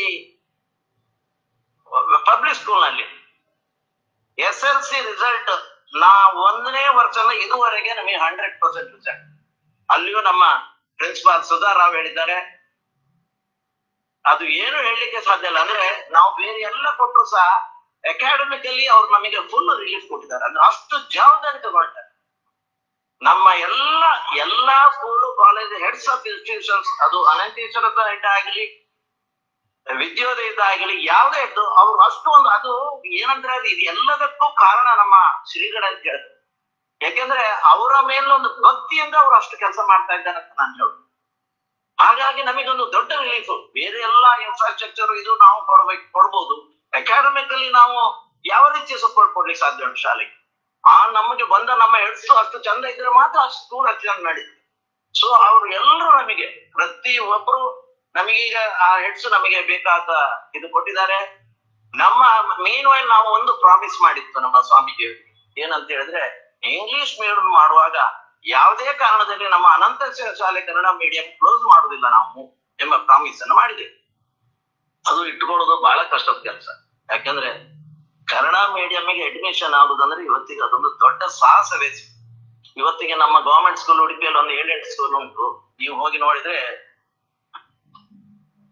public school ನಲ್ಲಿ ಎಸ್ ಎಲ್ ಸಿ ರಿಸಲ್ಟ್ ನಾ ಒಂದನೇ ವರ್ಷದ ಇದುವರೆಗೆ ನಮಗೆ ಹಂಡ್ರೆಡ್ ಪರ್ಸೆಂಟ್ ರಿಸಲ್ಟ್ ಅಲ್ಲಿಯೂ ನಮ್ಮ ಪ್ರಿನ್ಸಿಪಾಲ್ ಸುಧಾ ರಾವ್ ಹೇಳಿದ್ದಾರೆ ಅದು ಏನು ಹೇಳಲಿಕ್ಕೆ ಸಾಧ್ಯ ಇಲ್ಲ ಅಂದ್ರೆ ನಾವು ಬೇರೆ ಎಲ್ಲ ಕೊಟ್ಟರು ಸಹ ಅಕಾಡೆಮಿಕಲಿ ಅವ್ರು ನಮಗೆ ಫುಲ್ ರಿಲೀಫ್ ಕೊಟ್ಟಿದ್ದಾರೆ ಅಂದ್ರೆ ಅಷ್ಟು ಜವಾಬ್ದಾರಿ ತಗೊಳ್ತಾರೆ ನಮ್ಮ ಎಲ್ಲ ಎಲ್ಲಾ school college heads of institutions ಅದು ಅನಂತೇಶ್ವರದ ಹೆಡ್ ಆಗಲಿ ವಿದ್ಯೋದಯದ ಆಗಲಿ ಯಾವುದೇ ಇದ್ದು ಅವ್ರು ಅಷ್ಟು ಒಂದು ಅದು ಏನಂದ್ರೆ ಅದು ಇದು ಎಲ್ಲದಕ್ಕೂ ಕಾರಣ ನಮ್ಮ ಶ್ರೀಗಳ ಅಂತ ಹೇಳ್ತಾರೆ ಯಾಕೆಂದ್ರೆ ಅವರ ಮೇಲೊಂದು ಭಕ್ತಿಯಿಂದ ಅವ್ರು ಅಷ್ಟು ಕೆಲಸ ಮಾಡ್ತಾ ಇದ್ದಾರೆ ಅಂತ ನಾನು ಹೇಳುದು ಹಾಗಾಗಿ ನಮಗೊಂದು ದೊಡ್ಡ ರಿಲೀಫ್ ಬೇರೆ ಎಲ್ಲಾ ಇನ್ಫ್ರಾಸ್ಟ್ರಕ್ಚರ್ ಇದು ನಾವು ಕೊಡ್ಬೇಕು ಕೊಡ್ಬೋದು ಅಕಾಡೆಮಿಕಲಿ ನಾವು ಯಾವ ರೀತಿ ಸಪೋರ್ಟ್ ಕೊಡ್ಲಿಕ್ಕೆ ಸಾಧ್ಯ ಉಂಟು ಶಾಲೆಗೆ ಆ ನಮಗೆ ಬಂದ ನಮ್ಮ ಹೆಡ್ಸ್ ಅಷ್ಟು ಚಂದ ಇದ್ರೆ ಮಾತ್ರ ಅಷ್ಟು ಸ್ಕೂಲ್ ಅಷ್ಟು ಚಂದ ನಡೀತದೆ ಸೊ ಅವ್ರು ಎಲ್ಲರೂ ನಮಗೆ ಪ್ರತಿ ಒಬ್ರು ನಮಗೀಗ ಆ ಹೆಡ್ಸ್ ನಮಗೆ ಬೇಕಾದ ಇದು ಕೊಟ್ಟಿದ್ದಾರೆ ನಮ್ಮ ಮೇನ್ ವೈಲ್ ನಾವು ಒಂದು ಪ್ರಾಮಿಸ್ ಮಾಡಿತ್ತು ನಮ್ಮ ಸ್ವಾಮೀಜಿ ಏನಂತ ಹೇಳಿದ್ರೆ ಇಂಗ್ಲಿಷ್ ಮೀಡಿಯಂ ಮಾಡುವಾಗ ಯಾವುದೇ ಕಾರಣದಲ್ಲಿ ನಮ್ಮ ಅನಂತ ಶ- ಶಾಲೆ ಕನ್ನಡ ಮೀಡಿಯಂ ಕ್ಲೋಸ್ ಮಾಡುವುದಿಲ್ಲ ನಾವು ಎಂಬ ಪ್ರಾಮಿಸ್ ಅನ್ನು ಮಾಡಿದ್ದೇವೆ ಅದು ಇಟ್ಟುಕೊಳ್ಳೋದು ಬಹಳ ಕಷ್ಟದ ಕೆಲಸ ಯಾಕಂದ್ರೆ ಕನ್ನಡ ಮೀಡಿಯಂಗೆ ಅಡ್ಮಿಷನ್ ಆಗುದಂದ್ರೆ ಇವತ್ತಿಗೆ ಅದೊಂದು ದೊಡ್ಡ ಸಾಹಸವೇ ಇವತ್ತಿಗೆ ನಮ್ಮ ಗವರ್ಮೆಂಟ್ ಸ್ಕೂಲ್ ಉಡುಪಿಯಲ್ಲಿ ಒಂದು ಏಳೆಂಟು ಸ್ಕೂಲ್ ಉಂಟು ನೀವು ಹೋಗಿ ನೋಡಿದ್ರೆ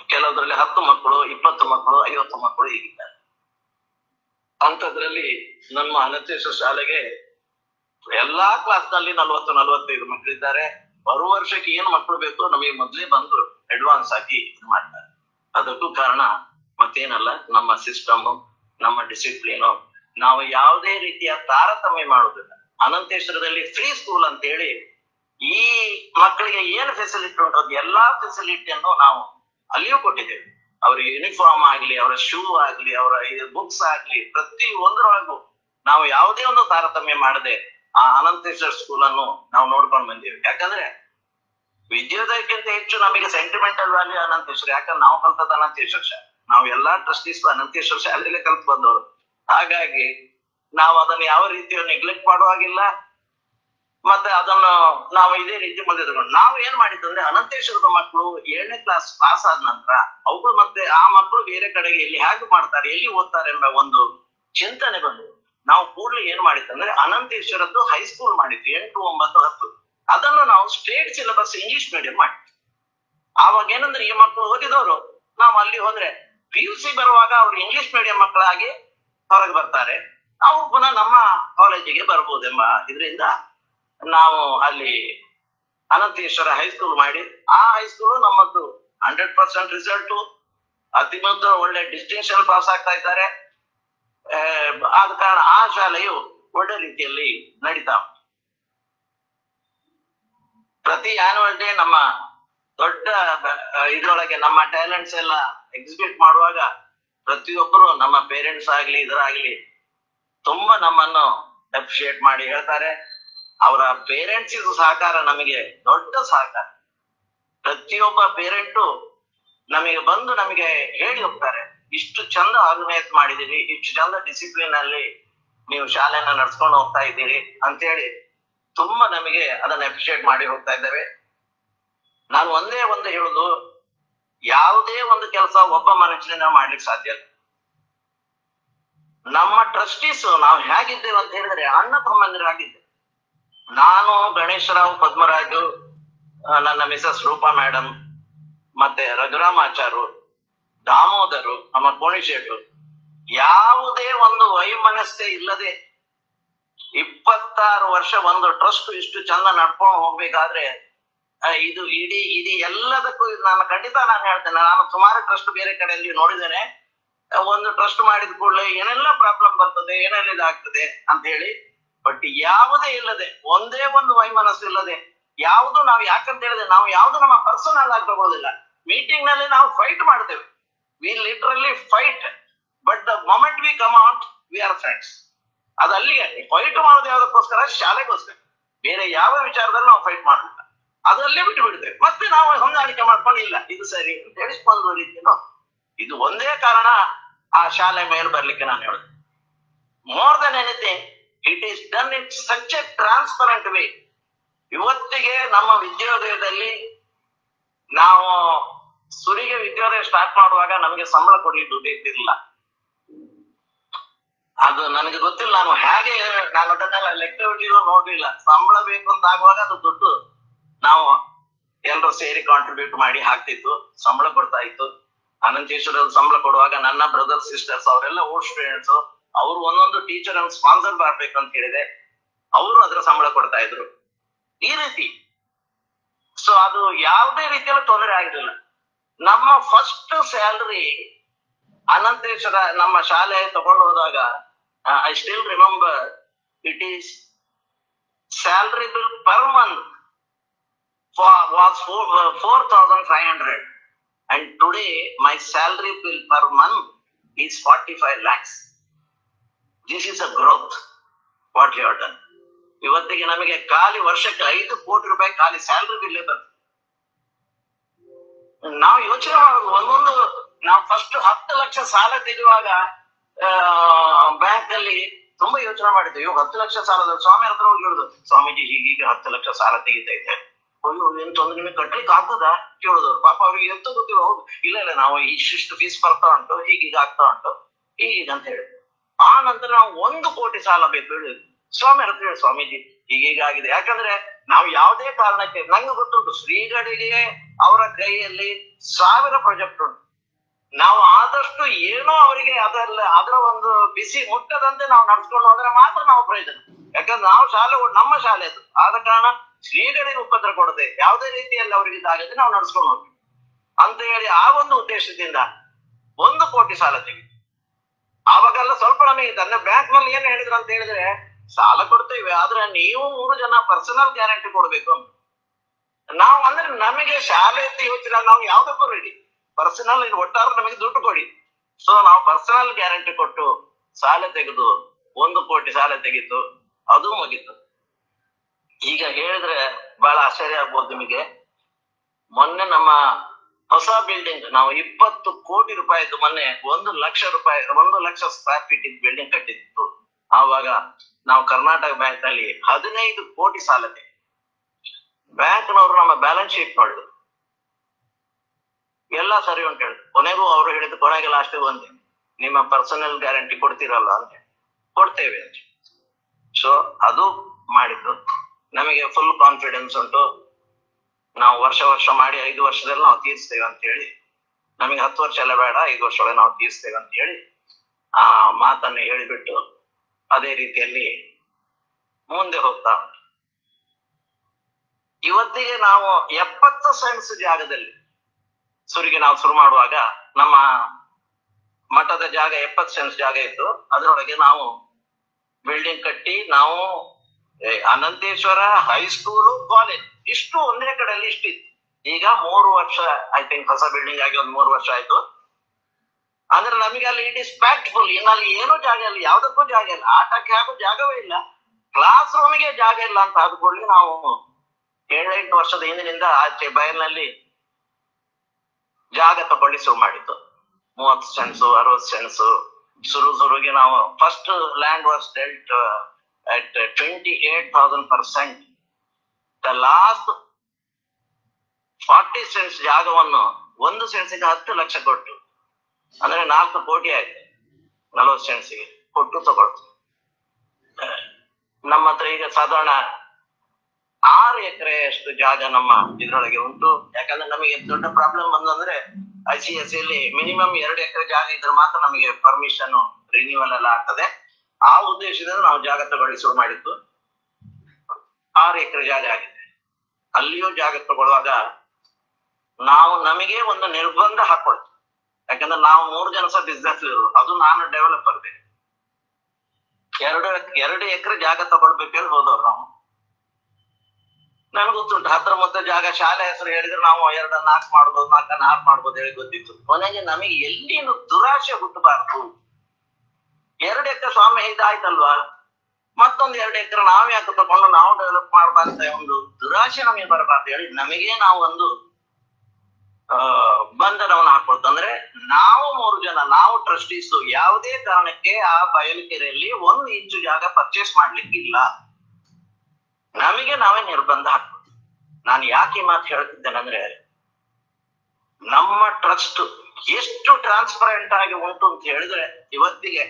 ಕೆಲವರಲ್ಲಿ ಹತ್ತು ಮಕ್ಕಳು ಇಪ್ಪತ್ತು ಮಕ್ಕಳು ಐವತ್ತು ಮಕ್ಕಳು ಹೀಗಿದ್ದಾರೆ ಅಂಥದ್ರಲ್ಲಿ ನಮ್ಮ ಅನಂತೇಶ್ವರ ಶಾಲೆಗೆ ಎಲ್ಲಾ ಕ್ಲಾಸ್ ನಲ್ಲಿ ನಲ್ವತ್ತು ನಲ್ವತ್ತೈದು ಮಕ್ಕಳಿದ್ದಾರೆ ಬರುವ ವರ್ಷಕ್ಕೆ ಏನು ಮಕ್ಕಳು ಬೇಕು ನಮಗೆ ಮೊದಲೇ ಬಂದು ಅಡ್ವಾನ್ಸ್ ಆಗಿ ಇದು ಮಾಡ್ತಾರೆ ಅದಕ್ಕೂ ಕಾರಣ ಮತ್ತೇನಲ್ಲ ನಮ್ಮ ಸಿಸ್ಟಮ್ ನಮ್ಮ ಡಿಸಿಪ್ಲಿನು ನಾವು ಯಾವುದೇ ರೀತಿಯ ತಾರತಮ್ಯ ಮಾಡುದಿಲ್ಲ ಅನಂತೇಶ್ವರದಲ್ಲಿ ಫ್ರೀ ಸ್ಕೂಲ್ ಅಂತ ಹೇಳಿ ಈ ಮಕ್ಕಳಿಗೆ ಏನು ಫೆಸಿಲಿಟಿ ಉಂಟು ಅದು ಎಲ್ಲಾ ಫೆಸಿಲಿಟಿಯನ್ನು ನಾವು ಅಲ್ಲಿಯೂ ಕೊಟ್ಟಿದ್ದೇವೆ ಅವ್ರಿಗೆ ಯೂನಿಫಾರ್ಮ್ ಆಗ್ಲಿ ಅವರ ಶೂ ಆಗ್ಲಿ ಅವರ ಬುಕ್ಸ್ ಆಗ್ಲಿ ಪ್ರತಿ ಒಂದರೊಳಗೂ ನಾವು ಯಾವುದೇ ಒಂದು ತಾರತಮ್ಯ ಮಾಡದೆ ಆ ಅನಂತೇಶ್ವರ ಸ್ಕೂಲ್ ಅನ್ನು ನಾವು ನೋಡ್ಕೊಂಡು ಬಂದೀವಿ ಯಾಕಂದ್ರೆ ವಿದ್ಯೋದಯಕ್ಕಿಂತ ಹೆಚ್ಚು ನಮಗೆ ಸೆಂಟಿಮೆಂಟಲ್ ವ್ಯಾಲ್ಯೂ ಅನಂತೇಶ್ವರ ಯಾಕಂದ್ರೆ ನಾವು ಕಲ್ತದ್ದು ಅನಂತೇಶ್ವರ ಶಾಲೆ ನಾವು ಎಲ್ಲಾ ಟ್ರಸ್ಟೀಸ್ ಅನಂತೇಶ್ವರ ಶಾಲೆಯಲ್ಲೇ ಕಲ್ತು ಬಂದವರು ಹಾಗಾಗಿ ನಾವು ಅದನ್ನು ಯಾವ ರೀತಿಯು ನೆಗ್ಲೆಕ್ಟ್ ಮಾಡುವಾಗಿಲ್ಲ ಮತ್ತೆ ಅದನ್ನು ನಾವು ಇದೇ ರೀತಿ ಮುಂದಿಟ್ಕೊಂಡು ನಾವು ಏನ್ ಮಾಡಿದ್ದು ಅಂದ್ರೆ ಅನಂತೇಶ್ವರದ ಮಕ್ಕಳು ಏಳನೇ ಕ್ಲಾಸ್ ಪಾಸ್ ಆದ ನಂತರ ಅವುಗಳು ಮತ್ತೆ ಆ ಮಕ್ಕಳು ಬೇರೆ ಕಡೆಗೆ ಎಲ್ಲಿ ಹೇಗೆ ಮಾಡ್ತಾರೆ ಎಲ್ಲಿ ಓದ್ತಾರೆ ಎಂಬ ಒಂದು ಚಿಂತನೆ ಬಂದು ನಾವು ಕೂಡಲೇ ಏನ್ ಮಾಡಿತ್ತಂದ್ರೆ ಅನಂತೇಶ್ವರದ್ದು ಹೈಸ್ಕೂಲ್ ಮಾಡಿದ್ವಿ ಎಂಟು ಒಂಬತ್ತು ಹತ್ತು ಅದನ್ನು ನಾವು ಸ್ಟೇಟ್ ಸಿಲೆಬಸ್ ಇಂಗ್ಲಿಷ್ ಮೀಡಿಯಂ ಮಾಡಿದ್ವಿ ಆವಾಗ ಏನಂದ್ರೆ ಈ ಮಕ್ಕಳು ಓದಿದವರು ನಾವು ಅಲ್ಲಿ ಹೋದ್ರೆ ಪಿ ಯು ಸಿ ಬರುವಾಗ ಅವ್ರು ಇಂಗ್ಲಿಷ್ ಮೀಡಿಯಂ ಮಕ್ಕಳಾಗಿ ಹೊರಗೆ ಬರ್ತಾರೆ ಅವ್ರು ಪುನಃ ನಮ್ಮ ಕಾಲೇಜಿಗೆ ಬರ್ಬೋದೆಂಬ ಇದರಿಂದ ನಾವು ಅಲ್ಲಿ ಅನಂತೇಶ್ವರ ಹೈಸ್ಕೂಲ್ ಮಾಡಿ ಆ ಹೈಸ್ಕೂಲ್ ನಮ್ಮದು ಹಂಡ್ರೆಡ್ ಪರ್ಸೆಂಟ್ ರಿಸಲ್ಟ್ ಅತಿ ಮೊದಲು ಒಳ್ಳೆ ಡಿಸ್ಟಿಂಕ್ಷನ್ ಪಾಸ್ ಆಗ್ತಾ ಇದ್ದಾರೆ ಆ, ಆದ ಕಾರಣ ಆ ಶಾಲೆಯು ಒಳ್ಳೆ ರೀತಿಯಲ್ಲಿ ನಡೀತಾ ಉಂಟು. ಪ್ರತಿ ಆನ್ಯುವಲ್ ಡೇ ನಮ್ಮ ದೊಡ್ಡ ಆ, ಇದ್ರೊಳಗೆ ನಮ್ಮ ಟ್ಯಾಲೆಂಟ್ಸ್ ಎಲ್ಲ ಎಕ್ಸಿಬಿಟ್ ಮಾಡುವಾಗ ಪ್ರತಿಯೊಬ್ಬರು ನಮ್ಮ ಪೇರೆಂಟ್ಸ್ ಆಗ್ಲಿ ಇದರಾಗ್ಲಿ ತುಂಬಾ ನಮ್ಮನ್ನು ಅಪ್ರಿಶಿಯೇಟ್ ಮಾಡಿ ಹೇಳ್ತಾರೆ ಅವರ ಪೇರೆಂಟ್ಸ್ ಸಹಕಾರ ನಮಗೆ ದೊಡ್ಡ ಸಹಕಾರ ಪ್ರತಿಯೊಬ್ಬ ಪೇರೆಂಟು ನಮಗೆ ಬಂದು ನಮಗೆ ಹೇಳಿ ಹೋಗ್ತಾರೆ ಇಷ್ಟು ಚಂದ ಆರ್ಗನೈಸ್ ಮಾಡಿದೀರಿ ಇಷ್ಟು ಚಂದ ಡಿಸಿಪ್ಲಿನ್ ಅಲ್ಲಿ ನೀವು ಶಾಲೆಯನ್ನ ನಡ್ಸ್ಕೊಂಡು ಹೋಗ್ತಾ ಇದ್ದೀರಿ ಅಂತೇಳಿ ತುಂಬಾ ನಮಗೆ ಅದನ್ನ ಅಪ್ರಿಶಿಯೇಟ್ ಮಾಡಿ ಹೋಗ್ತಾ ಇದ್ದೇವೆ ನಾನು ಒಂದೇ ಒಂದು ಹೇಳುದು ಯಾವುದೇ ಒಂದು ಕೆಲಸ ಒಬ್ಬ ಮನುಷ್ಯನಿಂದ ಮಾಡ್ಲಿಕ್ಕೆ ಸಾಧ್ಯ ಇಲ್ಲ ನಮ್ಮ ಟ್ರಸ್ಟೀಸ್ ನಾವು ಹೇಗಿದ್ದೇವೆ ಅಂತ ಹೇಳಿದ್ರೆ ಅಣ್ಣ ತಮ್ಮಂದಿರಾಗಿದ್ದೇವೆ ನಾನು ಗಣೇಶರಾವ್ ಪದ್ಮರಾಜು ಆ, ನನ್ನ ಮಿಸಸ್ ರೂಪಾ ಮೇಡಮ್ ಮತ್ತೆ ರಘುರಾಮಾಚಾರು ದಾಮೋದರು ನಮ್ಮ ಕೋಣಿಶೇಟು ಯಾವುದೇ ಒಂದು ವೈಮನಸ್ಸೆ ಇಲ್ಲದೆ ಇಪ್ಪತ್ತಾರು ವರ್ಷ ಒಂದು ಟ್ರಸ್ಟ್ ಇಷ್ಟು ಚಂದ ನಡ್ಕೊಂಡು ಹೋಗ್ಬೇಕಾದ್ರೆ ಆ, ಇದು ಇಡೀ ಇಡೀ ಎಲ್ಲದಕ್ಕೂ ಇದು ನಾನು ಖಂಡಿತ ನಾನು ಹೇಳ್ತೇನೆ ನಾನು ಸುಮಾರು ಟ್ರಸ್ಟ್ ಬೇರೆ ಕಡೆಯಲ್ಲಿ ನೋಡಿದ್ದೇನೆ ಆ, ಒಂದು ಟ್ರಸ್ಟ್ ಮಾಡಿದ ಕೂಡಲೇ ಏನೆಲ್ಲ ಪ್ರಾಬ್ಲಮ್ ಬರ್ತದೆ ಏನೆಲ್ಲ ಇದಾಗ್ತದೆ ಅಂತ ಹೇಳಿ ಬಟ್ ಯಾವುದೇ ಇಲ್ಲದೆ ಒಂದೇ ಒಂದು ವೈಮನಸ್ಸು ಇಲ್ಲದೆ ಯಾವುದು ನಾವು ಯಾಕಂತ ಹೇಳಿದ್ರೆ ನಾವು ಯಾವುದು ನಮ್ಮ ಪರ್ಸನಲ್ ಆಗಿ ತಗೊಳ್ಳೋದಿಲ್ಲ ಮೀಟಿಂಗ್ ನಲ್ಲಿ ನಾವು ಫೈಟ್ ಮಾಡ್ತೇವೆ we literally fight but the moment we come out we are friends ಅದು ಅಲ್ಲಿಗೆ ಫೈಟ್ ಮಾಡೋದು ಯಾವುದಕ್ಕೋಸ್ಕರ ಶಾಲೆಗೋಸ್ಕರ ಬೇರೆ ಯಾವ ವಿಚಾರದಲ್ಲಿ ನಾವು ಫೈಟ್ ಮಾಡಲಿಲ್ಲ ಅದಲ್ಲೇ ಬಿಟ್ಟು ಬಿಡ್ತೇವೆ ಮತ್ತೆ ನಾವು ಹೊಂದಾಣಿಕೆ ಮಾಡ್ಕೊಂಡು ಇಲ್ಲ ಇದು ಸರಿ ಅಂತ ಹೇಳಿ ಒಂದು ರೀತಿ ಇದು ಒಂದೇ ಕಾರಣ ಆ ಶಾಲೆ ಮೇಲೆ ಬರ್ಲಿಕ್ಕೆ ನಾನು ಹೇಳುದು more than anything it is done it such a transparent way ಇವತ್ತಿಗೆ ನಮ್ಮ ವಿದ್ಯೋದಯದಲ್ಲಿ ನಾವು ಸುರಿಗೆ ವಿದ್ಯೋದಯ ಸ್ಟಾರ್ಟ್ ಮಾಡುವಾಗ ನಮಗೆ ಸಂಬಳ ಕೊಡ್ಲಿಕ್ಕೆ ದುಡ್ಡು ಇದ್ದಿರಲಿಲ್ಲ ಅದು ನನಗೆ ಗೊತ್ತಿಲ್ಲ ನಾನು ಹೇಗೆ ನಾನು ಅದನ್ನೆಲ್ಲ ಲೆಕ್ಕವಿಡ್ಲಿಲ್ಲ ನೋಡ್ಲಿಲ್ಲ ಸಂಬಳ ಬೇಕು ಅಂತ ಆಗುವಾಗ ಅದು ದುಡ್ಡು ನಾವು ಎಲ್ಲರೂ ಸೇರಿ ಕಾಂಟ್ರಿಬ್ಯೂಟ್ ಮಾಡಿ ಹಾಕ್ತಿತ್ತು ಸಂಬಳ ಕೊಡ್ತಾ ಇತ್ತು ಅನಂತೇಶ್ವರ ಸಂಬಳ ಕೊಡುವಾಗ ನನ್ನ ಬ್ರದರ್ ಸಿಸ್ಟರ್ಸ್ ಅವರೆಲ್ಲ ಓಲ್ಡ್ ಸ್ಟೂಡೆಂಟ್ಸ್ ಅವರು ಒಂದೊಂದು ಟೀಚರ್ ಅನ್ನು ಸ್ಪಾನ್ಸರ್ ಮಾಡ್ಬೇಕು ಅಂತ ಹೇಳಿದೆ ಅವರು ಅದರ ಸಂಬಳ ಕೊಡ್ತಾ ಇದ್ರು ಈ ರೀತಿ ಸೊ ಅದು ಯಾವುದೇ ರೀತಿಯಲ್ಲಿ ತೊಂದರೆ ಆಗಿರಲಿಲ್ಲ ನಮ್ಮ ಫಸ್ಟ್ ಸ್ಯಾಲರಿ ಅನಂತೇಶ್ವರ ನಮ್ಮ ಶಾಲೆ ತಗೊಂಡು ಹೋದಾಗ I still remember it is salary bill per month was four thousand five hundred and today my salary bill per month is forty five lakhs this is a growth what you done ಇವತ್ತಿಗೆ ನಮಗೆ ಖಾಲಿ ವರ್ಷಕ್ಕೆ ಐದು ಕೋಟಿ ರೂಪಾಯಿ ಖಾಲಿ salary ಬಿಲ್ಲೇ ಬರ್ತದೆ ನಾವು ಯೋಚನೆ ಮಾಡೋದು ಒಂದೊಂದು ನಾವು ಫಸ್ಟ್ ಹತ್ತು ಲಕ್ಷ ಸಾಲ ತೆಗೆಯುವಾಗ ಬ್ಯಾಂಕ್ ಅಲ್ಲಿ ತುಂಬಾ ಯೋಚನೆ ಮಾಡಿದ್ವಿ ಇವಾಗ ಹತ್ತು ಲಕ್ಷ ಸಾಲದ ಸ್ವಾಮಿ ಹತ್ರ ಹೋಗಿ ಹೇಳುದು ಸ್ವಾಮೀಜಿ ಹೀಗೀಗ ಹತ್ತು ಲಕ್ಷ ಸಾಲ ತೆಗಿತಾ ಇದ್ದೆ ಅಯ್ಯೋ ಎಂತ ಒಂದು ನಿಮಗೆ ಕಟ್ಲಿಕ್ಕೆ ಆಗ್ತದ ಕೇಳಿದವ್ರು ಪಾಪ ಅವ್ರಿಗೆ ಎಂತ ಗೊತ್ತಿಲ್ಲ ಹೌದು ಇಲ್ಲ ಇಲ್ಲ ನಾವು ಇಷ್ಟಿಷ್ಟು ಫೀಸ್ ಬರ್ತಾ ಉಂಟು ಹೀಗೀಗ ಆಗ್ತಾ ಉಂಟು ಹೀಗೀಗ ಅಂತ ಹೇಳಿ ಆ ನಂತರ ನಾವು ಒಂದು ಕೋಟಿ ಸಾಲ ಬೇಕು ಹೇಳಿ ಸ್ವಾಮಿ ಹತ್ರ ಹೇಳಿ ಸ್ವಾಮೀಜಿ ಹೀಗೀಗಾಗಿದೆ ಯಾಕಂದ್ರೆ ನಾವು ಯಾವುದೇ ಕಾರಣಕ್ಕೆ ನಂಗೆ ಗೊತ್ತುಂಟು ಶ್ರೀಗಳಿಗೆ ಅವರ ಕೈಯಲ್ಲಿ ಸಾವಿರ ಪ್ರಾಜೆಕ್ಟ್ ಉಂಟು ನಾವು ಆದಷ್ಟು ಏನೋ ಅವರಿಗೆ ಅದಲ್ಲ ಅದರ ಒಂದು ಬಿಸಿ ಮುಟ್ಟದಂತೆ ನಾವು ನಡ್ಸ್ಕೊಂಡು ಹೋದ್ರೆ ಮಾತ್ರ ನಾವು ಪ್ರಯೋಜನ ಯಾಕಂದ್ರೆ ನಾವು ಶಾಲೆ ನಮ್ಮ ಶಾಲೆ ಅದು ಆದ ಕಾರಣ ಶ್ರೀಗಳಿಗೆ ಉಪದ್ರ ಕೊಡದೆ ಯಾವುದೇ ರೀತಿಯಲ್ಲಿ ಅವರಿಗೆ ಇದಾಗದೆ ನಾವು ನಡ್ಸ್ಕೊಂಡು ಹೋಗ್ತೀವಿ ಅಂತ ಹೇಳಿ ಆ ಒಂದು ಉದ್ದೇಶದಿಂದ ಒಂದು ಕೋಟಿ ಸಾಲ ತೆಗಿ ಆವಾಗೆಲ್ಲ ಸ್ವಲ್ಪ ನಮಗೆ ತನ್ನ ಬ್ಯಾಂಕ್ ನಲ್ಲಿ ಏನ್ ಹೇಳಿದ್ರು ಅಂತ ಹೇಳಿದ್ರೆ ಸಾಲ ಕೊಡ್ತೇವೆ ಆದ್ರೆ ನೀವು ಮೂರು ಜನ ಪರ್ಸನಲ್ ಗ್ಯಾರಂಟಿ ಕೊಡ್ಬೇಕು ಅಂತ ನಾವು ಅಂದ್ರೆ ನಮಗೆ ಶಾಲೆ ಅಂತ ಯೋಚನೆ ನಾವು ಯಾವ್ದಕ್ಕೂ ರೆಡಿ ಪರ್ಸನಲ್ ಒಟ್ಟಾರೆ ನಮಗೆ ದುಡ್ಡು ಕೊಡಿ ಸೊ ನಾವು ಪರ್ಸನಲ್ ಗ್ಯಾರಂಟಿ ಕೊಟ್ಟು ಸಾಲ ತೆಗೆದು ಒಂದು ಕೋಟಿ ಸಾಲ ತೆಗಿತು ಅದು ಮುಗೀತು ಈಗ ಹೇಳಿದ್ರೆ ಬಹಳ ಆಶ್ಚರ್ಯ ಆಗ್ಬೋದು ನಿಮಗೆ ಮೊನ್ನೆ ನಮ್ಮ ಹೊಸ ಬಿಲ್ಡಿಂಗ್ ನಾವು ಇಪ್ಪತ್ತು ಕೋಟಿ ರೂಪಾಯಿದು ಮೊನ್ನೆ ಒಂದು ಲಕ್ಷ ರೂಪಾಯಿ ಒಂದು ಲಕ್ಷ ಸ್ಕ್ವೇರ್ ಫೀಟ್ ಇದ್ ಬಿಲ್ಡಿಂಗ್ ಕಟ್ಟಿತ್ತು ಆವಾಗ ನಾವು ಕರ್ನಾಟಕ ಬ್ಯಾಂಕ್ ನಲ್ಲಿ ಹದಿನೈದು ಕೋಟಿ ಸಾಲ ತೆಗೆದು ಬ್ಯಾಂಕ್ನವರು ನಮ್ಮ ಬ್ಯಾಲೆನ್ಸ್ ಶೀಟ್ ನೋಡಿದ್ರು ಎಲ್ಲ ಸರಿ ಉಂಟು ಹೇಳಿದ್ರು ಕೊನೆಗೂ ಅವರು ಹೇಳಿದ್ದು ಕೊನೆಗೆ ಲಾಸ್ಟ್ ಒಂದೇ ನಿಮ್ಮ ಪರ್ಸನಲ್ ಗ್ಯಾರಂಟಿ ಕೊಡ್ತೀರಲ್ಲ ಅಂತ ಕೊಡ್ತೇವೆ ಅಂತ ಸೊ ಅದು ಮಾಡಿದ್ದು ನಮಗೆ ಫುಲ್ ಕಾನ್ಫಿಡೆನ್ಸ್ ಉಂಟು ನಾವು ವರ್ಷ ವರ್ಷ ಮಾಡಿ ಐದು ವರ್ಷದಲ್ಲಿ ನಾವು ತೀರಿಸ್ತೇವೆ ಅಂತ ಹೇಳಿ ನಮಗೆ ಹತ್ತು ವರ್ಷ ಎಲ್ಲ ಬೇಡ ಐದು ವರ್ಷ ಒಳಗೆ ನಾವು ತೀರಿಸ್ತೇವೆ ಅಂತ ಹೇಳಿ ಆ ಮಾತನ್ನು ಹೇಳಿಬಿಟ್ಟು ಅದೇ ರೀತಿಯಲ್ಲಿ ಮುಂದೆ ಹೋಗ್ತಾ ಉಂಟು ಇವತ್ತಿಗೆ ನಾವು ಎಪ್ಪತ್ತು ಸೆನ್ಸ್ ಜಾಗದಲ್ಲಿ ಸುರಿಗೆ ನಾವು ಶುರು ಮಾಡುವಾಗ ನಮ್ಮ ಮಠದ ಜಾಗ ಎಪ್ಪತ್ತು ಸೆನ್ಸ್ ಜಾಗ ಇತ್ತು ಅದರೊಳಗೆ ನಾವು ಬಿಲ್ಡಿಂಗ್ ಕಟ್ಟಿ ನಾವು ಏ, ಅನಂತೇಶ್ವರ ಹೈಸ್ಕೂಲು ಕಾಲೇಜ್ ಇಷ್ಟು ಒಂದೇ ಕಡೆಯಲ್ಲಿ ಇಷ್ಟಿತ್ತು ಈಗ ಮೂರು ವರ್ಷ ಐ ಥಿಂಕ್ ಹೊಸ ಬಿಲ್ಡಿಂಗ್ ಆಗಿ ಒಂದು ಮೂರು ವರ್ಷ ಆಯ್ತು ಅಂದ್ರೆ ನಮಗೆ ಅಲ್ಲಿ ಇಟ್ ಇಸ್ ಪ್ಯಾಕ್ಟ್ಫುಲ್ ಇನ್ನಲ್ಲಿ ಏನೂ ಜಾಗ ಇಲ್ಲ ಯಾವ್ದಕ್ಕೂ ಜಾಗ ಇಲ್ಲ ಆಟಕ್ಕೆ ಹಾಗೂ ಜಾಗವೇ ಇಲ್ಲ ಕ್ಲಾಸ್ ರೂಮಿಗೆ ಜಾಗ ಇಲ್ಲ ಅಂತ ಆದ್ಕೊಳ್ಳಿ ನಾವು ಏಳೆಂಟು ವರ್ಷದ ಹಿಂದಿನಿಂದ ಆಚೆ ಬಯಲಿನಲ್ಲಿ ಜಾಗ ತಗೊಳ್ಳಿ ಶುರು ಮಾಡಿದ್ದು ಮೂವತ್ತು ಸೆನ್ಸು ಅರವತ್ತು ಸೆನ್ಸು ಶುರು ಶುರುಗೆ ನಾವು first land was dealt at twenty eight thousand percent the last forty cents ಜಾಗವನ್ನು ಒಂದು ಸೆನ್ಸಿಗೆ ಹತ್ತು ಲಕ್ಷ ಕೊಟ್ಟು ಅಂದ್ರೆ ನಾಲ್ಕು ಕೋಟಿ ಆಯ್ತು ನಲವತ್ತು ಸೆನ್ಸಿಗೆ ಕೊಟ್ಟು ತಗೊಳ್ತು ನಮ್ಮ ಹತ್ರ ಈಗ ಸಾಧಾರಣ ಆರು ಎಕರೆಯಷ್ಟು ಜಾಗ ನಮ್ಮ ಇದ್ರೊಳಗೆ ಉಂಟು ಯಾಕಂದ್ರೆ ನಮಗೆ ದೊಡ್ಡ ಪ್ರಾಬ್ಲಮ್ ಬಂದಂದ್ರೆ ಐ ಸಿ ಎಸ್ ಅಲ್ಲಿ ಮಿನಿಮಮ್ ಎರಡು ಎಕರೆ ಜಾಗ ಇದ್ರೆ ಮಾತ್ರ ನಮಗೆ ಪರ್ಮಿಷನ್ ರಿನ್ಯೂವಲ್ ಎಲ್ಲ ಆಗ್ತದೆ ಆ ಉದ್ದೇಶದಿಂದ ನಾವು ಜಾಗ ತಗೊಳ್ಳಿ ಶುರು ಮಾಡಿದ್ದು ಆರು ಎಕರೆ ಜಾಗ ಆಗಿದೆ ಅಲ್ಲಿಯೂ ಜಾಗ ತಗೊಳ್ಳುವಾಗ ನಾವು ನಮಗೆ ಒಂದು ನಿರ್ಬಂಧ ಹಾಕೊಳ್ತೀವಿ ಯಾಕಂದ್ರೆ ನಾವು ಮೂರು ಜನ ಸಹ ಬಿಸ್ನೆಸ್ ಅದು ನಾನು ಡೆವಲಪರ್ ಬೇರೆ ಎರಡು ಎರಡು ಎಕರೆ ಜಾಗ ತಗೊಳ್ಬೇಕಂತ ಹೋದವ್ರು ನಾವು ನಮ್ಗೆ ಗೊತ್ತುಂಟು ಹತ್ರ ಮತ್ತೆ ಜಾಗ ಶಾಲೆ ಹೆಸರು ಹೇಳಿದ್ರೆ ನಾವು ಎರಡ ನಾಲ್ಕು ಮಾಡ್ಬೋದು ನಾಲ್ಕ ನಾಲ್ಕು ಮಾಡ್ಬೋದು ಹೇಳಿ ಗೊತ್ತಿತ್ತು ಕೊನೆಗೆ ನಮಗೆ ಎಲ್ಲಿನೂ ದುರಾಶೆ ಹುಟ್ಟಬಾರ್ದು ಎರಡು ಎಕರೆ ಸ್ವಾಮಿ ಇದಾಯ್ತಲ್ವಾ ಮತ್ತೊಂದು ಎರಡು ಎಕರೆ ನಾವು ಯಾಕೆ ತಗೊಂಡು ನಾವು ಡೆವಲಪ್ ಮಾಡಬಾರ್ದ ಒಂದು ದುರಾಶೆ ನಮಗೆ ಬರಬಾರ್ದು ಹೇಳಿ ನಮಗೆ ನಾವು ಒಂದು ಆ ಬಂಧನವನ್ನು ಹಾಕೊಳ್ತು ಅಂದ್ರೆ ನಾವು ಮೂರು ಜನ ನಾವು ಟ್ರಸ್ಟೀಸ್ ಯಾವುದೇ ಕಾರಣಕ್ಕೆ ಆ ಬಯಲುಕೆರೆಯಲ್ಲಿ ಒಂದು ಇಂಚು ಜಾಗ ಪರ್ಚೇಸ್ ಮಾಡ್ಲಿಕ್ಕಿಲ್ಲ ನಮಗೆ ನಾವೇ ನಿರ್ಬಂಧ ಹಾಕ್ಬೋದು ನಾನು ಯಾಕೆ ಈ ಮಾತು ಹೇಳ್ತಿದ್ದೇನೆಂದ್ರೆ ನಮ್ಮ ಟ್ರಸ್ಟ್ ಎಷ್ಟು ಟ್ರಾನ್ಸ್ಪರೆಂಟ್ ಆಗಿ ಉಂಟು ಅಂತ ಹೇಳಿದ್ರೆ ಇವತ್ತಿಗೆ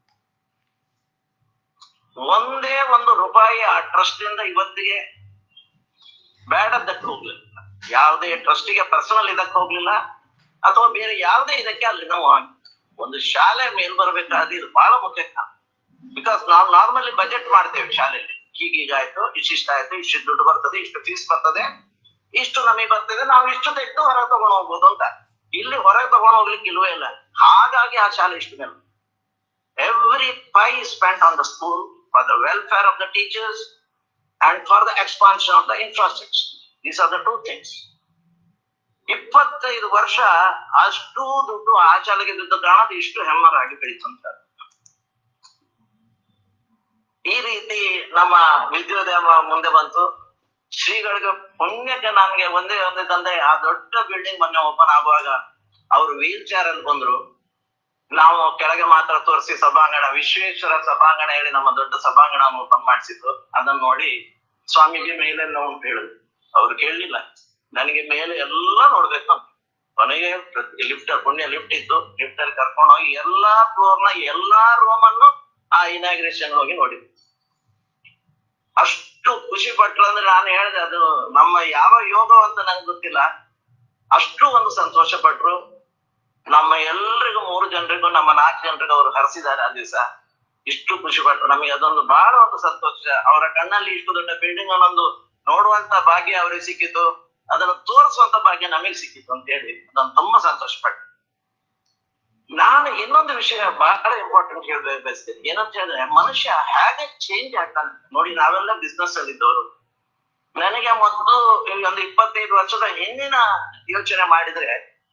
ಒಂದೇ ಒಂದು ರೂಪಾಯಿ ಆ ಟ್ರಸ್ಟ್ ಇಂದ ಇವತ್ತಿಗೆ ಬೇಡದ್ದಕ್ಕೆ ಹೋಗ್ಲಿಲ್ಲ ಯಾವುದೇ ಟ್ರಸ್ಟಿಗೆ ಪರ್ಸನಲ್ ಇದಕ್ಕೆ ಹೋಗ್ಲಿಲ್ಲ ಅಥವಾ ಬೇರೆ ಯಾವುದೇ ಇದಕ್ಕೆ ಅಲ್ಲಿ ನಾವು ಒಂದು ಶಾಲೆ ಮೇಲ್ ಬರ್ಬೇಕಾದ್ರೆ ಇದು ಬಹಳ ಮುಖ್ಯ ಬಿಕಾಸ್ ನಾವು ನಾರ್ಮಲಿ ಬಜೆಟ್ ಮಾಡ್ತೇವೆ ಶಾಲೆಯಲ್ಲಿ ಹೀಗೀಗಾಯ್ತು ಇಷ್ಟಿಷ್ಟಾಯ್ತು ಇಷ್ಟು ದುಡ್ಡು ಬರ್ತದೆ ಇಷ್ಟು ಫೀಸ್ ಬರ್ತದೆ ಇಷ್ಟು ನಮಗೆ ಬರ್ತದೆ ನಾವು ಇಷ್ಟು ತೆಗೆದು ಹೊರಗೆ ತಗೊಂಡು ಹೋಗ್ಬೋದು ಅಂತ ಇಲ್ಲಿ ಹೊರಗೆ ತಗೊಂಡು ಹೋಗ್ಲಿಕ್ಕೆ ಇಲ್ವೇ ಇಲ್ಲ ಹಾಗಾಗಿ ಆ ಶಾಲೆ ಇಷ್ಟು ಮೇಲೆ every pie is spent on the school for the welfare of the teachers and for the expansion of the infrastructure. These are the two things. ಇಪ್ಪತ್ತೈದು ವರ್ಷ ಅಷ್ಟು ದುಡ್ಡು ಆ ಶಾಲೆಗೆ ದುಡ್ಡು ಕಾಣೋದು ಇಷ್ಟು ಹೆಮ್ಮರಾಗಿ ಬೆಳೀತು ಅಂತ ಈ ರೀತಿ ನಮ್ಮ ವಿದ್ಯೋದ್ಯಮ ಮುಂದೆ ಬಂತು ಶ್ರೀಗಳಿಗೆ ಪುಣ್ಯಕ್ಕೆ ನನ್ಗೆ ಒಂದೇ ಒಂದೇ ತಂದೆ ಆ ದೊಡ್ಡ ಬಿಲ್ಡಿಂಗ್ ಮೊನ್ನೆ ಓಪನ್ ಆಗುವಾಗ ಅವರು ವೀಲ್ ಚೇರ್ ಅಲ್ಲಿ ಬಂದ್ರು ನಾವು ಕೆಳಗೆ ಮಾತ್ರ ತೋರಿಸಿ ಸಭಾಂಗಣ ವಿಶ್ವೇಶ್ವರ ಸಭಾಂಗಣ ಹೇಳಿ ನಮ್ಮ ದೊಡ್ಡ ಸಭಾಂಗಣ ಓಪನ್ ಮಾಡಿಸಿದ್ರು ಅದನ್ನ ನೋಡಿ ಸ್ವಾಮೀಜಿ ಮೇಲೆಲ್ಲ ಉಂಟು ಹೇಳಿದ್ರು ಅವ್ರು ಕೇಳಲಿಲ್ಲ ನನಗೆ ಮೇಲೆ ಎಲ್ಲ ನೋಡ್ಬೇಕು ಅಂತ ಕೊನೆಗೆ ಲಿಫ್ಟ್ ಪುಣ್ಯ ಲಿಫ್ಟ್ ಇತ್ತು ಲಿಫ್ಟ್ ಅಲ್ಲಿ ಕರ್ಕೊಂಡು ಹೋಗಿ ಎಲ್ಲಾ ಫ್ಲೋರ್ ನ ಎಲ್ಲಾ ರೂಮ್ ಅನ್ನು ಆ ಇನಾಗ್ರೇಷನ್ ಹೋಗಿ ನೋಡಿದ್ವಿ ಅಷ್ಟು ಖುಷಿ ಪಟ್ರು ಅಂದ್ರೆ ನಾನು ಹೇಳಿದೆ ಅದು ನಮ್ಮ ಯಾವ ಯೋಗ ಅಂತ ನಂಗೆ ಗೊತ್ತಿಲ್ಲ ಅಷ್ಟು ಒಂದು ಸಂತೋಷ ಪಟ್ರು ನಮ್ಮ ಎಲ್ರಿಗೂ ಮೂರು ಜನರಿಗೂ ನಮ್ಮ ನಾಲ್ಕು ಜನರಿಗೂ ಅವರು ಹರಿಸಿದ್ದಾರೆ ಆ ದಿವಸ ಇಷ್ಟು ಖುಷಿ ಪಟ್ರು ನಮಗೆ ಅದೊಂದು ಬಹಳ ಒಂದು ಸಂತೋಷ ಅವರ ಕಣ್ಣಲ್ಲಿ ಇಷ್ಟು ದೊಡ್ಡ ಬಿಲ್ಡಿಂಗ್ ಅನ್ನೊಂದು ನೋಡುವಂತ ಭಾಗ್ಯ ಅವರಿಗೆ ಸಿಕ್ಕಿತು ಅದನ್ನು ತೋರಿಸುವಂತ ಭಾಗ್ಯ ನಮಗೆ ಸಿಕ್ಕಿತು ಅಂತ ಹೇಳಿ ನಾನು ತುಂಬಾ ಸಂತೋಷ ಪಟ್ಟೆ ನಾನು ಇನ್ನೊಂದು ವಿಷಯ ಬಹಳ ಇಂಪಾರ್ಟೆಂಟ್ ಹೇಳ್ಬೇಕು ಬಯಸ್ತೇನೆ ಏನಂತ ಹೇಳಿದ್ರೆ ಮನುಷ್ಯ ಹೇಗೆ ಚೇಂಜ್ ಆಗ್ತಾನೆ ನೋಡಿ ನಾವೆಲ್ಲ ಬಿಸ್ನೆಸ್ ಅಲ್ಲಿ ಇದ್ದವರು ನನಗೆ ಮೊದಲು ಈ ಒಂದು ಇಪ್ಪತ್ತೈದು ವರ್ಷದ ಹಿಂದಿನ ಯೋಚನೆ ಮಾಡಿದ್ರೆ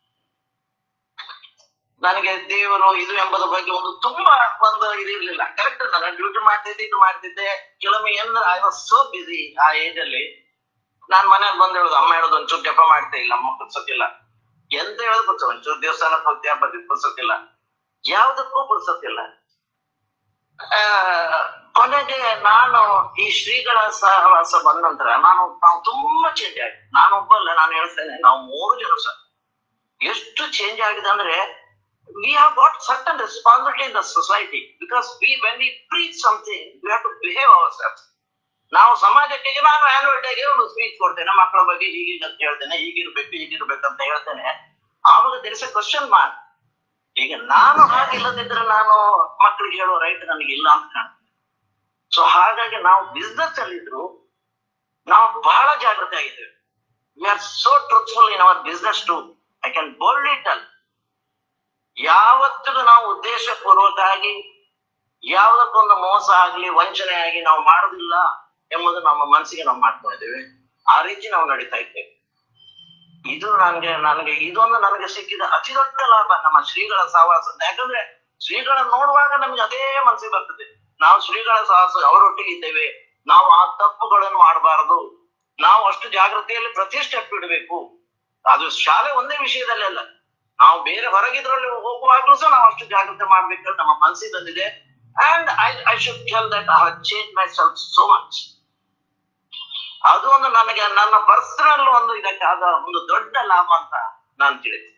ನನಗೆ ದೇವರು ಇದು ಎಂಬುದ ಬಗ್ಗೆ ಒಂದು ತುಂಬಾ ಒಂದು ಇದಿರ್ಲಿಲ್ಲ ಕರೆಕ್ಟ್ ನಾನು ಡ್ಯೂಟಿ ಮಾಡ್ತಿದ್ದೆ ಇದು ಮಾಡ್ತಿದ್ದೆ ಕೆಲವೊಮ್ಮೆ ಏನಂದ್ರೆ ಐ ವಾಸ್ ಸೋ ಬಿಸಿ ಆ ಏಜ್ ಅಲ್ಲಿ ನಾನ್ ಮನೇಲಿ ಬಂದ್ ಹೇಳುದು ಅಮ್ಮ ಹೇಳೋದು ಒಂಚೂರು ಜಪ ಮಾಡ್ತಾ ಇಲ್ಲ ಅಮ್ಮ ಪುರ್ಸೊತ್ತಿಲ್ಲ ಎಂತ ಹೇಳೋದು ಪುರ್ಸ ಒಂಚೂರು ದೇವಸ್ಥಾನಕ್ಕೆ ಹೋಗ್ತೀಯ ಬದಿದ್ ಪುರ್ಸೊತ್ತಿಲ್ಲ ಯಾವ್ದಕ್ಕೂ ಪುರ್ಸೊತ್ತಿಲ್ಲ ಆ, ಕೊನೆಗೆ ನಾನು ಈ ಶ್ರೀಗಳ ಸಹವಾಸ ಬಂದ ನಂತರ ನಾನು ನಾವು ತುಂಬಾ ಚೇಂಜ್ ಆಗಿದೆ ನಾನು ಒಬ್ಬಲ್ಲ ನಾನು ಹೇಳ್ತೇನೆ ನಾವು ಮೂರು ಜನ ಸರ್ ಎಷ್ಟು ಚೇಂಜ್ ಆಗಿದೆ ಅಂದ್ರೆ we have got certain responsibility in the society because we when we preach something we have to behave ourselves ನಾವು ಸಮಾಜಕ್ಕೆ ಈಗ ನಾನು ಆನ್ಯುವಲ್ ಡೇಗೆ ಒಂದು ಸ್ಪೀಚ್ ಕೊಡ್ತೇನೆ ಮಕ್ಕಳ ಬಗ್ಗೆ ಹೀಗೀಗ ಅಂತ ಹೇಳ್ತೇನೆ ಹೀಗಿರ್ಬೇಕು ಹೀಗಿರ್ಬೇಕು ಅಂತ ಹೇಳ್ತೇನೆ ಆವಾಗ ದೇರ್ ಎ ಕ್ವಶನ್ ಮಾರ್ಕ್ ಈಗ ನಾನು ಹಾಗಿಲ್ಲದಿದ್ರೆ ನಾನು ಮಕ್ಕಳಿಗೆ ಹೇಳೋ ರೈಟ್ ನನಗೆ ಇಲ್ಲ ಅಂತ ಕಾಣ್ತದೆ ಸೊ ಹಾಗಾಗಿ ನಾವು ಬಿಸ್ನೆಸ್ ಅಲ್ಲಿ ಇದ್ರು ನಾವು ಬಹಳ ಜಾಗೃತಿ ಆಗಿದ್ದೇವೆ we are so truthful in our business to I can boldly tell ಯಾವತ್ತಿಗೂ ನಾವು ಉದ್ದೇಶ ಪೂರ್ವಕವಾಗಿ ಯಾವುದಕ್ಕೊಂದು ಮೋಸ ಆಗ್ಲಿ ವಂಚನೆ ಆಗಿ ನಾವು ಮಾಡುದಿಲ್ಲ ಎಂಬುದು ನಮ್ಮ ಮನಸ್ಸಿಗೆ ನಾವು ಮಾಡ್ಕೊಂಡಿದ್ದೇವೆ ಆ ರೀತಿ ನಾವು ನಡೀತಾ ಇದ್ದೇವೆ ಇದು ನನಗೆ ನನಗೆ ಇದೊಂದು ನನಗೆ ಸಿಕ್ಕಿದ ಅತಿ ದೊಡ್ಡ ಲಾಭ ನಮ್ಮ ಶ್ರೀಗಳ ಸಹವಾಸ ಯಾಕಂದ್ರೆ ಶ್ರೀಗಳ ನೋಡುವಾಗ ನಮ್ಗೆ ಅದೇ ಮನಸ್ಸಿಗೆ ಬರ್ತದೆ ನಾವು ಶ್ರೀಗಳ ಸಹವಾಸ ಅವರೊಟ್ಟಿಗೆ ಇದ್ದೇವೆ ನಾವು ಆ ತಪ್ಪುಗಳನ್ನು ಮಾಡಬಾರದು ನಾವು ಅಷ್ಟು ಜಾಗೃತಿಯಲ್ಲಿ ಪ್ರತಿ ಸ್ಟೆಪ್ ಇಡಬೇಕು ಅದು ಶಾಲೆ ಒಂದೇ ವಿಷಯದಲ್ಲಿ ಅಲ್ಲ ನಾವು ಬೇರೆ ಹೊರಗಿದ್ರಲ್ಲಿ ಹೋಗುವಾಗ್ಲೂ ಸಹ ನಾವು ಅಷ್ಟು ಜಾಗೃತಿ ಮಾಡ್ಬೇಕು ನಮ್ಮ ಮನಸ್ಸಿಗೆ ಬಂದಿದೆ and I I should tell that I have change myself so much ಅದು ಒಂದು ನನಗೆ ನನ್ನ ಪರ್ಸನಲ್ ಒಂದು ಇದಕ್ಕಾದ ಒಂದು ದೊಡ್ಡ ಲಾಭ ಅಂತ ನಾನು ತಿಳಿದೆ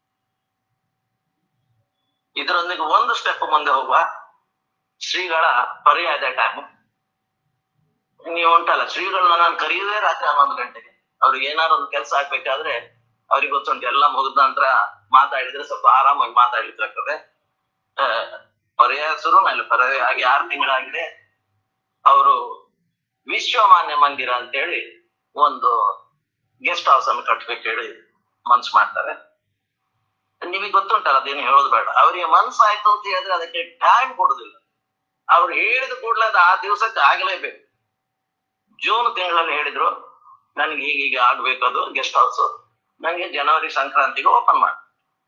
ಇದರೊಂದಿಗೆ ಒಂದು ಸ್ಟೆಪ್ ಮುಂದೆ ಹೋಗುವ ಶ್ರೀಗಳ ಪರ್ಯಾಯದ ಟೈಮ್ ನೀವು ಉಂಟಲ್ಲ ಶ್ರೀಗಳನ್ನ ನಾನು ಕರೆಯುವುದೇ ರಾತ್ರಿ ಹನ್ನೊಂದು ಗಂಟೆಗೆ ಅವ್ರಿಗೆ ಏನಾದ್ರು ಒಂದು ಕೆಲಸ ಆಗ್ಬೇಕಾದ್ರೆ ಅವ್ರಿಗೆ ಗೊತ್ತುಂಟು ಎಲ್ಲ ಮುಗಿದ ನಂತರ ಮಾತಾಡಿದ್ರೆ ಸ್ವಲ್ಪ ಆರಾಮಾಗಿ ಮಾತಾಡ್ಲಿಕ್ಕಾಗ್ತದೆ ಆ, ಪರ್ಯಾಯ ಶುರು ಮೇಲೆ ಪರ್ಯಾಯ ಆಗಿ ಆರು ತಿಂಗಳಾಗಿದೆ ಅವರು ವಿಶ್ವಮಾನ್ಯ ಮಂದಿರ ಅಂತೇಳಿ ಒಂದು ಗೆಸ್ಟ್ ಹೌಸ್ ಅನ್ನು ಕಟ್ಬೇಕು ಹೇಳಿ ಮನ್ಸು ಮಾಡ್ತಾರೆ ನಿಮಗೆ ಗೊತ್ತುಂಟಲ್ಲ ಅದೇನು ಹೇಳೋದು ಬೇಡ ಅವರಿಗೆ ಮನ್ಸಾಯ್ತು ಅಂತ ಹೇಳಿದ್ರೆ ಅದಕ್ಕೆ ಟೈಮ್ ಕೊಡುದಿಲ್ಲ ಅವ್ರು ಹೇಳಿದ ಕೂಡಲೇ ಅದು ಆ ದಿವಸಕ್ಕೆ ಆಗಲೇಬೇಕು ಜೂನ್ ತಿಂಗಳಲ್ಲಿ ಹೇಳಿದ್ರು ನನಗೆ ಹೀಗೀಗ ಆಗ್ಬೇಕು ಅದು ಗೆಸ್ಟ್ ಹೌಸ್ ನನಗೆ ಜನವರಿ ಸಂಕ್ರಾಂತಿಗೆ ಓಪನ್ ಮಾಡಿ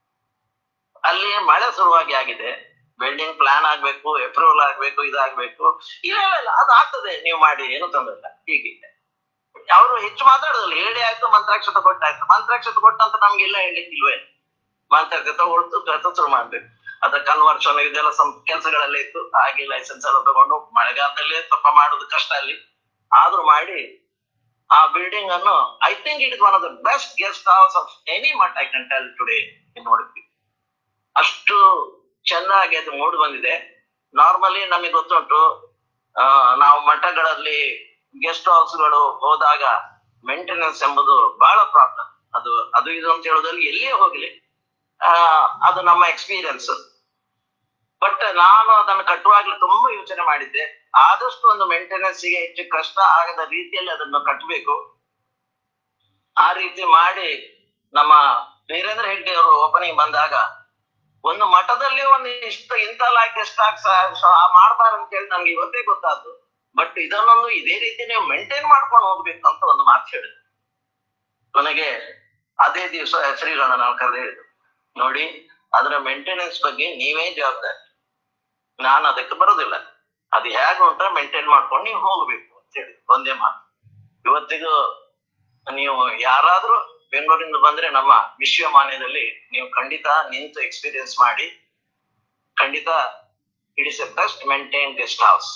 ಅಲ್ಲಿ ಮಳೆ ಶುರುವಾಗಿ ಆಗಿದೆ ಬಿಲ್ಡಿಂಗ್ ಪ್ಲಾನ್ ಆಗ್ಬೇಕು ಅಪ್ರೂವಲ್ ಆಗ್ಬೇಕು ಇದಾಗ್ಬೇಕು ಇಲ್ಲ ಇಲ್ಲ ಇಲ್ಲ ಅದು ಆಗ್ತದೆ ನೀವು ಮಾಡಿ ಏನು ತೊಂದರೆ ಇಲ್ಲ ಹೀಗಿದೆ ಅವರು ಹೆಚ್ಚು ಮಾತಾಡೋದಿಲ್ಲ ಹೇಳಿ ಆಯ್ತು ಮಂತ್ರಾಕ್ಷತೆ ಕೊಟ್ಟಾಯ್ತು ಮಂತ್ರಾಕ್ಷತೆ ಕೊಟ್ಟಂತ ನಮ್ಗೆಲ್ಲ ಹೇಳಲಿಕ್ಕಿಲ್ವೇ ಮಂತ್ರಾಕ್ಷತೆ ತಗೊಳ್ತು ಕಥ ಶುರು ಮಾಡ್ಬೇಕು ಅದ ಕನ್ವರ್ಷನ್ ಇದೆಲ್ಲ ಸಂ ಕೆಲಸಗಳೆಲ್ಲ ಇತ್ತು ಹಾಗೆ ಲೈಸೆನ್ಸ್ ಎಲ್ಲ ತಗೊಂಡು ಮಳೆಗಾಲದಲ್ಲಿ ಸ್ವಲ್ಪ ಮಾಡೋದು ಕಷ್ಟ ಅಲ್ಲಿ ಆದ್ರೂ ಮಾಡಿ ಆ ಬಿಲ್ಡಿಂಗ್ ಅನ್ನು I think it is one of the best guest house of any mutt I can tell today in Udupi ಅಷ್ಟು ಚೆನ್ನಾಗಿ ಅದು ಮೂಡಿ ಬಂದಿದೆ ನಾರ್ಮಲಿ ನಮಗೆ ಗೊತ್ತುಂಟು ಆ, ನಾವು ಮಠಗಳಲ್ಲಿ ಗೆಸ್ಟ್ ಹೌಸ್ಗಳು ಹೋದಾಗ ಮೇಂಟೆನೆನ್ಸ್ ಎಂಬುದು ಬಹಳ ಪ್ರಾಬ್ಲಮ್ ಅದು ಅದು ಇದು ಅಂತ ಹೇಳೋದ್ರಲ್ಲಿ ಎಲ್ಲಿಯೇ ಹೋಗ್ಲಿ ಆ, ಅದು ನಮ್ಮ ಎಕ್ಸ್ಪೀರಿಯನ್ಸ್ ಬಟ್ ನಾನು ಅದನ್ನು ಕಟ್ಟುವಾಗಲೂ ತುಂಬಾ ಯೋಚನೆ ಮಾಡಿದ್ದೆ ಆದಷ್ಟು ಒಂದು ಮೇಂಟೆನೆನ್ಸ್ ಗೆ ಹೆಚ್ಚು ಕಷ್ಟ ಆಗದ ರೀತಿಯಲ್ಲಿ ಅದನ್ನು ಕಟ್ಟಬೇಕು ಆ ರೀತಿ ಮಾಡಿ ನಮ್ಮ ವೀರೇಂದ್ರ ಹೆಗ್ಡೆ ಅವರು ಓಪನಿಂಗ್ ಬಂದಾಗ ಒಂದು ಮಠದಲ್ಲಿ ಒಂದು ಇಷ್ಟು ಇಂತ ಲಾಕ್ ಎಷ್ಟಾಗ್ ಮಾಡ್ತಾರೆ ಅಂತ ಹೇಳಿ ನನ್ಗೆ ಇವತ್ತೇ ಗೊತ್ತಾದ್ದು ಬಟ್ ಇದನ್ನೊಂದು ಇದೇ ರೀತಿ ನೀವು ಮೇಂಟೈನ್ ಮಾಡ್ಕೊಂಡು ಹೋಗ್ಬೇಕು ಅಂತ ಒಂದು ಮಾತು ಹೇಳಿದ್ರು ಕೊನೆಗೆ ಅದೇ ದಿವಸ ಶ್ರೀಗಳನ್ನ ನಾವು ಕರೆದು ಹೇಳಿದ್ರು ನೋಡಿ ಅದರ ಮೇಂಟೆನೆನ್ಸ್ ಬಗ್ಗೆ ನೀವೇ ಜವಾಬ್ದಾರಿ ನಾನು ಅದಕ್ಕೆ ಬರೋದಿಲ್ಲ ಅದು ಹೇಗೆ ಉಂಟ ಮೇಂಟೈನ್ ಮಾಡ್ಕೊಂಡು ನೀವು ಹೋಗ್ಬೇಕು ಅಂತ ಹೇಳಿ ಒಂದೇ ಮಾತು ಇವತ್ತಿಗೂ ನೀವು ಯಾರಾದ್ರೂ ಬೆಂಗಳೂರಿಂದ ಬಂದ್ರೆ ನಮ್ಮ ವಿಶ್ವಮಾನ್ಯದಲ್ಲಿ ನೀವು ಖಂಡಿತ ನಿಂತು ಎಕ್ಸ್ಪೀರಿಯನ್ಸ್ ಮಾಡಿ ಖಂಡಿತ it is a best maintain guest house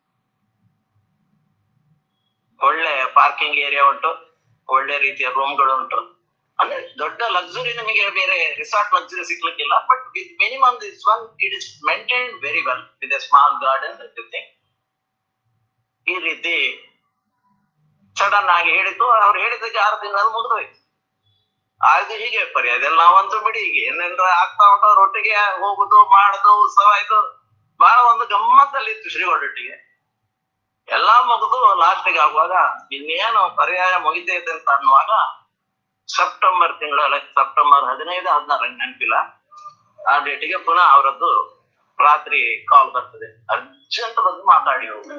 ಒಳ್ಳೆ ಪಾರ್ಕಿಂಗ್ ಏರಿಯಾ ಉಂಟು ಒಳ್ಳೆ ರೀತಿಯ ರೂಮ್ಗಳು ಉಂಟು ಅಂದ್ರೆ ದೊಡ್ಡ ಲಕ್ಸುರಿ ನಿಮಗೆ ಬೇರೆ ರಿಸಾರ್ಟ್ ಲಕ್ಸುರಿ ಸಿಗ್ಲಿಕ್ಕಿಲ್ಲ but with minimum this one it is maintain very well with a small garden everything ಈ ರೀತಿ ಸಡನ್ ಆಗಿ ಹೇಳಿದ್ದು ಅವ್ರು ಹೇಳಿದ್ದಕ್ಕೆ ಆರು ತಿಂಗಳಲ್ಲಿ ಮುಗಿದೋಯ್ತು ಅದು ಹೀಗೆ ಪರ್ಯಾಯ ಅದೆಲ್ಲ ನಾವಂತೂ ಬಿಡಿ ಈಗ ಏನೇನ್ರ ಆಗ್ತಾ ಉಂಟು ಒಟ್ಟಿಗೆ ಹೋಗುದು ಮಾಡುದು ಉತ್ಸವ ಇದು ಬಹಳ ಒಂದು ಗಮ್ಮತ್ತಲ್ಲಿತ್ತು ಶ್ರೀಗಳೊಟ್ಟಿಗೆ ಎಲ್ಲಾ ಮುಗಿದು ಲಾಸ್ಟಿಗೆ ಆಗುವಾಗ ಇನ್ನೇನು ಪರ್ಯಾಯ ಮುಗಿತೈತೆ ಅಂತ ಅನ್ನುವಾಗ ಸೆಪ್ಟೆಂಬರ್ ತಿಂಗಳ ಸೆಪ್ಟೆಂಬರ್ ಹದಿನೈದು ಹದಿನಾರು ನೆನಪಿಲ್ಲ ಆ ಡೇಟಿಗೆ ಪುನಃ ಅವರದ್ದು ರಾತ್ರಿ ಕಾಲ್ ಬರ್ತದೆ ಅರ್ಜೆಂಟ್ ಬಂದು ಮಾತಾಡಿ ಹೋಗು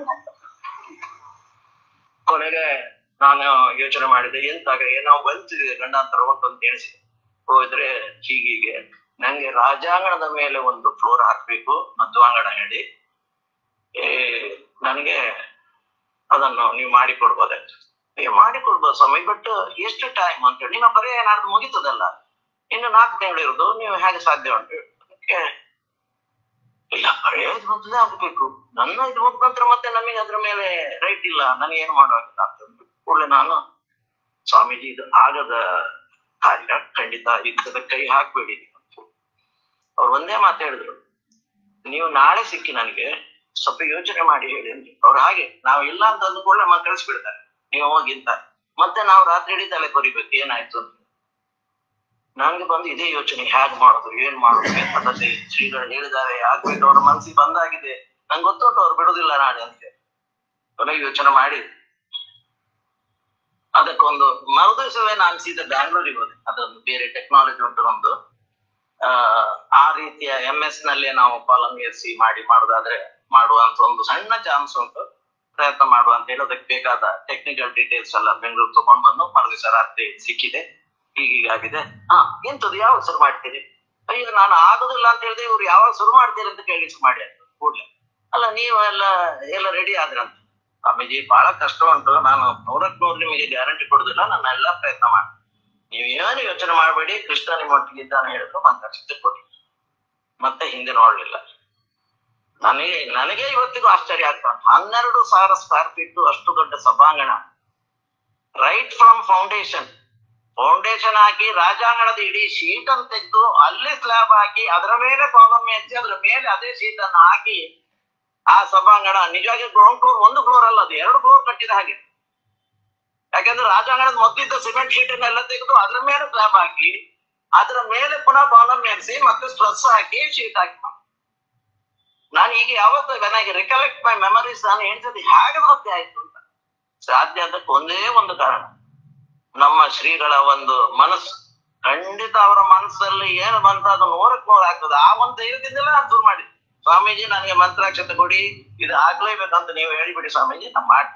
ಕೊನೆಗೆ ನಾನು ಯೋಚನೆ ಮಾಡಿದೆ ಎಂತಾಗ ಏನೋ ಬಂತಿದೆ ಗಂಡಾಂತರ ಹೋಗ್ತು ಅಂತ ಎಣಿಸಿ ಹೋದ್ರೆ ಹೀಗೀಗೆ ನಂಗೆ ರಾಜಾಂಗಣದ ಮೇಲೆ ಒಂದು ಫ್ಲೋರ್ ಹಾಕ್ಬೇಕು ಮಧ್ವಾಂಗಣ ಹೇಳಿ ಏ ನನಗೆ ಅದನ್ನು ನೀವು ಮಾಡಿ ಕೊಡ್ಬೋದಾಯ್ತು ಏ ಮಾಡಿ ಕೊಡ್ಬೋದು ಸ್ವಾಮಿ ಬಟ್ ಎಷ್ಟು ಟೈಮ್ ಅಂತ ಹೇಳಿ ನಿಮ್ಮ ಬರೀ ಏನಾದ್ರು ಮುಗಿತದಲ್ಲ ಇನ್ನು ನಾಲ್ಕು ತಿಂಗಳು ಇರೋದು ನೀವು ಹೇಗೆ ಸಾಧ್ಯ ಉಂಟು ಅದಕ್ಕೆ ಇಲ್ಲ ಬರೇ ಇದು ಮೊದಲೇ ಆಗ್ಬೇಕು ನನ್ನ ಇದು ಮುಗಿದ ನಂತರ ಮತ್ತೆ ನಮಗೆ ಅದ್ರ ಮೇಲೆ ರೈಟ್ ಇಲ್ಲ ನನಗೆ ಏನು ಮಾಡುವಾಗಿಲ್ಲ ಅಂತ ಅಂದ್ರು. ಕೂಡಲೇ ನಾನು ಸ್ವಾಮೀಜಿ ಇದು ಆಗದ ಕಾರ್ಯ ಖಂಡಿತ ಇದ್ದದ ಕೈ ಹಾಕ್ಬೇಡಿ ಅವ್ರು ಒಂದೇ ಮಾತು ಹೇಳಿದ್ರು ನೀವು ನಾಳೆ ಸಿಕ್ಕಿ ನನಗೆ ಸ್ವಲ್ಪ ಯೋಚನೆ ಮಾಡಿ ಹೇಳಿ ಅಂದ್ರು ಅವ್ರು ಹಾಗೆ ನಾವು ಇಲ್ಲ ಅಂತ ಅಂದ್ಕೊಳ್ಳೆ ಮಕ್ಕಳು ಕಳಿಸ್ಬಿಡ್ತಾರೆ ನೀವು ಹೋಗಿ ಅಂತ ಮತ್ತೆ ನಾವು ರಾತ್ರಿ ಇಡೀ ತಲೆ ಕೊರಿಬೇಕು ಏನಾಯ್ತು ಅಂತ ನಂಗೆ ಬಂದು ಇದೇ ಯೋಚನೆ ಹೇಗ್ ಮಾಡೋದು ಏನ್ ಮಾಡೋದು ಏನ್ ಪದ್ಧತಿ ಶ್ರೀಗಳು ಹೇಳಿದ್ದಾರೆ ಆಗ್ಬೇಕು ಅವ್ರ ಮನ್ಸಿಗೆ ಬಂದಾಗಿದೆ ನಂಗೆ ಗೊತ್ತುಂಟು ಅವ್ರು ಬಿಡುದಿಲ್ಲ ನಾಳೆ ಅಂತ ಕೊನೆಗೆ ಯೋಚನೆ ಮಾಡಿ ಅದಕ್ಕೊಂದು ಮರುದಿವಸವೇ ನಾನು ಸೀದಾ ಬ್ಯಾಂಗ್ಳೂರಿಗೆ ಹೋದೆ ಅದೊಂದು ಬೇರೆ ಟೆಕ್ನಾಲಜಿ ಉಂಟು ನಮ್ದು ಆ ಆ ರೀತಿಯ ಎಂ ಎಸ್ ನಲ್ಲೇ ನಾವು ಕಾಲಮ್ ಏರಿಸಿ ಮಾಡಿ ಮಾಡುದಾದ್ರೆ ಮಾಡುವಂತ ಒಂದು ಸಣ್ಣ ಚಾನ್ಸ್ ಉಂಟು ಪ್ರಯತ್ನ ಮಾಡುವ ಅಂತ ಹೇಳಿ ಅದಕ್ಕೆ ಬೇಕಾದ ಟೆಕ್ನಿಕಲ್ ಡೀಟೇಲ್ಸ್ ಎಲ್ಲ ಬೆಂಗಳೂರು ತಗೊಂಡ್ ಬಂದು ಮರುದಿವಸ ರಾತ್ರಿ ಸಿಕ್ಕಿದೆ ಹೀಗೀಗಾಗಿದೆ ಹಾ ಎಂತದ್ದು ಯಾವಾಗ ಶುರು ಮಾಡ್ತೀರಿ ಅಯ್ಯೋ ನಾನು ಆಗುದಿಲ್ಲ ಅಂತ ಹೇಳಿದ್ರೆ ಇವ್ರು ಯಾವಾಗ ಶುರು ಮಾಡ್ತೀರಿ ಅಂತ ಕೇಳಿ ಮಾಡಿ ಅಂತ ಕೂಡ್ಲೆ ಅಲ್ಲ ನೀವು ಎಲ್ಲ ಎಲ್ಲ ರೆಡಿ ಆದ್ರಂತ ಸ್ವಾಮೀಜಿ ಬಹಳ ಕಷ್ಟ ಉಂಟು ನಾನು ನೂರಕ್ ನೂರು ನಿಮಗೆ ಗ್ಯಾರಂಟಿ ಕೊಡುದಿಲ್ಲ ನನ್ನ ಎಲ್ಲಾ ಪ್ರಯತ್ನ ಮಾಡಿ ನೀವು ಏನು ಯೋಚನೆ ಮಾಡಬೇಡಿ ಕೃಷ್ಣ ನಿಮ್ಮ ಒಟ್ಟಿಗೆ ಇದ್ದಾನೆ ಹೇಳಿದ್ರು ಮಂತ್ರಾಕ್ಷತೆ ಕೊಡಿ ಮತ್ತೆ ಹಿಂದೆ ನೋಡ್ಲಿಲ್ಲ ನನಗೆ ನನಗೆ ಇವತ್ತಿಗೂ ಆಶ್ಚರ್ಯ ಆಗ್ತಾ ಉಂಟು ಹನ್ನೆರಡು ಸಾವಿರ ಸ್ಕ್ವೇರ್ ಫೀಟ್ ಅಷ್ಟು ದೊಡ್ಡ ಸಭಾಂಗಣ ರೈಟ್ ಫ್ರಮ್ ಫೌಂಡೇಶನ್ ಫೌಂಡೇಶನ್ ಹಾಕಿ ರಾಜಾಂಗಣದ ಇಡೀ ಶೀಟ್ ಅನ್ನು ತೆಗೆದು ಅಲ್ಲಿ ಸ್ಲ್ಯಾಬ್ ಹಾಕಿ ಅದರ ಮೇಲೆ ಕಾಲಮ್ ಹಚ್ಚಿ ಅದರ ಮೇಲೆ ಅದೇ ಶೀಟ್ ಅನ್ನು ಹಾಕಿ ಆ ಸಭಾಂಗಣ ನಿಜವಾಗಿ ಗ್ರೌಂಡ್ ಫ್ಲೋರ್ ಒಂದು ಫ್ಲೋರ್ ಅಲ್ಲ ಅದು ಎರಡು ಫ್ಲೋರ್ ಕಟ್ಟಿದ ಹಾಗೆ ಯಾಕಂದ್ರೆ ರಾಜಾಂಗಣದ ಮೊದಲಿದ್ದ ಸಿಮೆಂಟ್ ಶೀಟ್ ಅನ್ನೆಲ್ಲ ತೆಗೆದು ಅದರ ಮೇಲೆ ಸ್ಲ್ಯಾಬ್ ಹಾಕಿ ಅದರ ಮೇಲೆ ಪುನಃ ಕಾಲಮ್ ಎರಿಸಿ ಮತ್ತೆ ಸ್ಟ್ರೆಸ್ ಹಾಕಿ ಶೀಟ್ ಹಾಕಿ ನಾನು ಈಗ ಯಾವತ್ತು ನನಗೆ ರಿಕಲೆಕ್ಟ್ ಮೈ ಮೆಮರೀಸ್ ನಾನು ಹೇಳ್ತಿದ್ದೆ ಹೇಗೆ ವೃತ್ತಿ ಆಯ್ತು ಅಂತ ಸಾಧ್ಯ ಅದಕ್ಕೆ ಒಂದೇ ಒಂದು ಕಾರಣ ನಮ್ಮ ಶ್ರೀಗಳ ಒಂದು ಮನಸ್ಸು ಖಂಡಿತ ಅವರ ಮನಸ್ಸಲ್ಲಿ ಏನು ಬಂತ ಅದು ನೂರಕ್ಕೆ ನೂರು ಆಗ್ತದೆ ಆ ಒಂದು ಧೈರ್ಯದಿಂದಲೇ ನಾನು ಶುರು ಮಾಡಿ ಸ್ವಾಮೀಜಿ ನನಗೆ ಮಂತ್ರಾಕ್ಷತೆ ಕೊಡಿ ಇದು ಆಗ್ಲೇಬೇಕಂತ ನೀವು ಹೇಳಿಬಿಡಿ ಸ್ವಾಮೀಜಿ ನಾನು ಮಾಡ್ತೇನೆ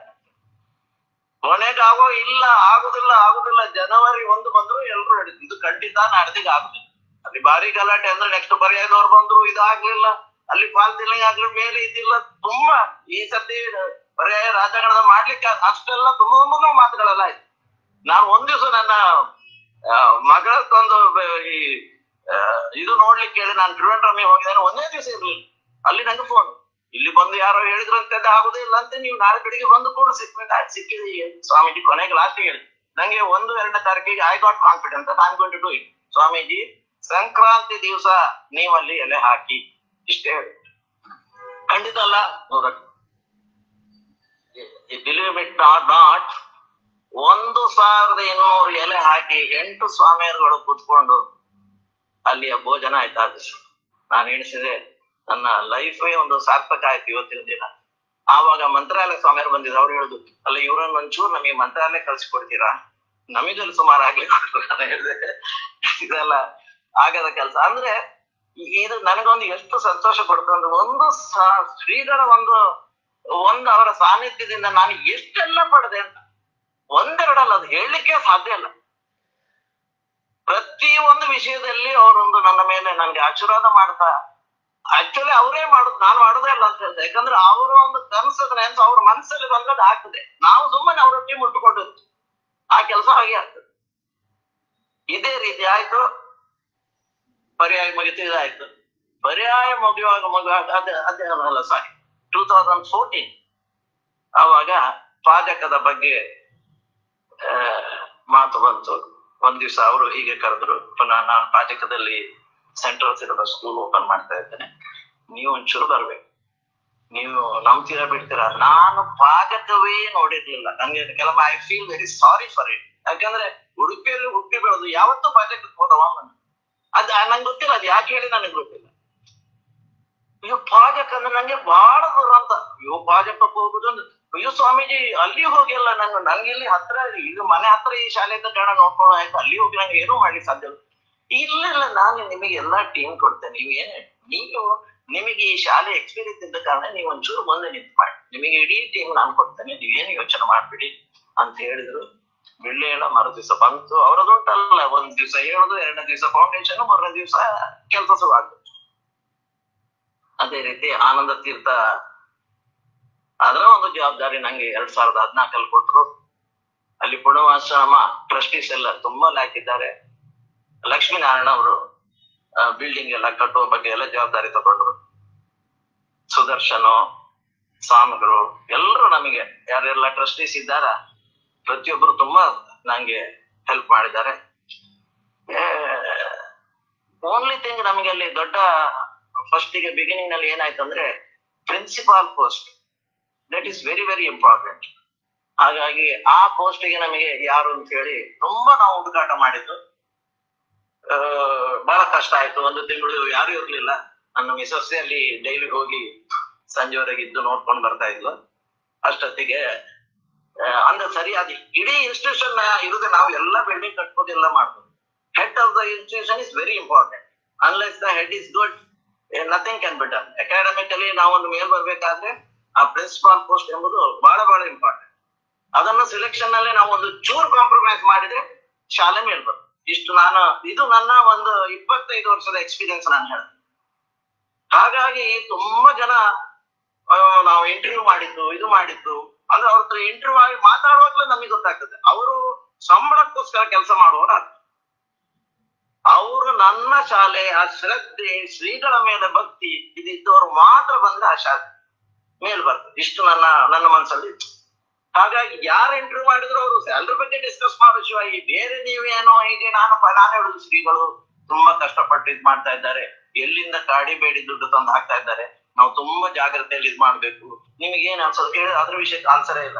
ಕೊನೆಗೆ ಆಗೋ ಇಲ್ಲ ಆಗುದಿಲ್ಲ ಆಗುದಿಲ್ಲ ಜನವರಿ ಒಂದು ಬಂದ್ರು ಎಲ್ರು ಹೇಳಿದ್ರು ಇದು ಖಂಡಿತ ನಾಡ್ದಿಗೆ ಆಗುದಿಲ್ಲ ಅಲ್ಲಿ ಭಾರಿ ಗಲಾಟೆ ಅಂದ್ರೆ ನೆಕ್ಸ್ಟ್ ಪರ್ಯಾಯದವ್ರು ಬಂದ್ರು ಇದು ಆಗ್ಲಿಲ್ಲ ಅಲ್ಲಿ ಫಾಲ್ ಸೀಲಿಂಗ್ ಆಗ್ಲಿ ಮೇಲೆ ಇದಿಲ್ಲ ತುಂಬಾ ಈ ಸತಿ ಪರ್ಯಾಯ ರಾಜಗಣದ ಮಾಡ್ಲಿಕ್ಕೆ ಅಷ್ಟೆಲ್ಲ ತುಂಬಾ ತುಂಬಾ ಮಾತುಗಳೆಲ್ಲ ಆಯ್ತು ನಾನು ಒಂದ್ ದಿವಸ ನನ್ನ ಆ, ಮಗಳದ್ದೊಂದು ಬ- ಈ ಆ, ಇದು ನೋಡ್ಲಿಕ್ಕೆ ಹೇಳಿ ನಾನು ಟ್ರಿವೆಂಡ್ರಮ್ಗೆ ಹೋಗಿದ್ದೇನೆ ಒಂದೇ ದಿವಸ ಇರ್ಲಿಲ್ಲ ಅಲ್ಲಿ ನಂಗೆ ಫೋನ್ ಇಲ್ಲಿ ಬಂದು ಯಾರೋ ಹೇಳಿದ್ರಂತೆ ಅದು ಆಗುದೇ ಇಲ್ಲ ಅಂತ ನೀವು ನಾಳೆ ಬೆಳಿಗ್ಗೆ ಬಂದು ಕೂಡ ಸಿಕ್ಬೇಕು ಆಯ್ತು ಸಿಕ್ಕಿದೆ ಸ್ವಾಮೀಜಿ ಕೊನೆಗೆ ಲಾಸ್ಟ್ ಹೇಳಿ ನಂಗೆ ಒಂದು ಎರಡನೇ ತಾರೀಕಿಗೆ I got confident I going to do it Swamiji Sankranti ದಿವಸ ನೀವಲ್ಲಿ ಎಲೆ ಹಾಕಿ ಇಷ್ಟೇ ಹೇಳಿ ಖಂಡಿತ ಅಲ್ಲ ಬಿಲೀವ್ ಇಟ್ ನಾಟ್ ನಾಟ್ ಒಂದು ಸಾವಿರದ ಇನ್ನೂರು ಎಲೆ ಹಾಕಿ ಎಂಟು ಸ್ವಾಮಿಯರುಗಳು ಕೂತ್ಕೊಂಡು ಅಲ್ಲಿಯ ಭೋಜನ ಆಯ್ತಾ ನಾನು ಎಣಿಸಿದೆ ನನ್ನ ಲೈಫೇ ಒಂದು ಸಾರ್ಥಕ ಆಯ್ತು ಇವತ್ತಿನ ದಿನ ಆವಾಗ ಮಂತ್ರಾಲಯ ಸ್ವಾಮಿಯರು ಬಂದಿದ್ರು ಅವ್ರು ಹೇಳುದು ಅಲ್ಲ ಇವ್ರನ್ನ ಒಂಚೂರು ನಮಗೆ ಮಂತ್ರಾಲಯ ಕಳ್ಸಿಕೊಡ್ತೀರಾ ನಮಗಲ್ಲಿ ಸುಮಾರು ಆಗ್ಲಿಕ್ಕೆ ನಾನು ಹೇಳಿದೆ ಇದೆಲ್ಲ ಆಗದ ಕೆಲಸ ಅಂದ್ರೆ ಈ- ಇದು ನನಗೊಂದು ಎಷ್ಟು ಸಂತೋಷ ಕೊಡ್ತು ಅಂದ್ರೆ ಒಂದು ಸ- ಶ್ರೀಗಳ ಒಂದು ಒಂದು ಅವರ ಸಾನ್ನಿಧ್ಯದಿಂದ ನಾನು ಎಷ್ಟೆಲ್ಲ ಪಡೆದೆ ಅಂತ ಒಂದೆರಡಲ್ಲ ಅದು ಹೇಳಲಿಕ್ಕೆ ಸಾಧ್ಯ ಇಲ್ಲ ಪ್ರತಿ ಒಂದು ವಿಷಯದಲ್ಲಿ ಅವರೊಂದು ನನ್ನ ಮೇಲೆ ನನಗೆ ಆಶೀರ್ವಾದ ಮಾಡ್ತಾ ಆಕ್ಚುಲಿ ಅವರೇ ಮಾಡುದು ನಾನು ಮಾಡೋದೇ ಇಲ್ಲ ಅಂತ ಹೇಳ್ದೆ ಯಾಕಂದ್ರೆ ಅವರ ಒಂದು ಕನಸದ ನೆನ್ಸು ಅವ್ರ ಮನಸ್ಸಲ್ಲಿ ಬಂದದ್ದು ಆಗ್ತದೆ ನಾವು ಸುಮ್ಮನೆ ಅವರೊಟ್ಟಿಗೆ ಮುಟ್ಟುಕೊಂಡು ಆ ಕೆಲಸ ಹಾಗೆ ಆಗ್ತದೆ ಇದೇ ರೀತಿ ಆಯ್ತು ಪರ್ಯಾಯ ಮುಗಿತು ಇದಾಯ್ತು ಪರ್ಯಾಯ ಮುಗಿಯುವಾಗ ಮುಗಿಯುವಾಗ ಅದೇ ಅದೇ ಅಲ್ಲ ಸಾರಿ ಟೂ ತೌಸಂಡ್ ಫೋರ್ಟೀನ್ ಆವಾಗ ಪಾಜಕದ ಬಗ್ಗೆ ಆ, ಮಾತು ಬಂತು ಒಂದ್ ದಿವಸ ಅವರು ಹೀಗೆ ಕರೆದ್ರು ಪುನಃ ನಾನು ಪಾಜಕದಲ್ಲಿ ಸೆಂಟ್ರಲ್ ಸಿಲೆಬಸ್ ಸ್ಕೂಲ್ ಓಪನ್ ಮಾಡ್ತಾ ಇದ್ದೇನೆ ನೀವು ಒಂಚೂರು ಬರ್ಬೇಕು ನೀವು ನಂಬ್ತೀರಾ ಬಿಡ್ತೀರಾ ನಾನು ಪಾಜಕವೇ ನೋಡಿರ್ಲಿಲ್ಲ ನಂಗೆ ಕೆಲವೊಮ್ಮೆ I feel very sorry for it ಯಾಕಂದ್ರೆ ಉಡುಪಿಯಲ್ಲಿ ಹುಟ್ಟಿ ಬೆಳೆದು ಯಾವತ್ತೂ ಪಾಜಕಕ್ಕೆ ಹೋದವ ನಾನು ಅದ್ ನಂಗೆ ಗೊತ್ತಿಲ್ಲ ಅದು ಯಾಕೆ ಹೇಳಿ ನನಗೆ ಗೊತ್ತಿಲ್ಲ ಅಯ್ಯೋ ಪಾಜಕ ಅಂದ್ರೆ ನಂಗೆ ಬಹಳ ದೂರ ಅಂತ ಅಯ್ಯೋ ಪಾಜಕಕ್ಕೆ ಹೋಗುದು ಅಂದ್ರೆ ಅಯ್ಯೋ ಸ್ವಾಮೀಜಿ ಅಲ್ಲಿ ಹೋಗಿಲ್ಲ ನಂಗೆ ನಂಗೆ ಇಲ್ಲಿ ಹತ್ರ ಇದು ಮನೆ ಹತ್ರ ಈ ಶಾಲೆ ಇದ್ದ ಕಾರಣ ನೋಡ್ಕೊಂಡು ಆಯ್ತು ಅಲ್ಲಿ ಹೋಗಿ ನಂಗೆ ಏನೂ ಮಾಡ್ಲಿಕ್ಕೆ ಸಾಧ್ಯ ಇಲ್ಲ ಇಲ್ಲ ಇಲ್ಲ ನಾನು ನಿಮಗೆ ಎಲ್ಲಾ ಟೀಮ್ ಕೊಡ್ತೇನೆ ನೀವೇನು ನೀವು ನಿಮಗೆ ಈ ಶಾಲೆ ಎಕ್ಸ್ಪೀರಿಯನ್ಸ್ ಇದ್ದ ಕಾರಣ ನೀವು ಒಂಚೂರು ಮುಂದೆ ನಿಂತು ಮಾಡಿ ನಿಮಗೆ ಇಡೀ ಟೀಮ್ ನಾನು ಕೊಡ್ತೇನೆ ನೀವೇನು ಯೋಚನೆ ಮಾಡ್ಬಿಡಿ ಅಂತ ಹೇಳಿದ್ರು ಬೆಳ್ಳಿ ಹೇಳ ಮರು ದಿವಸ ಬಂತು ಅವರದುಂಟಲ್ಲ ಒಂದ್ ದಿವಸ ಹೇಳುದು ಎರಡನೇ ದಿವಸ ಫೌಂಡೇಶನ್ ಮೂರನೇ ದಿವಸ ಕೆಲಸ ಶುರುವಾಗ್ತದೆ ಅದೇ ರೀತಿ ಆನಂದ ತೀರ್ಥ ಅದರ ಒಂದು ಜವಾಬ್ದಾರಿ ನಂಗೆ ಎರಡ್ ಸಾವಿರದ ಹದಿನಾಲ್ಕಲ್ಲಿ ಕೊಟ್ರು ಅಲ್ಲಿ ಪುಣವಾಶ್ರಮ ಟ್ರಸ್ಟೀಸ್ ಎಲ್ಲ ತುಂಬಾ ಹಾಕಿದ್ದಾರೆ ಲಕ್ಷ್ಮೀನಾರಾಯಣ ಅವರು ಬಿಲ್ಡಿಂಗ್ ಎಲ್ಲ ಕಟ್ಟುವ ಬಗ್ಗೆ ಎಲ್ಲ ಜವಾಬ್ದಾರಿ ತಗೊಂಡ್ರು ಸುದರ್ಶನು ಸ್ವಾಮಿಗಳು ಎಲ್ಲರೂ ನಮಗೆ ಯಾರೆಲ್ಲ ಟ್ರಸ್ಟೀಸ್ ಇದ್ದಾರ ಪ್ರತಿಯೊಬ್ಬರು ತುಂಬಾ ನಂಗೆ ಹೆಲ್ಪ್ ಮಾಡಿದ್ದಾರೆ ಓನ್ಲಿ ಥಿಂಗ್ ನಮಗೆ ಅಲ್ಲಿ ದೊಡ್ಡ ಫಸ್ಟ್ ಗೆ ಬಿಗಿನಿಂಗ್ ನಲ್ಲಿ ಏನಾಯ್ತು ಅಂದ್ರೆ principal post that is very very important ಹಾಗಾಗಿ ಆ post ಗೆ ನಮಗೆ ಯಾರು ಅಂತ ಹೇಳಿ ತುಂಬಾ ನಾವು ಹುಡುಕಾಟ ಮಾಡಿದ್ದು ಆ, ಬಹಳ ಕಷ್ಟ ಆಯ್ತು ಒಂದು ತಿಂಗಳು ಯಾರು ಇರ್ಲಿಲ್ಲ ನನ್ನ ಮಿಸಸ್ ಅಲ್ಲಿ ಡೈಲಿ ಹೋಗಿ ಸಂಜೆವರೆಗೆ ಇದ್ದು ನೋಡ್ಕೊಂಡು ಬರ್ತಾ ಇದ್ಲು ಅಷ್ಟೊತ್ತಿಗೆ ಆ, ಅಂದ್ರೆ ಸರಿಯಾದ ಇಡೀ ಇನ್ಸ್ಟಿಟ್ಯೂಷನ್ ಇರುದೇ ನಾವು ಎಲ್ಲ ಬಿಲ್ಡಿಂಗ್ ಕಟ್ಕೋದೆಲ್ಲ ಮಾಡ್ಬೋದು head of the institution is very important unless the head is good nothing can be done academically ನಾವೊಂದು ಮೇಲ್ ಬರ್ಬೇಕಾದ್ರೆ ಆ ಪ್ರಿನ್ಸಿಪಾಲ್ ಪೋಸ್ಟ್ ಎಂಬುದು ಬಹಳ ಬಹಳ ಇಂಪಾರ್ಟೆಂಟ್ ಅದನ್ನು ಸೆಲೆಕ್ಷನ್ ನಲ್ಲಿ ನಾವು ಒಂದು ಚೂರ್ ಕಾಂಪ್ರಮೈಸ್ ಮಾಡಿದ್ರೆ ಶಾಲೆ ಮೇಲ್ ಬರ್ತದೆ ಇಷ್ಟು ನಾನು ಇದು ನನ್ನ ಒಂದು ಇಪ್ಪತ್ತೈದು ವರ್ಷದ ಎಕ್ಸ್ಪೀರಿಯನ್ಸ್ ನಾನು ಹೇಳ್ತೀನಿ ಹಾಗಾಗಿ ತುಂಬಾ ಜನ ಆ, ನಾವು ಇಂಟರ್ವ್ಯೂ ಮಾಡಿದ್ದು ಇದು ಮಾಡಿದ್ದು ಅಂದ್ರೆ ಅವ್ರ ಹತ್ರ ಇಂಟರ್ವ್ಯೂ ಆಗಿ ಮಾತಾಡುವಾಗ್ಲೂ ನಮಗೆ ಗೊತ್ತಾಗ್ತದೆ ಅವರು ಸಂಬಳಕ್ಕೋಸ್ಕರ ಕೆಲಸ ಮಾಡುವವರು ಅಲ್ಲ. ಅವರು ನನ್ನ ಶಾಲೆ ಆ ಶ್ರದ್ಧೆ ಶ್ರೀಗಳ ಮೇಲೆ ಭಕ್ತಿ ಇದಿದ್ದವರು ಮಾತ್ರ ಬಂದ್ರೆ ಆ ಶಾಲೆ ಮೇಲ್ ಬರ್ತದೆ ಇಷ್ಟು ನನ್ನ ನನ್ನ ಮನಸ್ಸಲ್ಲಿ ಇತ್ತು. ಹಾಗಾಗಿ ಯಾರು ಇಂಟರ್ವ್ಯೂ ಮಾಡಿದ್ರು ಅವರು ಸ್ಯಾಲ್ರಿ ಬಗ್ಗೆ ಡಿಸ್ಕಸ್ ಮಾಡೋ ಶಿವಾಯಿ ಬೇರೆ ನೀವೇನೋ ಹೀಗೆ ನಾನು ಪ- ನಾನು ಹೇಳುದು ಶ್ರೀಗಳು ತುಂಬಾ ಕಷ್ಟಪಟ್ಟು ಇದ್ ಮಾಡ್ತಾ ಇದ್ದಾರೆ ಎಲ್ಲಿಂದ ಕಾಡಿ ಬೇಡಿ ದುಡ್ಡು ತಂದು ಹಾಕ್ತಾ ಇದ್ದಾರೆ ನಾವು ತುಂಬಾ ಜಾಗ್ರತೆಯಲ್ಲಿ ಇದ್ ಮಾಡ್ಬೇಕು ನಿಮಗೆ ಏನ್ ಅನ್ಸೋದು ಕೇಳಿ ಅದ್ರ ವಿಷಯಕ್ಕೆ ಆನ್ಸರೇ ಇಲ್ಲ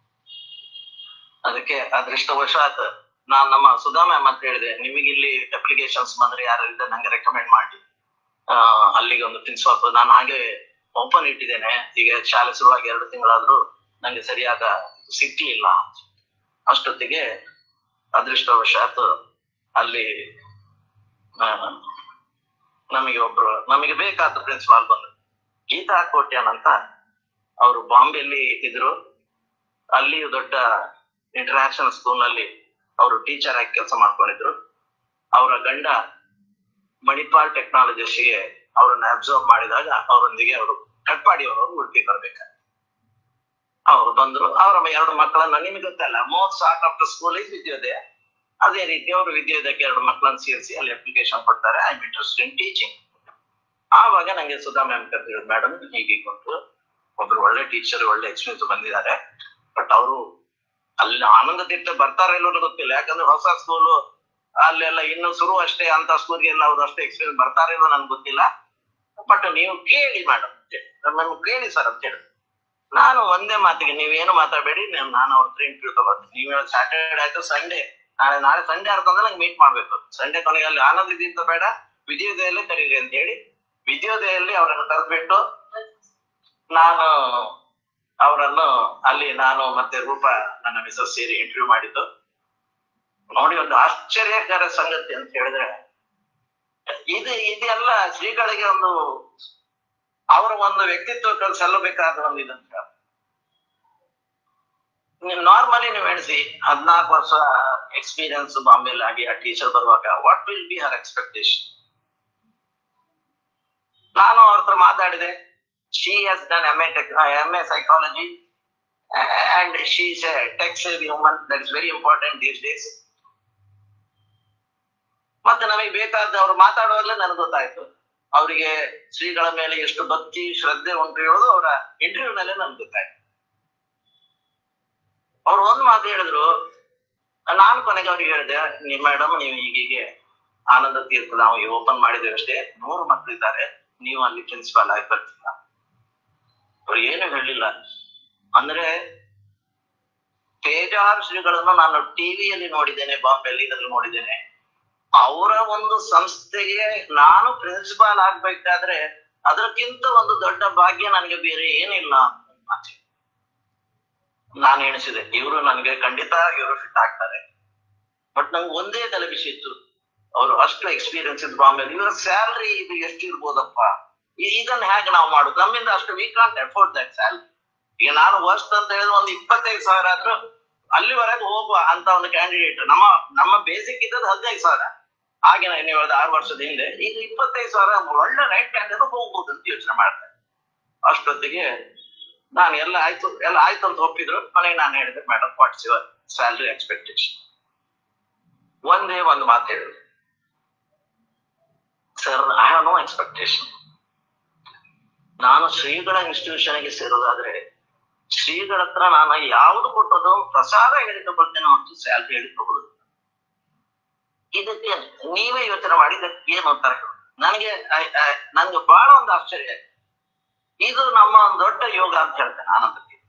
ಅದಕ್ಕೆ ಅದೃಷ್ಟವಶಾತ್ ನಾನ್ ನಮ್ಮ ಸುಧಾ ಮ್ಯಾಮ್ ಅಂತ ಹೇಳಿದೆ ನಿಮಗೆ ಇಲ್ಲಿ ಅಪ್ಲಿಕೇಶನ್ಸ್ ಬಂದ್ರೆ ಯಾರು ಇದ್ದ ನಂಗೆ ರೆಕಮೆಂಡ್ ಮಾಡಿ ಆ ಅಲ್ಲಿಗೆ ಒಂದು ಪ್ರಿನ್ಸಿಪಾಲ್ ನಾನು ಹಾಗೆ ಓಪನ್ ಇಟ್ಟಿದ್ದೇನೆ ಈಗ ಶಾಲೆ ಶುರುವಾಗಿ ಎರಡು ತಿಂಗಳಾದ್ರೂ ನಂಗೆ ಸರಿಯಾದ ಸಿಗ್ಲಿಲ್ಲ ಅಷ್ಟೊತ್ತಿಗೆ ಅದೃಷ್ಟವಶಾತ್ ಅಲ್ಲಿ ಆ, ನಮಗೆ ಒಬ್ರು ನಮಗೆ ಬೇಕಾದ ಪ್ರಿನ್ಸಿಪಾಲ್ ಬಂದ್ರು ಗೀತಾ ಕೋಟ್ಯಾನ್ ಅಂತ ಅವರು ಬಾಂಬೆಯಲ್ಲಿ ಇದ್ರು ಅಲ್ಲಿಯೂ ದೊಡ್ಡ ಇಂಟರ್ನ್ಯಾಷನಲ್ ಸ್ಕೂಲ್ ನಲ್ಲಿ ಅವರು ಟೀಚರ್ ಆಗಿ ಕೆಲಸ ಮಾಡ್ಕೊಂಡಿದ್ರು ಅವರ ಗಂಡ ಮಣಿಪಾಲ್ ಟೆಕ್ನಾಲಜಿಸ್ಗೆ ಅವರನ್ನ ಅಬ್ಸರ್ವ್ ಮಾಡಿದಾಗ ಅವರೊಂದಿಗೆ ಅವರು ಕಟ್ಪಾಡಿಯವರು ಉಡುಪಿ ಬರ್ಬೇಕು ಅವರು ಬಂದ್ರು ಅವರ ಎರಡು ಮಕ್ಕಳನ್ನ ನಿಮಗೆ ಗೊತ್ತಲ್ಲ most start of the school is Vidyodaya ಅದೇ ರೀತಿ ಅವರು ವಿದ್ಯೋದಯಕ್ಕೆ ಎರಡು ಮಕ್ಕಳನ್ನ ಸೇರಿಸಿ ಅಲ್ಲಿ ಅಪ್ಲಿಕೇಶನ್ ಕೊಡ್ತಾರೆ I am interest in teaching ಆವಾಗ ನಂಗೆ ಸುಧಾ ಮ್ಯಾಮ್ ಕರೆದಿದ್ರು ಮೇಡಮ್ ಹೀಗೆ ಕೊಟ್ಟು ಒಬ್ರು ಒಳ್ಳೆ ಟೀಚರ್ ಒಳ್ಳೆ ಎಕ್ಸ್ಪೀರಿಯನ್ಸ್ ಬಂದಿದ್ದಾರೆ ಬಟ್ ಅವರು ಅಲ್ಲಿ ಆನಂದ ತೀರ್ಥ ಬರ್ತಾರ ಇಲ್ಲೋ ಗೊತ್ತಿಲ್ಲ ಯಾಕಂದ್ರೆ ಹೊಸ ಸ್ಕೂಲು ಅಲ್ಲೆಲ್ಲ ಇನ್ನು ಶುರು ಅಷ್ಟೇ ಅಂತ ಸ್ಕೂಲ್ಗೆಲ್ಲ ಅವ್ರು ಅಷ್ಟೇ ಎಕ್ಸ್ಪೀರಿಯನ್ಸ್ ಬರ್ತಾರ ಇಲ್ಲೋ ನನ್ಗೆ ಗೊತ್ತಿಲ್ಲ ಬಟ್ ನೀವು ಕೇಳಿ ಮೇಡಮ್ ನಮ್ಮನ್ನು ಕೇಳಿ ಸರ್ ಅಂತ ಹೇಳಿ ನಾನು ಒಂದೇ ಮಾತಿಗೆ ನೀವೇನು ಮಾತಾಡಬೇಡಿ ನಾನು ನಾನು ಅವ್ರ ಹತ್ರ ಇಂಟರ್ವ್ಯೂ ತಗೋತೀನಿ ನೀವು ಸ್ಯಾಟರ್ಡೆ ಆಯ್ತು ಸಂಡೇ ನಾಳೆ ನಾಳೆ ಸಂಡೇ ಆಡ್ತಂದ್ರೆ ನಂಗೆ ಮೀಟ್ ಮಾಡ್ಬೇಕು ಸಂಡೇ ಕೊನೆಗೆ ಅಲ್ಲಿ ಆನಂದ ಇದ್ದಿದ್ದ ಬೇಡ ವಿದ್ಯೋದಯಲ್ಲೇ ಕರೀರಿ ಅಂತ ಹೇಳಿ ವಿದ್ಯೋದಯಲ್ಲಿ ಅವರನ್ನು ಕರೆದ್ಬಿಟ್ಟು ನಾನು ಅವರನ್ನು ಅಲ್ಲಿ ನಾನು ಮತ್ತೆ ರೂಪ ನನ್ನ ಮಿಸಸ್ ಸೇರಿ ಇಂಟರ್ವ್ಯೂ ಮಾಡಿದ್ದು ನೋಡಿ ಒಂದು ಆಶ್ಚರ್ಯಕರ ಸಂಗತಿ ಅಂತ ಹೇಳಿದ್ರೆ ಇದು ಇದೆಲ್ಲ ಶ್ರೀಗಳಿಗೆ ಒಂದು ಅವರ ಒಂದು ವ್ಯಕ್ತಿತ್ವ ಸಲ್ಲಬೇಕಾದ ಒಂದು ಇದಂತ ನೀವು ನಾರ್ಮಲಿ ನೀವು ಎಣಿಸಿ ಹದಿನಾಲ್ಕು ವರ್ಷ ಎಕ್ಸ್ಪೀರಿಯನ್ಸ್ ಬಾಂಬೆಲ್ ಆಗಿ ಆ ಟೀಚರ್ ಬರುವಾಗ what will be her expectation ನಾನು ಅವ್ರ ಹತ್ರ ಮಾತಾಡಿದೆ she has done M A tech M A psychology and she is a tech save human that is very important these days ಮತ್ತೆ ನಮಗೆ ಬೇಕಾದ ಅವ್ರು ಮಾತಾಡುವಾಗಲೇ ನನಗೆ ಗೊತ್ತಾಯ್ತು ಅವರಿಗೆ ಶ್ರೀಗಳ ಮೇಲೆ ಎಷ್ಟು ಭಕ್ತಿ ಶ್ರದ್ಧೆ ಉಂಟು ಹೇಳೋದು ಅವರ ಇಂಟರ್ವ್ಯೂನಲ್ಲೇ ನನ್ಗೆ ಗೊತ್ತಾಯ್ತು ಅವ್ರು ಒಂದ್ ಮಾತು ಹೇಳಿದ್ರು ನಾನು ಕೊನೆಗೆ ಅವ್ರಿಗೆ ಹೇಳಿದೆ ನಿಮ್ ಮೇಡಮ್ ನೀವು ಈಗೀಗೆ ಆನಂದ ತೀರ್ಥ ನಾವು ಓಪನ್ ಮಾಡಿದ್ದೇವೆ ಅಷ್ಟೇ ನೂರು ಮಕ್ಕಳಿದ್ದಾರೆ ನೀವು ಅಲ್ಲಿ ಪ್ರಿನ್ಸಿಪಾಲ್ ಆಗಿ ಬರ್ತೀರಾ ಅವ್ರು ಏನು ಹೇಳಿಲ್ಲ ಅಂದ್ರೆ ತೇಜಾರ್ ಶ್ರೀಗಳನ್ನು ನಾನು ಟಿವಿಯಲ್ಲಿ ನೋಡಿದ್ದೇನೆ ಬಾಂಬೆಯಲ್ಲಿ ಇದ್ರಲ್ಲಿ ನೋಡಿದ್ದೇನೆ ಅವರ ಒಂದು ಸಂಸ್ಥೆಗೆ ನಾನು ಪ್ರಿನ್ಸಿಪಾಲ್ ಆಗ್ಬೇಕಾದ್ರೆ ಅದಕ್ಕಿಂತ ಒಂದು ದೊಡ್ಡ ಭಾಗ್ಯ ನನಗೆ ಬೇರೆ ಏನಿಲ್ಲ ಅಂತ ಮಾತು. ನಾನು ಎಣಿಸಿದೆ ಇವರು ನನಗೆ ಖಂಡಿತ ಇವರು ಫಿಟ್ ಆಗ್ತಾರೆ ಬಟ್ ನಂಗೆ ಒಂದೇ ತಲೆ ಬಿಸಿ ಇತ್ತು ಅವರು ಅಷ್ಟು ಎಕ್ಸ್ಪೀರಿಯನ್ಸ್ ಇದ್ದು ಬಾಂಬೆ ಇವರ ಸ್ಯಾಲ್ರಿ ಇದು ಎಷ್ಟು ಇರ್ಬೋದಪ್ಪ ಇ- ಇದನ್ನ ಹೇಗೆ ನಾವು ಮಾಡುದು ನಮ್ಮಿಂದ ಅಷ್ಟು we can't afford that salary ಈಗ ನಾನು ವರ್ಸ್ಟ್ ಅಂತ ಹೇಳಿದ್ರೆ ಒಂದು ಇಪ್ಪತ್ತೈದು ಸಾವಿರ ಆದ್ರೂ ಅಲ್ಲಿವರೆಗೆ ಹೋಗುವ ಅಂತ ಒಂದು ಕ್ಯಾಂಡಿಡೇಟ್ ನಮ್ಮ ನಮ್ಮ ಬೇಸಿಕ್ ಇದ್ದದ್ದು ಹದಿನೈದು ಸಾವಿರ ಹಾಗೆ ನೀವು ಹೇಳಿದ ಆರು ವರ್ಷದ ಹಿಂದೆ ಈಗ ಇಪ್ಪತ್ತೈದು ಸಾವಿರ ಒಳ್ಳೆ ರೈಟ್ ಕ್ಯಾಂಡಿಡೇಟ್ ಹೋಗ್ಬೋದು ಅಂತ ಯೋಚನೆ ಮಾಡ್ತಾರೆ ಅಷ್ಟೊತ್ತಿಗೆ ನಾನು ಎಲ್ಲ ಆಯ್ತು ಎಲ್ಲ ಆಯ್ತು ಅಂತ ಒಪ್ಪಿದ್ರು ಮನೆಗೆ ನಾನು ಹೇಳಿದೆ madam what's your salary expectation ಒಂದೇ ಒಂದು ಮಾತು ಹೇಳಿದ್ರು sir I have no expectation ನಾನು ಶ್ರೀಗಳ ಇನ್ಸ್ಟಿಟ್ಯೂಷನ್ಗೆ ಸೇರೋದಾದ್ರೆ ಶ್ರೀಗಳ ಹತ್ರ ನಾನು ಯಾವ್ದು ಕೊಟ್ಟದ್ದು ಪ್ರಸಾದ ಹೇಳಿದ ಬರ್ತೇನೆ ಹೊರತು ಸ್ಯಾಲ್ರಿ ಹೇಳಿಕೊಡುದು ಇದಕ್ಕೆ ನೀವೇ ಯೋಚನೆ ಮಾಡಿ ಇದಕ್ಕೆ ಏನು ಉತ್ತರ ಹೇಳು. ನನಗೆ I- I- ನನ್ಗೆ ಬಹಳ ಒಂದು ಆಶ್ಚರ್ಯ ಆಯ್ತು. ಇದು ನಮ್ಮ ಒಂದು ದೊಡ್ಡ ಯೋಗ ಅಂತ ಹೇಳ್ತೇನೆ ಆನಂದ ತೀರ್ಥ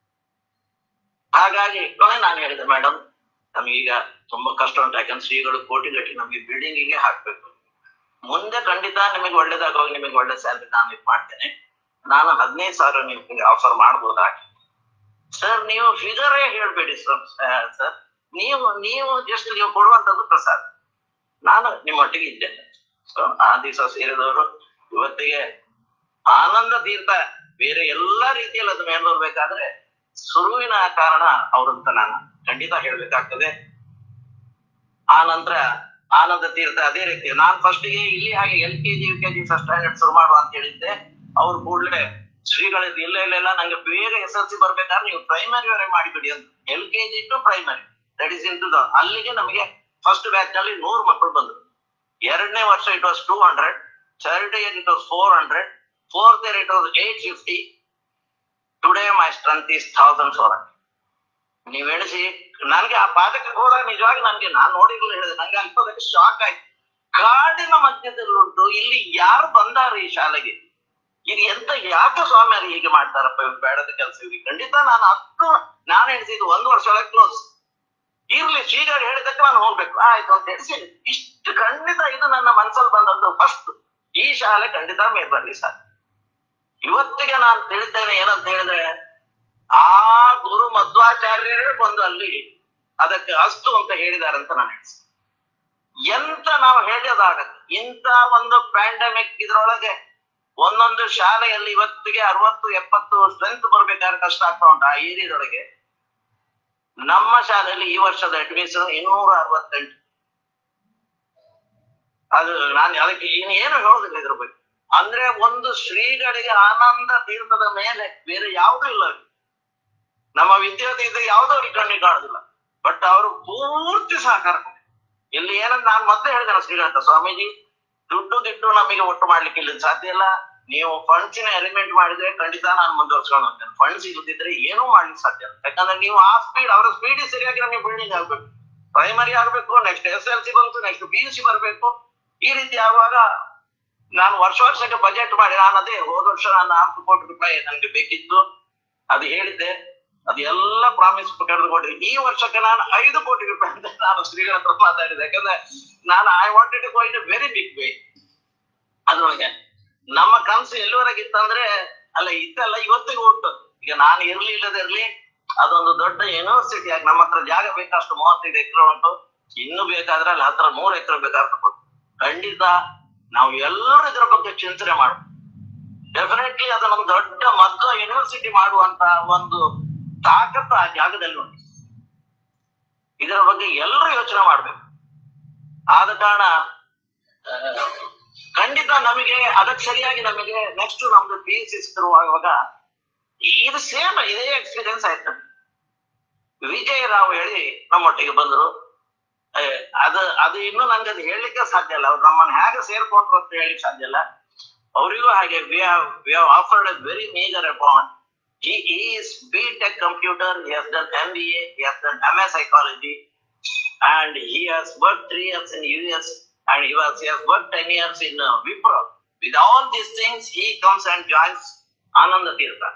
ಹಾಗಾಗಿ ಕೊನೆ ನಾನು ಹೇಳಿದೆ ಮೇಡಮ್ ನಮಗೀಗ ತುಂಬಾ ಕಷ್ಟ ಉಂಟು ಯಾಕಂದ್ರೆ ಶ್ರೀಗಳು ಕೋಟಿ ಗಟ್ಟಿ ನಮಗೆ ಬಿಲ್ಡಿಂಗ್ ಗೆ ಹಾಕ್ಬೇಕು ಮುಂದೆ ಖಂಡಿತ ನಿಮಗೆ ಒಳ್ಳೇದಾಗುವಾಗ ನಿಮಗೆ ಒಳ್ಳೆ ಸ್ಯಾಲ್ರಿ ನಾನು ಇದು ಮಾಡ್ತೇನೆ ನಾನು ಹದಿನೈದು ಸಾವಿರ ನಿಮ್ಗೆ ಆಫರ್ ಮಾಡ್ಬೋದಾ ಸರ್ ನೀವು ಫಿಗರೇ ಹೇಳ್ಬೇಡಿ ಸರ್ ಸರ್ ನೀವು ನೀವು ಜಸ್ಟ್ ನೀವು ಕೊಡುವಂತದ್ದು ಪ್ರಸಾದ ನಾನು ನಿಮ್ಮೊಟ್ಟಿಗೆ ಇದ್ದೇನೆ ಸೊ ಆ ದಿವಸ ಸೇರಿದವರು ಇವತ್ತಿಗೆ ಆನಂದ ತೀರ್ಥ ಬೇರೆ ಎಲ್ಲಾ ರೀತಿಯಲ್ಲಿ ಅದು ಮೇಲೆ ಬರ್ಬೇಕಾದ್ರೆ ಸುರುವಿನ ಕಾರಣ ಅವರಂತ ನಾನು ಖಂಡಿತ ಹೇಳ್ಬೇಕಾಗ್ತದೆ ಆ ನಂತರ ಆನಂದ ತೀರ್ಥ ಅದೇ ರೀತಿ ನಾನ್ ಫಸ್ಟ್ ಗೆ ಇಲ್ಲಿ ಹಾಗೆ L K G U K G first standard ಶುರು ಮಾಡುವ ಅಂತ ಹೇಳಿದ್ದೆ ಅವ್ರು ಕೂಡ್ಲೆ ಶ್ರೀಗಳಿದ್ದು ಇಲ್ಲ ಇಲ್ಲ ಇಲ್ಲ ನಂಗೆ ಬೇಗ ಎಸ್ ಎಲ್ ಸಿ ಬರ್ಬೇಕಾದ್ರೆ ನೀವು ಪ್ರೈಮರಿ ವರೆಗೆ ಮಾಡಿಬಿಡಿ ಅಂತ L K G to primary that is into ಅಲ್ಲಿಗೆ ನಮಗೆ ಫಸ್ಟ್ ಬ್ಯಾಚ್ ನಲ್ಲಿ ನೂರು ಮಕ್ಕಳು ಬಂದ್ರು ಎರಡನೇ ವರ್ಷ it was two hundred third year it was four hundred fourth year it was eight fifty today my strength is thousand four hundred ನೀವ್ ಎಣಿಸಿ ನನ್ಗೆ ಆ ಪಾಠಕ್ಕೆ ಹೋದಾಗ ನಿಜವಾಗಿ ನನ್ಗೆ ನಾನ್ ನೋಡಿರ್ಲಿಲ್ಲ ಹೇಳಿದೆ ನಂಗೆ ಅಲ್ಪದಕ್ಕೆ ಶಾಕ್ ಆಯ್ತು ಕಾಡಿನ ಮಧ್ಯದಲ್ಲಿ ಉಂಟು ಇಲ್ಲಿ ಯಾರು ಬಂದಾರ ಈ ಶಾಲೆಗೆ ಇದು ಎಂತ ಯಾಕೆ ಸ್ವಾಮಿಯರು ಹೀಗೆ ಮಾಡ್ತಾರಪ್ಪ ಇವ್ರು ಬೇಡದ ಕೆಲಸ ಇವ್ರಿಗೆ ಖಂಡಿತ ನಾನು ಅಷ್ಟು ನಾನು ಎಣಿಸಿದ್ದು ಒಂದು ವರ್ಷ ಒಳಗೆ ಕ್ಲೋಸ್ ಇರ್ಲಿ ಶ್ರೀಗಳು ಹೇಳಿದಕ್ಕೆ ನಾನು ಹೋಗ್ಬೇಕು ಆಯ್ತು ಅಂತ ಹೇಳಿಸಿ ಇಷ್ಟು ಖಂಡಿತ ಇದು ನನ್ನ ಮನಸ್ಸಲ್ಲಿ ಬಂದದ್ದು ಫಸ್ಟ್ ಈ ಶಾಲೆ ಖಂಡಿತ ಮೇಲ್ ಬರ್ಲಿ ಸರ್ ಇವತ್ತಿಗೆ ನಾನು ತಿಳಿದ್ದೇನೆ ಏನಂತ ಹೇಳಿದ್ರೆ ಆ ಗುರು ಮಧ್ವಾಚಾರ್ಯರೇ ಬಂದು ಅಲ್ಲಿ ಅದಕ್ಕೆ ಅಸ್ತು ಅಂತ ಹೇಳಿದ್ದಾರೆ ಅಂತ ನಾನು ಹೇಳ್ತೀನಿ ಎಂತ ನಾವು ಹೇಳೋದಾಗತ್ತೆ ಇಂಥ ಒಂದು ಪ್ಯಾಂಡಮಿಕ್ ಇದ್ರೊಳಗೆ ಒಂದೊಂದು ಶಾಲೆಯಲ್ಲಿ ಇವತ್ತಿಗೆ ಅರವತ್ತು ಎಪ್ಪತ್ತು ಸ್ಟ್ರೆಂತ್ ಬರ್ಬೇಕಾದ್ರೆ ಕಷ್ಟ ಆಗ್ತಾ ಉಂಟು ಆ ಏರಿಯಾದೊಳಗೆ ನಮ್ಮ ಶಾಲೆಯಲ್ಲಿ ಈ ವರ್ಷದ ಅಡ್ಮಿಷನ್ ಇನ್ನೂರ ಅರವತ್ತೆಂಟು ಅದು ನಾನು ಅದಕ್ಕೆ ಇನ್ನೇನು ಹೇಳೋದಿಲ್ಲ ಇದ್ರ ಬಗ್ಗೆ ಅಂದ್ರೆ ಒಂದು ಶ್ರೀಗಳಿಗೆ ಆನಂದ ತೀರ್ಥದ ಮೇಲೆ ಬೇರೆ ಯಾವುದೂ ಇಲ್ಲ ಅವ್ರಿಗೆ. ನಮ್ಮ ವಿದ್ಯಾರ್ಥಿ ಇದು ಯಾವುದೋ ಅವ್ರಿಗೆ ಕಣ್ಣಿಗೆ ಕಾಣುದಿಲ್ಲ ಬಟ್ ಅವರು ಪೂರ್ತಿ ಸಹಕಾರ ಕೊಟ್ಟಿದ್ದಾರೆ. ಇಲ್ಲಿ ಏನಂತ ನಾನು ಮೊದಲೇ ಹೇಳಿದೆ ಶ್ರೀಗಂತ ಸ್ವಾಮೀಜಿ ದುಡ್ಡು ಗಿಡ್ಡು ನಮಗೆ ಒಟ್ಟು ಮಾಡ್ಲಿಕ್ಕೆ ಇಲ್ಲಿ ಸಾಧ್ಯ ಇಲ್ಲ ನೀವು ಫಂಡ್ಸಿನ ಅರೇಂಜ್ಮೆಂಟ್ ಮಾಡಿದ್ರೆ ಖಂಡಿತ ನಾನು ಮುಂದುವರ್ಸ್ಕೊಂಡು ಹೋಗ್ತೇನೆ ಫಂಡ್ಸ್ ಇಲ್ಲದಿದ್ರೆ ಏನೂ ಮಾಡ್ಲಿಕ್ಕೆ ಸಾಧ್ಯ ಇಲ್ಲ ಯಾಕಂದ್ರೆ ನೀವು ಆ ಸ್ಪೀಡ್ ಅವರ ಸ್ಪೀಡ್ ಸರಿಯಾಗಿ ನಮಗೆ ಬಿಲ್ಡಿಂಗ್ ಆಗ್ಬೇಕು ಪ್ರೈಮರಿ ಆಗ್ಬೇಕು ನೆಕ್ಸ್ಟ್ ಎಸ್ ಎಲ್ ಸಿ ಬಂತು ನೆಕ್ಸ್ಟ್ ಪಿ ಯು ಸಿ ಬರ್ಬೇಕು ಈ ರೀತಿ ಆಗುವಾಗ ನಾನು ವರ್ಷ ವರ್ಷಕ್ಕೆ ಬಜೆಟ್ ಮಾಡಿ ನಾನು ಅದೇ ಹೋದ ವರ್ಷ ನಾನು ನಾಲ್ಕು ಕೋಟಿ ರೂಪಾಯಿ ನನಗೆ ಬೇಕಿತ್ತು ಅದು ಹೇಳಿದ್ದೆ ಅದು ಎಲ್ಲ ಪ್ರಾಮಿಸ್ ಕರೆದುಕೊಟ್ರಿ ಈ ವರ್ಷಕ್ಕೆ ನಾನು ಐದು ಕೋಟಿ ರೂಪಾಯಿ ಅಂತ ನಾನು ಶ್ರೀಗಳ ಹತ್ರ ಮಾತಾಡಿದೆ ಯಾಕಂದ್ರೆ ನಾನು I wanted to go in very big way ಅದ್ರೊಳಗೆ ನಮ್ಮ ಕನಸು ಎಲ್ಲಿವರೆಗೆ ಇತ್ತಂದ್ರೆ ಅಲ್ಲ ಇತ್ತಲ್ಲ ಇವತ್ತಿಗೂ ಉಂಟು ಈಗ ನಾನು ಇರ್ಲಿ ಇಲ್ಲದಿರ್ಲಿ ಅದೊಂದು ದೊಡ್ಡ ಯೂನಿವರ್ಸಿಟಿ ಆಗಿ ನಮ್ಮ ಹತ್ರ ಜಾಗ ಬೇಕಷ್ಟು ಮೂವತ್ತೈದು ಎಕರೆ ಉಂಟು ಇನ್ನು ಬೇಕಾದ್ರೆ ಅಲ್ಲಿ ಹತ್ರ ಮೂರು ಎಕರೆ ಬೇಕಾದ್ರೆ ತಗೊಳ್ಳಿ. ಖಂಡಿತ ನಾವು ಎಲ್ಲರೂ ಇದ್ರ ಬಗ್ಗೆ ಚಿಂತನೆ ಮಾಡ ಡೆಫಿನೆಟ್ಲಿ ಅದನ್ನೊಂದು ದೊಡ್ಡ ಮಧ್ವ ಯೂನಿವರ್ಸಿಟಿ ಮಾಡುವಂತ ಒಂದು ತಾಕತ್ತು ಆ ಜಾಗದಲ್ಲಿ ಉಂಟು ಇದರ ಬಗ್ಗೆ ಎಲ್ಲರೂ ಯೋಚನೆ ಮಾಡ್ಬೇಕು ಆದ ಕಾರಣ ಆ, ಖಂಡಿತ ನಮಗೆ ಅದಕ್ಕೆ ಸರಿಯಾಗಿ ನಮಗೆ ನೆಕ್ಸ್ಟ್ ನಮ್ದು ಪಿ ಯು ಸಿ ಶುರುವಾಗುವಾಗ ಇದು ಸೇಮ್ ಇದೇ ಎಕ್ಸ್ಪೀರಿಯನ್ಸ್ ಆಯ್ತು ವಿಜಯ್ ರಾವ್ ಹೇಳಿ ನಮ್ಮೊಟ್ಟಿಗೆ ಬಂದ್ರು ಏ, ಅದು ಅದು ಇನ್ನು ನಂಗೆ ಅದು ಹೇಳಲಿಕ್ಕೆ ಸಾಧ್ಯ ಇಲ್ಲ ಅವ್ರು ನಮ್ಮನ್ನ ಹೇಗೆ ಸೇರ್ಕೊಂಡ್ರು ಅಂತ ಹೇಳಿಕ್ ಸಾಧ್ಯ ಇಲ್ಲ ಅವರಿಗೂ ಹಾಗೆ we have we have offered a very major amount he is BTech computer, he has done MBA, he has done MA psychology, and he has worked three years in US, and he was he has worked ten years in uh, Wipro. With all these things, he comes and joins Ananda Tirtha.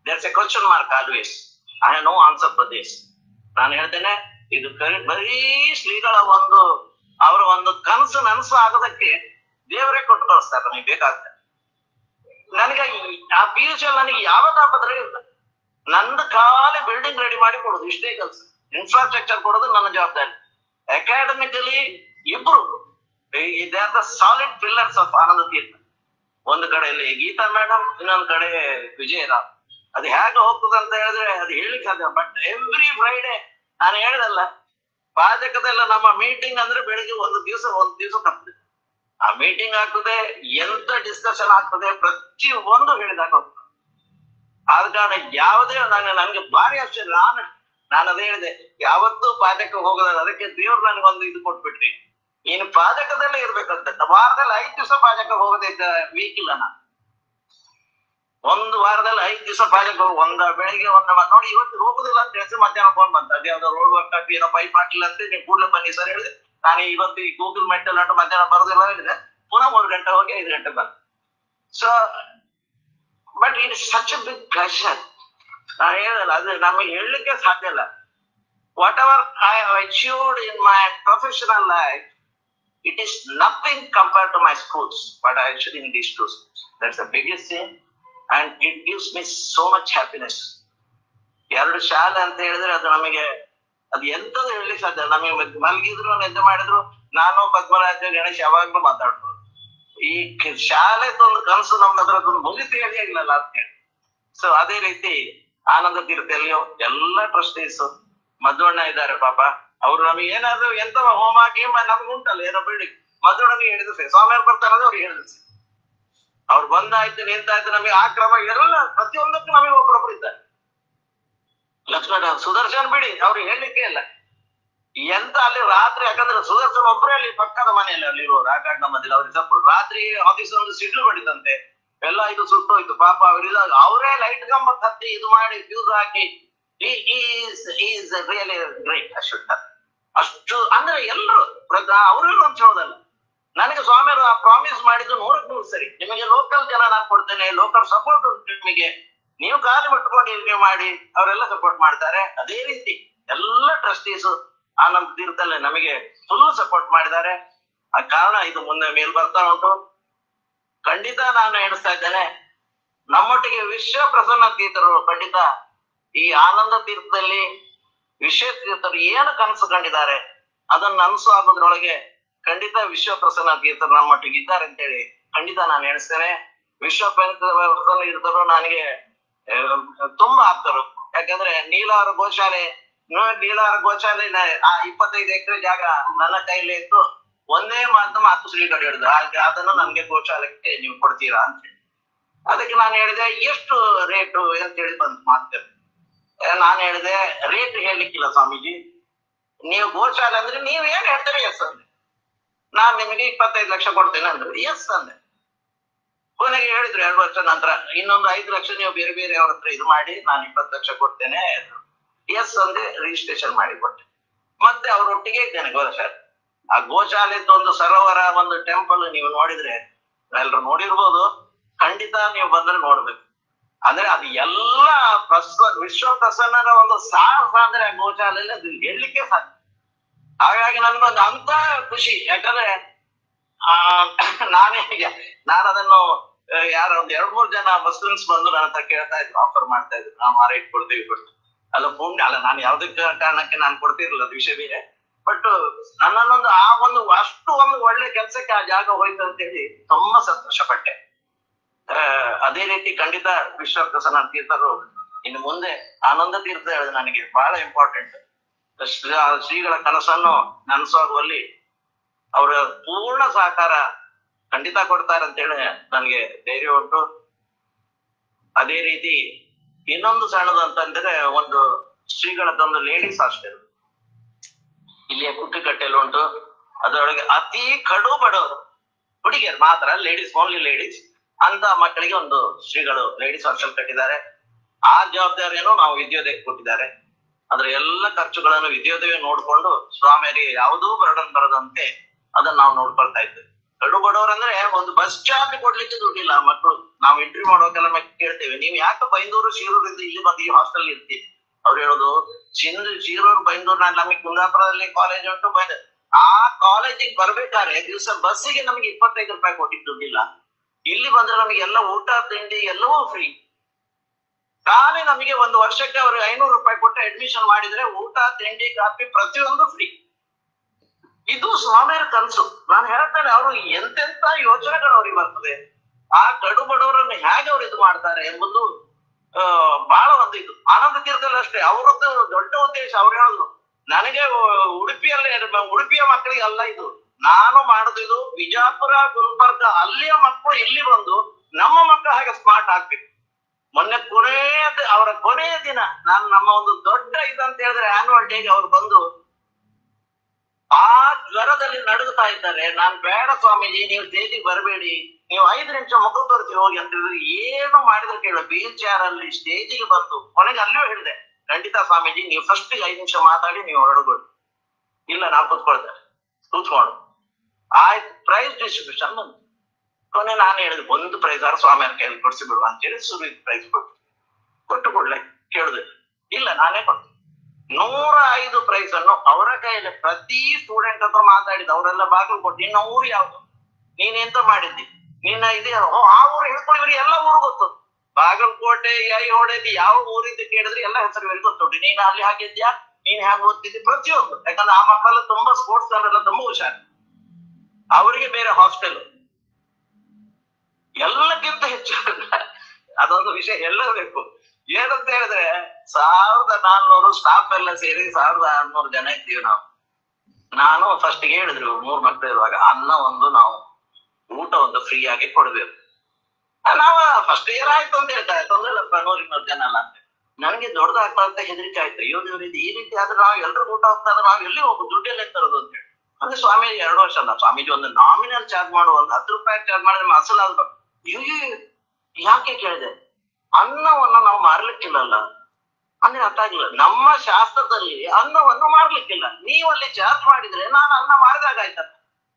There's a question mark always I have no answer for this ನಾನು ಹೇಳ್ತೇನೆ ಇದು ಕರಿ- ಬರೀ ಶ್ರೀಗಳ ಒಂದು ಅವರ ಒಂದು ಕನಸು ನನಸು ಆಗೋದಕ್ಕೆ ದೇವರೇ ಕೊಟ್ಟು ಕಳಿಸ್ತಾರೆ ನಮಗೆ ಬೇಕಾಗ್ತದೆ ನನಗೆ ಈ- ಆ ಪಿ ಯು ಸಿ ನನಗೆ ಯಾವ ತಾಪತ್ರೆ ಇಲ್ಲ ನಂದು ಖಾಲಿ ಬಿಲ್ಡಿಂಗ್ ರೆಡಿ ಮಾಡಿ ಕೊಡೋದು ಇಷ್ಟೇ ಕೆಲಸ ಇನ್ಫ್ರಾಸ್ಟ್ರಕ್ಚರ್ ಕೊಡೋದು ನನ್ನ ಜವಾಬ್ದಾರಿ ಅಕಾಡೆಮಿಕಲಿ ಇಬ್ರು they are the solid pillars of Ananda Tirtha ಒಂದು ಕಡೆಯಲ್ಲಿ ಗೀತಾ ಮೇಡಮ್ ಇನ್ನೊಂದು ಕಡೆ ವಿಜಯರಾವ್ ಅದು ಹೇಗೆ ಹೋಗ್ತದೆ ಅಂತ ಹೇಳಿದ್ರೆ ಅದು ಹೇಳಿಕ್ ಸಾಧ್ಯ ಬಟ್ ಎವ್ರಿ ಫ್ರೈಡೆ ನಾನು ಹೇಳಿದಲ್ಲ ಪಾಜಕದಲ್ಲ ನಮ್ಮ ಮೀಟಿಂಗ್ ಅಂದ್ರೆ ಬೆಳಿಗ್ಗೆ ಒಂದು ದಿವಸ ಒಂದು ದಿವಸ ತಪ್ಪದೆ ಆ ಮೀಟಿಂಗ್ ಆಗ್ತದೆ ಎಂತ ಡಿಸ್ಕಷನ್ ಆಗ್ತದೆ ಪ್ರತಿ ಒಂದು ಹೇಳಿದಾಗ ಹೋಗ್ತದೆ ಆದ ಕಾರಣ ಯಾವುದೇ ನಾನು ನನಗೆ ಭಾರಿ ಆಶ್ಚರ್ಯ ನಾನು ನಾನು ಅದೇ ಹೇಳಿದೆ ಯಾವತ್ತೂ ಪಾದಕ ಹೋಗದ ಅದಕ್ಕೆ ದೇವ್ರು ನನಗೊಂದು ಇದು ಕೊಟ್ಬಿಟ್ರಿ ಇನ್ನು ಪಾದಕದಲ್ಲೇ ಇರ್ಬೇಕಂತ ವಾರದಲ್ಲಿ ಐದು ದಿವಸ ಪಾದಕ ಹೋಗದೆ ಇದ್ದ ವೀಕ್ ಇಲ್ಲ ನಾನು ಒಂದು ವಾರದಲ್ಲಿ ಐದು ದಿವಸ ಪಾದಕ ಹೋಗಿ ಒಂದ ಬೆಳಿಗ್ಗೆ ಒಂದ ಮ- ನೋಡಿ ಇವತ್ತು ಹೋಗುದಿಲ್ಲ ಅಂತ ಹೇಳಿ ಮಧ್ಯಾಹ್ನ ಫೋನ್ ಬಂತ ಅದೇ ಯಾವ್ದೋ ರೋಡ್ ವರ್ಕ್ ಆಗಿ ಏನೋ ಪೈಪ್ ಹಾಕಿಲ್ಲ ಅಂತ ನೀವು ಕೂಡಲೇ ಬನ್ನಿ ಸರ್ ಹೇಳಿದೆ ನಾನು ಇವತ್ತು ಈ ಗೂಗಲ್ ಮೆಟ್ಟಲ್ ಅಟ್ಟು ಮಧ್ಯಾಹ್ನ ಬರೋದಿಲ್ಲ ಹೇಳಿದೆ ಪುನಃ ಮೂರು ಗಂಟೆ ಹೋಗಿ ಐದು ಗಂಟೆ ಬಂದ so but it is such a big pressure ನಾನು ಹೇಳಲ್ಲ ಅದು ನಮಗೆ ಹೇಳಲಿಕ್ಕೆ ಸಾಧ್ಯ ಇಲ್ಲ whatever I have achieved in my professional life it is nothing compared to my schools, but I actually in these two schools. That's the biggest thing, and it gives me so much happiness. ಎರಡು ಶಾಲೆ ಅಂತ ಹೇಳಿದ್ರೆ ಅದು ನಮಗೆ ಅದು ಎಂತದು ಹೇಳಲಿಕ್ಕೆ ಸಾಧ್ಯ ನಮಗೆ ಮದ್- ಮಲಗಿದ್ರು ನಿದ್ದೆ ಮಾಡಿದ್ರು ನಾನು ಪದ್ಮರಾಜ ಗಣೇಶ್ ಯಾವಾಗ್ಲೂ ಮಾತಾಡ್ಬೋದು ಈ ಕ- ಶಾಲೆದೊಂದು ಕನಸು ನಮ್ಮ ಹತ್ರ ಅದೊಂದು ಮುಗಿತು ಹೇಳಿ ಇಲ್ಲಲ್ಲ ಅಂತ ಹೇಳಿ ಸೊ ಅದೇ ರೀತಿ ಆನಂದ ತೀರ್ಥಲ್ಲಿಯೂ ಎಲ್ಲ ಟ್ರಸ್ಟೀಸ್ ಮಧುವಣ್ಣ ಇದ್ದಾರೆ ಪಾಪ ಅವ್ರು ನಮಗೆ ಏನಾದ್ರು ಎಂತ ಹೋಮ ಗೀಮ ನಮ್ಗೆ ಉಂಟಲ್ಲ ಏನೋ ಬಿಡಿ ಮಧುವಣ್ಣನಿಗೆ ಹೇಳಿದ್ರೆ ಸ್ವಾಮಿಯವ್ರು ಬರ್ತಾರದು ಅವ್ರಿಗೆ ಹೇಳಿದ್ರೆ ಅವ್ರು ಬಂದಾಯ್ತು ನಿಂತಾಯ್ತು ನಮಗೆ ಆ ಕ್ರಮ ಎಲ್ಲ ಪ್ರತಿಯೊಂದಕ್ಕೂ ನಮಗೆ ಒಬ್ಬರೊಬ್ರು ಇದ್ದಾರೆ ಲಕ್ಷ್ಮಣ ಸುದರ್ಶನ್ ಬಿಡಿ ಅವ್ರಿಗೆ ಹೇಳಲಿಕ್ಕೆ ಇಲ್ಲ ಎಂತ ಅಲ್ಲಿ ರಾತ್ರಿ ಯಾಕಂದ್ರೆ ಸುದರ್ಶನ್ ಒಬ್ಬರೇ ಅಲ್ಲಿ ಪಕ್ಕದ ಮನೆಯಲ್ಲಿ ಅಲ್ಲಿ ಇರೋರು ಆ ಕಾರಣ ಮಧ್ಯದಲ್ಲಿ ಅವ್ರಿಗೆ ಸಪೋರ್ಟ್ ರಾತ್ರಿ ಆಫೀಸ್ ಒಂದು ಸಿಡ್ಲು ಬಡಿದಂತೆ ಎಲ್ಲ ಇದು ಸುಟ್ಟೋಯ್ತು ಪಾಪ ಅವ್ರಿದ ಅವರೇ ಲೈಟ್ ಕಂಬ ಕತ್ತಿ ಇದು ಮಾಡಿ ಫ್ಯೂಸ್ ಹಾಕಿ ಈಸ್ ರಿಯಲಿ ಗ್ರೇಟ್ ಅಶ್ವತ್ಥ ಅಷ್ಟು ಅಂದ್ರೆ ಎಲ್ಲರೂ ಅವರೆಲ್ಲ ಅಂತ ಹೇಳೋದಲ್ಲ ನನಗೆ ಸ್ವಾಮಿಯವರು ಪ್ರಾಮಿಸ್ ಮಾಡಿದ್ದು ನೂರಕ್ಕೆ ನೂರು ಸರಿ ನಿಮಗೆ ಲೋಕಲ್ ಜನ ನಾನು ಕೊಡ್ತೇನೆ ಲೋಕಲ್ ಸಪೋರ್ಟ್ ಉಂಟು ನಿಮಗೆ ನೀವು ಕಾಲು ಮುಟ್ಕೊಂಡು ನೀವು ಮಾಡಿ ಅವರೆಲ್ಲ ಸಪೋರ್ಟ್ ಮಾಡ್ತಾರೆ ಅದೇ ರೀತಿ ಎಲ್ಲ ಟ್ರಸ್ಟೀಸ್ ಆನಂದ್ ತೀರ್ಥಲ್ಲೇ ನಮಗೆ ಫುಲ್ ಸಪೋರ್ಟ್ ಮಾಡಿದ್ದಾರೆ ಆ ಕಾರಣ ಇದು ಮುಂದೆ ಮೇಲ್ ಬರ್ತಾ ಉಂಟು ಖಂಡಿತ ನಾನು ಎಣಿಸ್ತಾ ಇದ್ದೇನೆ ನಮ್ಮೊಟ್ಟಿಗೆ ವಿಶ್ವ ಪ್ರಸನ್ನ ತೀರ್ಥರು ಖಂಡಿತ ಈ ಆನಂದ ತೀರ್ಥದಲ್ಲಿ ವಿಶ್ವ ತೀರ್ಥರು ಏನು ಕನಸು ಕಂಡಿದ್ದಾರೆ ಅದನ್ನ ನನಸು ಆಗೋದ್ರೊಳಗೆ ಖಂಡಿತ ವಿಶ್ವ ಪ್ರಸನ್ನ ತೀರ್ಥರು ನಮ್ಮೊಟ್ಟಿಗೆ ಇದ್ದಾರೆ ಅಂತೇಳಿ ಖಂಡಿತ ನಾನು ಎಣಿಸ್ತೇನೆ ವಿಶ್ವ ಪ್ರಸನ್ನ ತೀರ್ಥರು ನನಗೆ ಆ, ತುಂಬಾ ಆಪ್ತರು ಯಾಕಂದ್ರೆ ನೀಲಾರ ಗೋಶಾಲೆ ನ- ನೀಲಾರ ಗೋಶಾಲೆ ನ- ಆ ಇಪ್ಪತ್ತೈದು ಎಕರೆ ಜಾಗ ನನ್ನ ಕೈಲಿ ಇತ್ತು ಒಂದೇ ಮಾತು ಮಾತು ಶ್ರೀಗಳು ಹೇಳಿದ್ರು ಹಾಗೆ ಅದನ್ನು ನನ್ಗೆ ಗೋಶಾಲೆಗೆ ನೀವು ಕೊಡ್ತೀರಾ ಅಂತ ಹೇಳಿ ಅದಕ್ಕೆ ನಾನು ಹೇಳಿದೆ ಎಷ್ಟು ರೇಟು ಅಂತ ಹೇಳಿ ಬಂತು ಮಾತು ನಾನು ಹೇಳಿದೆ ರೇಟ್ ಹೇಳಲಿಕ್ಕಿಲ್ಲ ಸ್ವಾಮೀಜಿ ನೀವು ಗೋಶಾಲೆ ಅಂದ್ರೆ ನೀವ್ ಏನ್ ಹೇಳ್ತೀರಿ ಎಸ್ ಅಂದೆ ನಾನ್ ನಿಮಗೆ ಇಪ್ಪತ್ತೈದು ಲಕ್ಷ ಕೊಡ್ತೇನೆ ಅಂದ್ರೆ ಎಸ್ ಅಂದೆ ಕೊನೆಗೆ ಹೇಳಿದ್ರು ಎರಡು ವರ್ಷ ನಂತರ ಇನ್ನೊಂದು ಐದು ಲಕ್ಷ ನೀವು ಬೇರೆ ಬೇರೆ ಅವ್ರ ಹತ್ರ ಇದು ಮಾಡಿ ನಾನು ಇಪ್ಪತ್ತು ಲಕ್ಷ ಕೊಡ್ತೇನೆ ಎಸ್ ಅಂದೆ ರಿಜಿಸ್ಟ್ರೇಷನ್ ಮಾಡಿ ಕೊಟ್ಟೆ ಮತ್ತೆ ಅವರೊಟ್ಟಿಗೆ ಇದ್ದೇನೆ ಗೋಶಾಲೆ ಆ ಗೋಶಾಲೆದ್ದು ಒಂದು ಸರೋವರ ಒಂದು ಟೆಂಪಲ್ ನೀವು ನೋಡಿದ್ರೆ ಎಲ್ರು ನೋಡಿರ್ಬೋದು ಖಂಡಿತ ನೀವು ಬಂದ್ರೆ ನೋಡ್ಬೇಕು ಅಂದ್ರೆ ಅದು ಎಲ್ಲ ಪ್ರಸ ವಿಶ್ವ ಪ್ರಸನ್ನರ ಒಂದು ಸಾಹಸ ಅಂದ್ರೆ ಆ ಗೋಶಾಲೆಯಲ್ಲಿ ಅದು ಹೇಳಲಿಕ್ಕೆ ಸಾಧ್ಯ ಹಾಗಾಗಿ ನನ್ಗೊಂದು ಅಂತ ಖುಷಿ ಯಾಕಂದ್ರೆ ಆ ನಾನೇ ಈಗ ನಾನು ಅದನ್ನು ಆ, ಯಾರ ಒಂದ್ ಎರಡ್ ಮೂರ್ ಜನ ಮುಸ್ಲಿಮ್ಸ್ ಬಂದು ನನ್ನ ಹತ್ರ ಕೇಳ್ತಾ ಇದ್ರು ಆಫರ್ ಮಾಡ್ತಾ ಇದ್ರು ನಾವು ಆ ರೇಟ್ ಕೊಡ್ತೀವಿ ಕೊಡ್ತೀವಿ ಅಲ್ಲ ಪುಣ್ಯ ಅಲ್ಲ ನಾನು ಯಾವ್ದಕ್ಕೆ ಕಾರಣಕ್ಕೆ ನಾನು ಕೊಡ್ತಿರ್ಲಿಲ್ಲ ಅದು ವಿಷಯ ಬೇರೆ ಬಟ್ ನನ್ನನ್ನೊಂದು ಆ ಒಂದು ಅಷ್ಟು ಒಂದು ಒಳ್ಳೆ ಕೆಲ್ಸಕ್ಕೆ ಆ ಜಾಗ ಹೋಯ್ತು ಅಂತ ಹೇಳಿ ತುಂಬಾ ಸಂತೋಷ ಪಟ್ಟೆ ಆ, ಅದೇ ರೀತಿ ಖಂಡಿತ ವಿಶ್ವ ಪ್ರಸನ್ನ ತೀರ್ಥರು ಇನ್ನು ಮುಂದೆ ಆನಂದ ತೀರ್ಥ ಹೇಳಿದ್ರೆ ನನಗೆ ಬಹಳ ಇಂಪಾರ್ಟೆಂಟ್ ಶ್ರೀಗಳ ಕನಸನ್ನು ನನಸಾಗುವಲ್ಲಿ ಅವರ ಪೂರ್ಣ ಸಹಕಾರ ಖಂಡಿತ ಕೊಡ್ತಾರೆ ಅಂತ ಹೇಳಿ ನನಗೆ ಧೈರ್ಯ ಉಂಟು ಅದೇ ರೀತಿ ಇನ್ನೊಂದು ಸಣ್ಣದು ಅಂತಂದ್ರೆ ಒಂದು ಶ್ರೀಗಳದ್ದೊಂದು ಲೇಡೀಸ್ ಹಾಸ್ಟೆಲ್ ಇಲ್ಲಿಯ ಕುಟ್ಟಿಕಟ್ಟೆಯಲ್ಲಿ ಉಂಟು ಅದರೊಳಗೆ ಅತಿ ಕಡು ಬಡವರು ಹುಡುಗಿಯರು ಮಾತ್ರ ಲೇಡೀಸ್ ಓನ್ಲಿ ಲೇಡೀಸ್ ಅಂತ ಮಕ್ಕಳಿಗೆ ಒಂದು ಶ್ರೀಗಳು ಲೇಡೀಸ್ ಹಾಸ್ಟೆಲ್ ಕಟ್ಟಿದ್ದಾರೆ ಆ ಜವಾಬ್ದಾರಿಯನ್ನು ನಾವು ವಿದ್ಯೋದಯಕ್ಕೆ ಕೊಟ್ಟಿದ್ದಾರೆ ಅದರ ಎಲ್ಲ ಖರ್ಚುಗಳನ್ನು ವಿದ್ಯೋದಯ ನೋಡ್ಕೊಂಡು ಸ್ವಾಮಿಯರಿಗೆ ಯಾವುದೂ ಬರ್ಡನ್ ಬರದಂತೆ ಅದನ್ನ ನಾವು ನೋಡ್ಕೊಳ್ತಾ ಇದ್ದೇವೆ ಕಡು ಬಡವರು ಅಂದ್ರೆ ಒಂದು ಬಸ್ ಚಾರ್ಜ್ ಕೊಡ್ಲಿಕ್ಕೆ ದುಡ್ಡಿಲ್ಲ ಮಕ್ಕಳು ನಾವು ಎಂಟ್ರಿ ಮಾಡೋಕೆಲ್ಲ ಮ- ಕೇಳ್ತೇವೆ ನೀವು ಯಾಕೆ ಬೈಂದೂರು ಶಿರೂರಿಂದ ಇಲ್ಲಿ ಬಂದು ಈ ಹಾಸ್ಟೆಲ್ ಇರ್ತೀವಿ ಅವ್ರು ಹೇಳೋದು ಸಿಂಧು ಶಿರೂರು ಬೈಂದೂರು ನಾನು ನಮಗೆ ಕುಂದಾಪುರದಲ್ಲಿ ಕಾಲೇಜ್ ಉಂಟು ಬೈಂದೂರು ಆ ಕಾಲೇಜಿಗೆ ಬರ್ಬೇಕಾದ್ರೆ ದಿವಸ ಬಸ್ಸಿಗೆ ನಮಗೆ ಇಪ್ಪತ್ತೈದು ರೂಪಾಯಿ ಕೊಟ್ಟಿದ್ದು ದುಡ್ಡಿಲ್ಲ ಇಲ್ಲಿ ಬಂದ್ರೆ ನಮಗೆ ಎಲ್ಲ ಊಟ ತಿಂಡಿ ಎಲ್ಲವೂ ಫ್ರೀ ಖಾಲಿ ನಮಗೆ ಒಂದು ವರ್ಷಕ್ಕೆ ಅವ್ರಿಗೆ ಐನೂರು ರೂಪಾಯಿ ಕೊಟ್ಟು ಅಡ್ಮಿಷನ್ ಮಾಡಿದ್ರೆ ಊಟ ತಿಂಡಿ ಕಾಫಿ ಪ್ರತಿಯೊಂದು ಫ್ರೀ ಇದು ಸ್ವಾಮಿಯರ ಕನಸು ನಾನು ಹೇಳ್ತೇನೆ ಅವರು ಎಂತೆಂತ ಯೋಚನೆಗಳು ಅವ್ರಿಗೆ ಬರ್ತದೆ ಆ ಕಡು ಬಡವರನ್ನು ಹೇಗೆ ಅವ್ರು ಇದು ಮಾಡ್ತಾರೆ ಎಂಬುದು ಆ, ಬಹಳ ಒಂದು ಇದು ಆನಂದ ತೀರ್ಥದಲ್ಲಿ ಅಷ್ಟೇ ಅವರದ್ದು ದೊಡ್ಡ ಉದ್ದೇಶ ಅವ್ರು ಹೇಳುದು ನನಗೆ ಉ- ಉಡುಪಿಯಲ್ಲಿ ಉಡುಪಿಯ ಮಕ್ಕಳಿಗೆ ಅಲ್ಲ ಇದು ನಾನು ಮಾಡುದು ಇದು ಬಿಜಾಪುರ ಗುಲ್ಬರ್ಗ ಅಲ್ಲಿಯ ಮಕ್ಕಳು ಇಲ್ಲಿ ಬಂದು ನಮ್ಮ ಮಕ್ಕಳು ಹಾಗೆ ಸ್ಮಾರ್ಟ್ ಆಗ್ಬೇಕು ಮೊನ್ನೆ ಕೊನೆಯ ದಿ- ಅವರ ಕೊನೆಯ ದಿನ ನಾನು ನಮ್ಮ ಒಂದು ದೊಡ್ಡ ಇದಂತ ಹೇಳಿದ್ರೆ ಆನ್ಯುವಲ್ ಡೇಗೆ ಅವ್ರು ಬಂದು ಆ ಜ್ವರದಲ್ಲಿ ನಡುಗುತ್ತಾ ಇದ್ದಾರೆ ನಾನ್ ಬೇಡ ಸ್ವಾಮೀಜಿ ನೀವು ಸ್ಟೇಜಿಗೆ ಬರಬೇಡಿ ನೀವು ಐದು ನಿಮಿಷ ಮುಖ ತೋರಿಸಿ ಹೋಗಿ ಅಂತ ಹೇಳಿದ್ರೆ ಏನು ಮಾಡಿದ್ರು ಕೇಳ ವೀಲ್ ಚೇರ್ ಅಲ್ಲಿ ಸ್ಟೇಜಿಗೆ ಬಂದು ಕೊನೆಗೆ ಅಲ್ಲಿಯೂ ಹೇಳಿದೆ ಖಂಡಿತ ಸ್ವಾಮೀಜಿ ನೀವು ಫಸ್ಟ್ ಐದು ನಿಮಿಷ ಮಾತಾಡಿ ನೀವು ಹೊರಡಬೇಡಿ ಇಲ್ಲ ನಾವು ಕೂತ್ಕೊಳ್ತೇವೆ ಕೂತ್ಕೊಂಡು ಆಯ್ತು ಪ್ರೈಸ್ ಡಿಸ್ಟ್ರಿಬ್ಯೂಷನ್ ಬಂತು ಕೊನೆ ನಾನು ಹೇಳಿದೆ ಒಂದು ಪ್ರೈಸ್ ಆರು ಸ್ವಾಮಿಯರ ಕೈಯಲ್ಲಿ ಕೊಡಿಸಿ ಬಿಡುವ ಅಂತೇಳಿ ಸುರು ಪ್ರೈಸ್ ಕೊಟ್ಟು ಕೊಟ್ಟು ಕೊಡ್ಲೆ ಕೇಳಿದೆ ಇಲ್ಲ ನಾನೇ ಕೊಡ್ತೀನಿ ನೂರ ಐದು ಪ್ರೈಸ್ ಅನ್ನು ಅವರ ಕೈಯಲ್ಲಿ ಪ್ರತಿ ಸ್ಟೂಡೆಂಟ್ ಹತ್ರ ಮಾತಾಡಿದ ಅವರೆಲ್ಲ ಬಾಗಿಲು ಕೊಟ್ಟು ನಿನ್ನ ಊರು ಯಾವ್ದು ನೀನ್ ಎಂತ ಮಾಡಿದ್ದಿ ನಿನ್ನ ಇದೆ ಓ ಆ ಊರು ಹೇಳ್ಕೊಂಡು ಇವ್ರಿಗೆ ಎಲ್ಲ ಊರು ಗೊತ್ತು ಬಾಗಲಕೋಟೆ ಐಹೊಳೆದು ಯಾವ ಊರಿಂದ ಕೇಳಿದ್ರೆ ಎಲ್ಲ ಹೆಸರು ಇವ್ರಿಗೆ ಗೊತ್ತುಂಟು ನೀನು ಅಲ್ಲಿ ಹಾಗಿದ್ಯಾ ನೀನ್ ಹ್ಯಾಂಗ ಓದ್ತಿದ್ದಿ ಪ್ರತಿಯೊಂದು ಯಾಕಂದ್ರೆ ಆ ಮಕ್ಕಳೆಲ್ಲ ತುಂಬಾ ಸ್ಪೋರ್ಟ್ಸ್ ಎಲ್ಲ ತುಂಬಾ ಹುಷಾರು ಅವರಿಗೆ ಬೇರೆ ಹಾಸ್ಟೆಲ್ ಎಲ್ಲಕ್ಕಿಂತ ಹೆಚ್ಚು ಅದೊಂದು ವಿಷಯ ಹೇಳಬೇಕು ಏನಂತ ಹೇಳಿದ್ರೆ ಸಾವಿರದ ನಾನ್ನೂರು ಸ್ಟಾಫ್ ಎಲ್ಲ ಸೇರಿ ಸಾವಿರದ ಆರ್ನೂರು ಜನ ಇದ್ದೀವಿ ನಾವು ನಾನು ಫಸ್ಟ್ ಹೇಳಿದ್ರು ಮೂರ್ ಮಕ್ಳು ಇರುವಾಗ ಅನ್ನ ಒಂದು ನಾವು ಊಟ ಒಂದು ಫ್ರೀ ಆಗಿ ಕೊಡ್ಬೇಕು ನಾವ ಫಸ್ಟ್ ಇಯರ್ ಆಯ್ತು ಅಂತ ಹೇಳ್ತಾರೆ ತೊಂದ್ರೆ ಇಲ್ಲ ನೂರ್ ಇನ್ನೂರು ಜನ ಅಲ್ಲ ಅಂತ ನನಗೆ ದೊಡ್ಡದಾಗ್ತಾ ಅಂತ ಹೆದರಿಕೆ ಆಯ್ತು ಅಯ್ಯೋ ದೇವ್ರೆ ಇದು ಈ ರೀತಿ ಆದ್ರೆ ನಾವು ಎಲ್ರು ಊಟ ಹೋಗ್ತಾ ಇದ್ರೆ ನಾವು ಎಲ್ಲಿ ಹೋಗುದು ದುಡ್ಡು ಎಲ್ಲಿ ತರೋದು ಅಂತ ಹೇಳಿ ಅಂದ್ರೆ ಸ್ವಾಮೀಜಿ ಎರಡು ವರ್ಷ ಅಲ್ಲ ಸ್ವಾಮೀಜಿ ಒಂದು ನಾಮಿನಲ್ ಚಾರ್ಜ್ ಮಾಡುವ ಒಂದು ಹತ್ತು ರೂಪಾಯಿ ಚಾರ್ಜ್ ಮಾಡಿದ್ರೆ ಅಸಲ್ ಆದ್ಬೇಕು ಅಯ್ಯೋ ಯಾಕೆ ಕೇಳಿದೆ ಅನ್ನವನ್ನ ನಾವು ಮಾರ್ಲಿಕ್ಕಿಲ್ಲಲ್ಲ ಅಂದ್ರೆ ಅರ್ಥ ಆಗಿಲ್ಲ ನಮ್ಮ ಶಾಸ್ತ್ರದಲ್ಲಿ ಅನ್ನವನ್ನು ಮಾರ್ಲಿಕ್ಕಿಲ್ಲ ನೀವು ಅಲ್ಲಿ ಚಾರ್ಜ್ ಮಾಡಿದ್ರೆ ನಾನು ಅನ್ನ ಮಾಡಿದಾಗ ಆಯ್ತಲ್ಲ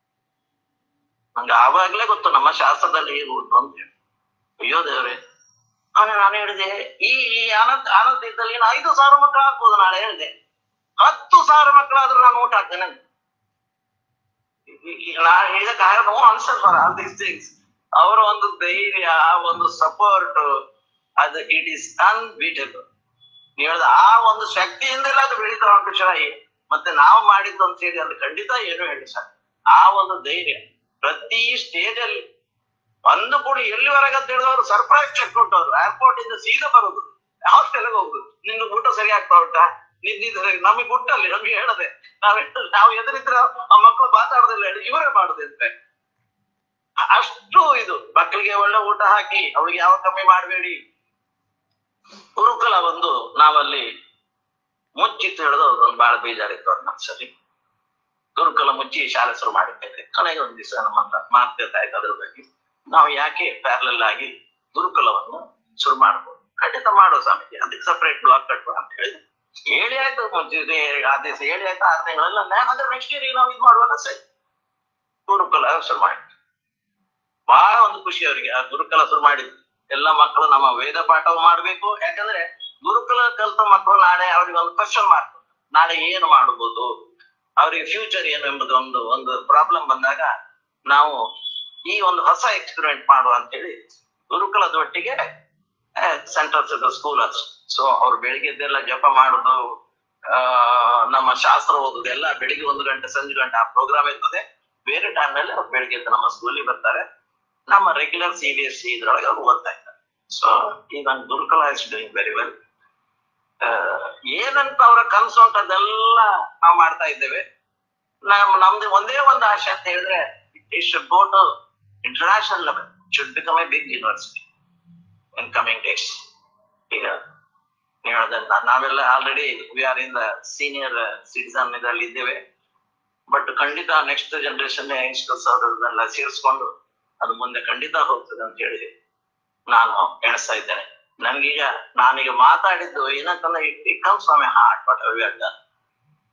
ನಂಗೆ ಆವಾಗ್ಲೇ ಗೊತ್ತು ನಮ್ಮ ಶಾಸ್ತ್ರದಲ್ಲಿ ಏನು ಉಂಟು ಅಂತ ಹೇಳಿ ಅಯ್ಯೋ ದೇವ್ರೆ ಆಮೇಲೆ ನಾನು ಹೇಳಿದೆ ಈ ಈ ಅನಂತ ಅನಂತ ಇದ್ದಲ್ಲಿ ಇನ್ನು ಐದು ಸಾವಿರ ಮಕ್ಕಳು ಆಗ್ಬೋದು ನಾಳೆ ಹೇಳಿದೆ ಹತ್ತು ಸಾವಿರ ಮಕ್ಕಳಾದ್ರೂ ನಾನು ಊಟ ಹಾಕ್ತೇನೆ ಅಂತ. ಈ- ಈ- ನಾನು ಹೇಳಿದ ಕಾರಣ no answer for all these things ಅವರ ಒಂದು ಧೈರ್ಯ ಒಂದು ಸಪೋರ್ಟ್ ಅದು ಇಟ್ ಈಸ್ ಅನ್ಬೀಟಬಲ್ ನೀವು ಹೇಳಿದ ಆ ಒಂದು ಶಕ್ತಿಯಿಂದಲೇ ಅದು ಬೆಳೀತಾ ಉಂಟು ಶಿವಾಯಿ ಮತ್ತೆ ನಾವು ಮಾಡಿದ್ದು ಅಂತ ಹೇಳಿ ಅದು ಖಂಡಿತ ಏನು ಹೇಳಿ ಸರ್ ಆ ಒಂದು ಧೈರ್ಯ ಪ್ರತಿ ಸ್ಟೇಜ್ ಅಲ್ಲಿ ಒಂದು ಕೂಡ ಎಲ್ಲಿವರೆಗೆ ಅಂತ ಹೇಳಿದವರು ಸರ್ಪ್ರೈಸ್ ಚೆಕ್ ಕೊಟ್ಟವ್ರು ಏರ್ಪೋರ್ಟ್ ಇಂದ ಸೀದಾ ಬರೋದು ಹಾಸ್ಟೆಲ್ ಹೋಗುದು ನಿನ್ನ ಊಟ ಸರಿ ಆಗ್ತಾ ಉಂಟಾ ನಿಂದಿದ್ರೆ ಸರಿ ನಮಗೆ ಊಟಲ್ಲಿ ನಮ್ಗೆ ಹೇಳದೆ ನಾವ್ ನಾವು ಎದುರಿದ್ರೆ ಆ ಮಕ್ಕಳು ಮಾತಾಡೋದಿಲ್ಲ ಹೇಳಿ ಇವರೇ ಮಾಡುದು ಅಂತ ಅಷ್ಟು ಇದು ಮಕ್ಕಳಿಗೆ ಒಳ್ಳೆ ಊಟ ಹಾಕಿ ಅವ್ರಿಗೆ ಯಾವ ಕಮ್ಮಿ ಮಾಡಬೇಡಿ ಗುರುಕುಲ ಒಂದು ನಾವಲ್ಲಿ ಮುಚ್ಚಿತ್ತು ಹೇಳಿದು ಒಂದು ಬಹಳ ಬೇಜಾರಿತ್ತು ಅವ್ರ ಮನಸ್ಸಲ್ಲಿ ಗುರುಕುಲ ಮುಚ್ಚಿ ಶಾಲೆ ಶುರು ಮಾಡಿದ್ದೇವೆ ಕೊನೆಗೆ ಒಂದ್ ದಿವಸ ನಮ್ಮ ಹತ್ರ ಮಾತುಕತೆ ಆಯ್ತು ಅದ್ರ ಬಗ್ಗೆ ನಾವು ಯಾಕೆ ಪ್ಯಾರಲಲ್ ಆಗಿ ಗುರುಕುಲವನ್ನು ಶುರು ಮಾಡ್ಬೋದು ಖಂಡಿತ ಮಾಡುವ ಸ್ವಾಮೀಜಿ ಅದಕ್ಕೆ ಸಪರೇಟ್ ಬ್ಲಾಕ್ ಕಟ್ಟುವ ಅಂತ ಹೇಳಿ ಹೇಳಿ ಆಯ್ತು ಮುಂಚೆ ಆ ದಿವಸ ಹೇಳಿ ಆಯ್ತು ಆರು ತಿಂಗಳೆಲ್ಲ ನಾನು ಅಂದ್ರೆ ನೆಕ್ಸ್ಟ್ ಇಯರ್ ನಾವು ಇದು ಮಾಡುವಾಗ ಸರಿ ಗುರುಕುಲ ಶುರು ಮಾಡಿ ಬಹಳ ಒಂದು ಖುಷಿ ಅವರಿಗೆ ಆ ಗುರುಕುಲ ಶುರು ಮಾಡಿದ್ರು ಎಲ್ಲ ಮಕ್ಕಳು ನಮ್ಮ ವೇದ ಪಾಠವು ಮಾಡ್ಬೇಕು ಯಾಕಂದ್ರೆ ಗುರುಕುಲ ಕಲಿತ ಮಕ್ಕಳು ನಾಳೆ ಅವ್ರಿಗೆ ಒಂದು ಕ್ವಶನ್ ಮಾಡ್ತಾರೆ ನಾಳೆ ಏನು ಮಾಡಬಹುದು ಅವರಿಗೆ ಫ್ಯೂಚರ್ ಏನು ಎಂಬುದು ಒಂದು ಒಂದು ಪ್ರಾಬ್ಲಮ್ ಬಂದಾಗ ನಾವು ಈ ಒಂದು ಹೊಸ ಎಕ್ಸ್ಪೆರಿಮೆಂಟ್ ಮಾಡುವ ಅಂತ ಹೇಳಿ ಗುರುಕುಲದ ಒಟ್ಟಿಗೆ ಸೆಂಟರ್ಸ್ ಸ್ಕೂಲರ್ಸ್ ಸೊ ಅವ್ರು ಬೆಳಿಗ್ಗೆದ್ದೆಲ್ಲ ಜಪ ಮಾಡುದು ಆ ನಮ್ಮ ಶಾಸ್ತ್ರ ಓದುದು ಎಲ್ಲ ಬೆಳಿಗ್ಗೆ ಒಂದು ಗಂಟೆ ಸಂಜೆ ಗಂಟೆ ಆ ಪ್ರೋಗ್ರಾಮ್ ಇರ್ತದೆ ಬೇರೆ ಟೈಮ್ ನಲ್ಲಿ ಅವ್ರು ಬೆಳಿಗ್ಗೆ ಎದ್ದು ನಮ್ಮ ಸ್ಕೂಲಿಗೆ ಬರ್ತಾರೆ ನಮ್ಮ regular C B S C ಇದ್ರೊಳಗೆ ಅವ್ರು ಓದ್ತಾ ಇದ್ದಾರೆ ಸೊ ಈಗ Gurukula is doing very well ಏನಂತ ಅವರ ಕನಸು ಉಂಟು ಅದೆಲ್ಲ ನಾವು ಮಾಡ್ತಾ ಇದ್ದೇವೆ ನಮ್ ನಮ್ದು ಒಂದೇ ಒಂದು ಆಶೆ ಅಂತ ಹೇಳಿದ್ರೆ it should go to international level should become a big university in coming days ಈಗ ನೀವು ಹೇಳ್ದಂತ ನಾವೆಲ್ಲ already we are in the senior citizen ಇದರಲ್ಲಿ ಇದ್ದೇವೆ ಬಟ್ ಖಂಡಿತ ನೆಕ್ಸ್ಟ್ ಜನರೇಷನ್ ಯಂಗ್ಸ್ಟರ್ಸ್ ಅವರನ್ನೆಲ್ಲ ಸೇರಿಸ್ಕೊಂಡು ಅದು ಮುಂದೆ ಖಂಡಿತ ಹೋಗ್ತದೆ ಅಂತ ಹೇಳಿ ನಾನು ಎಣಿಸ್ತಾ ಇದ್ದೇನೆ ನನ್ಗೀಗ ನಾನೀಗ ಮಾತಾಡಿದ್ದು ಏನಂತಂದ್ರೆ it comes from a heart but ಅವಿಯಾಗ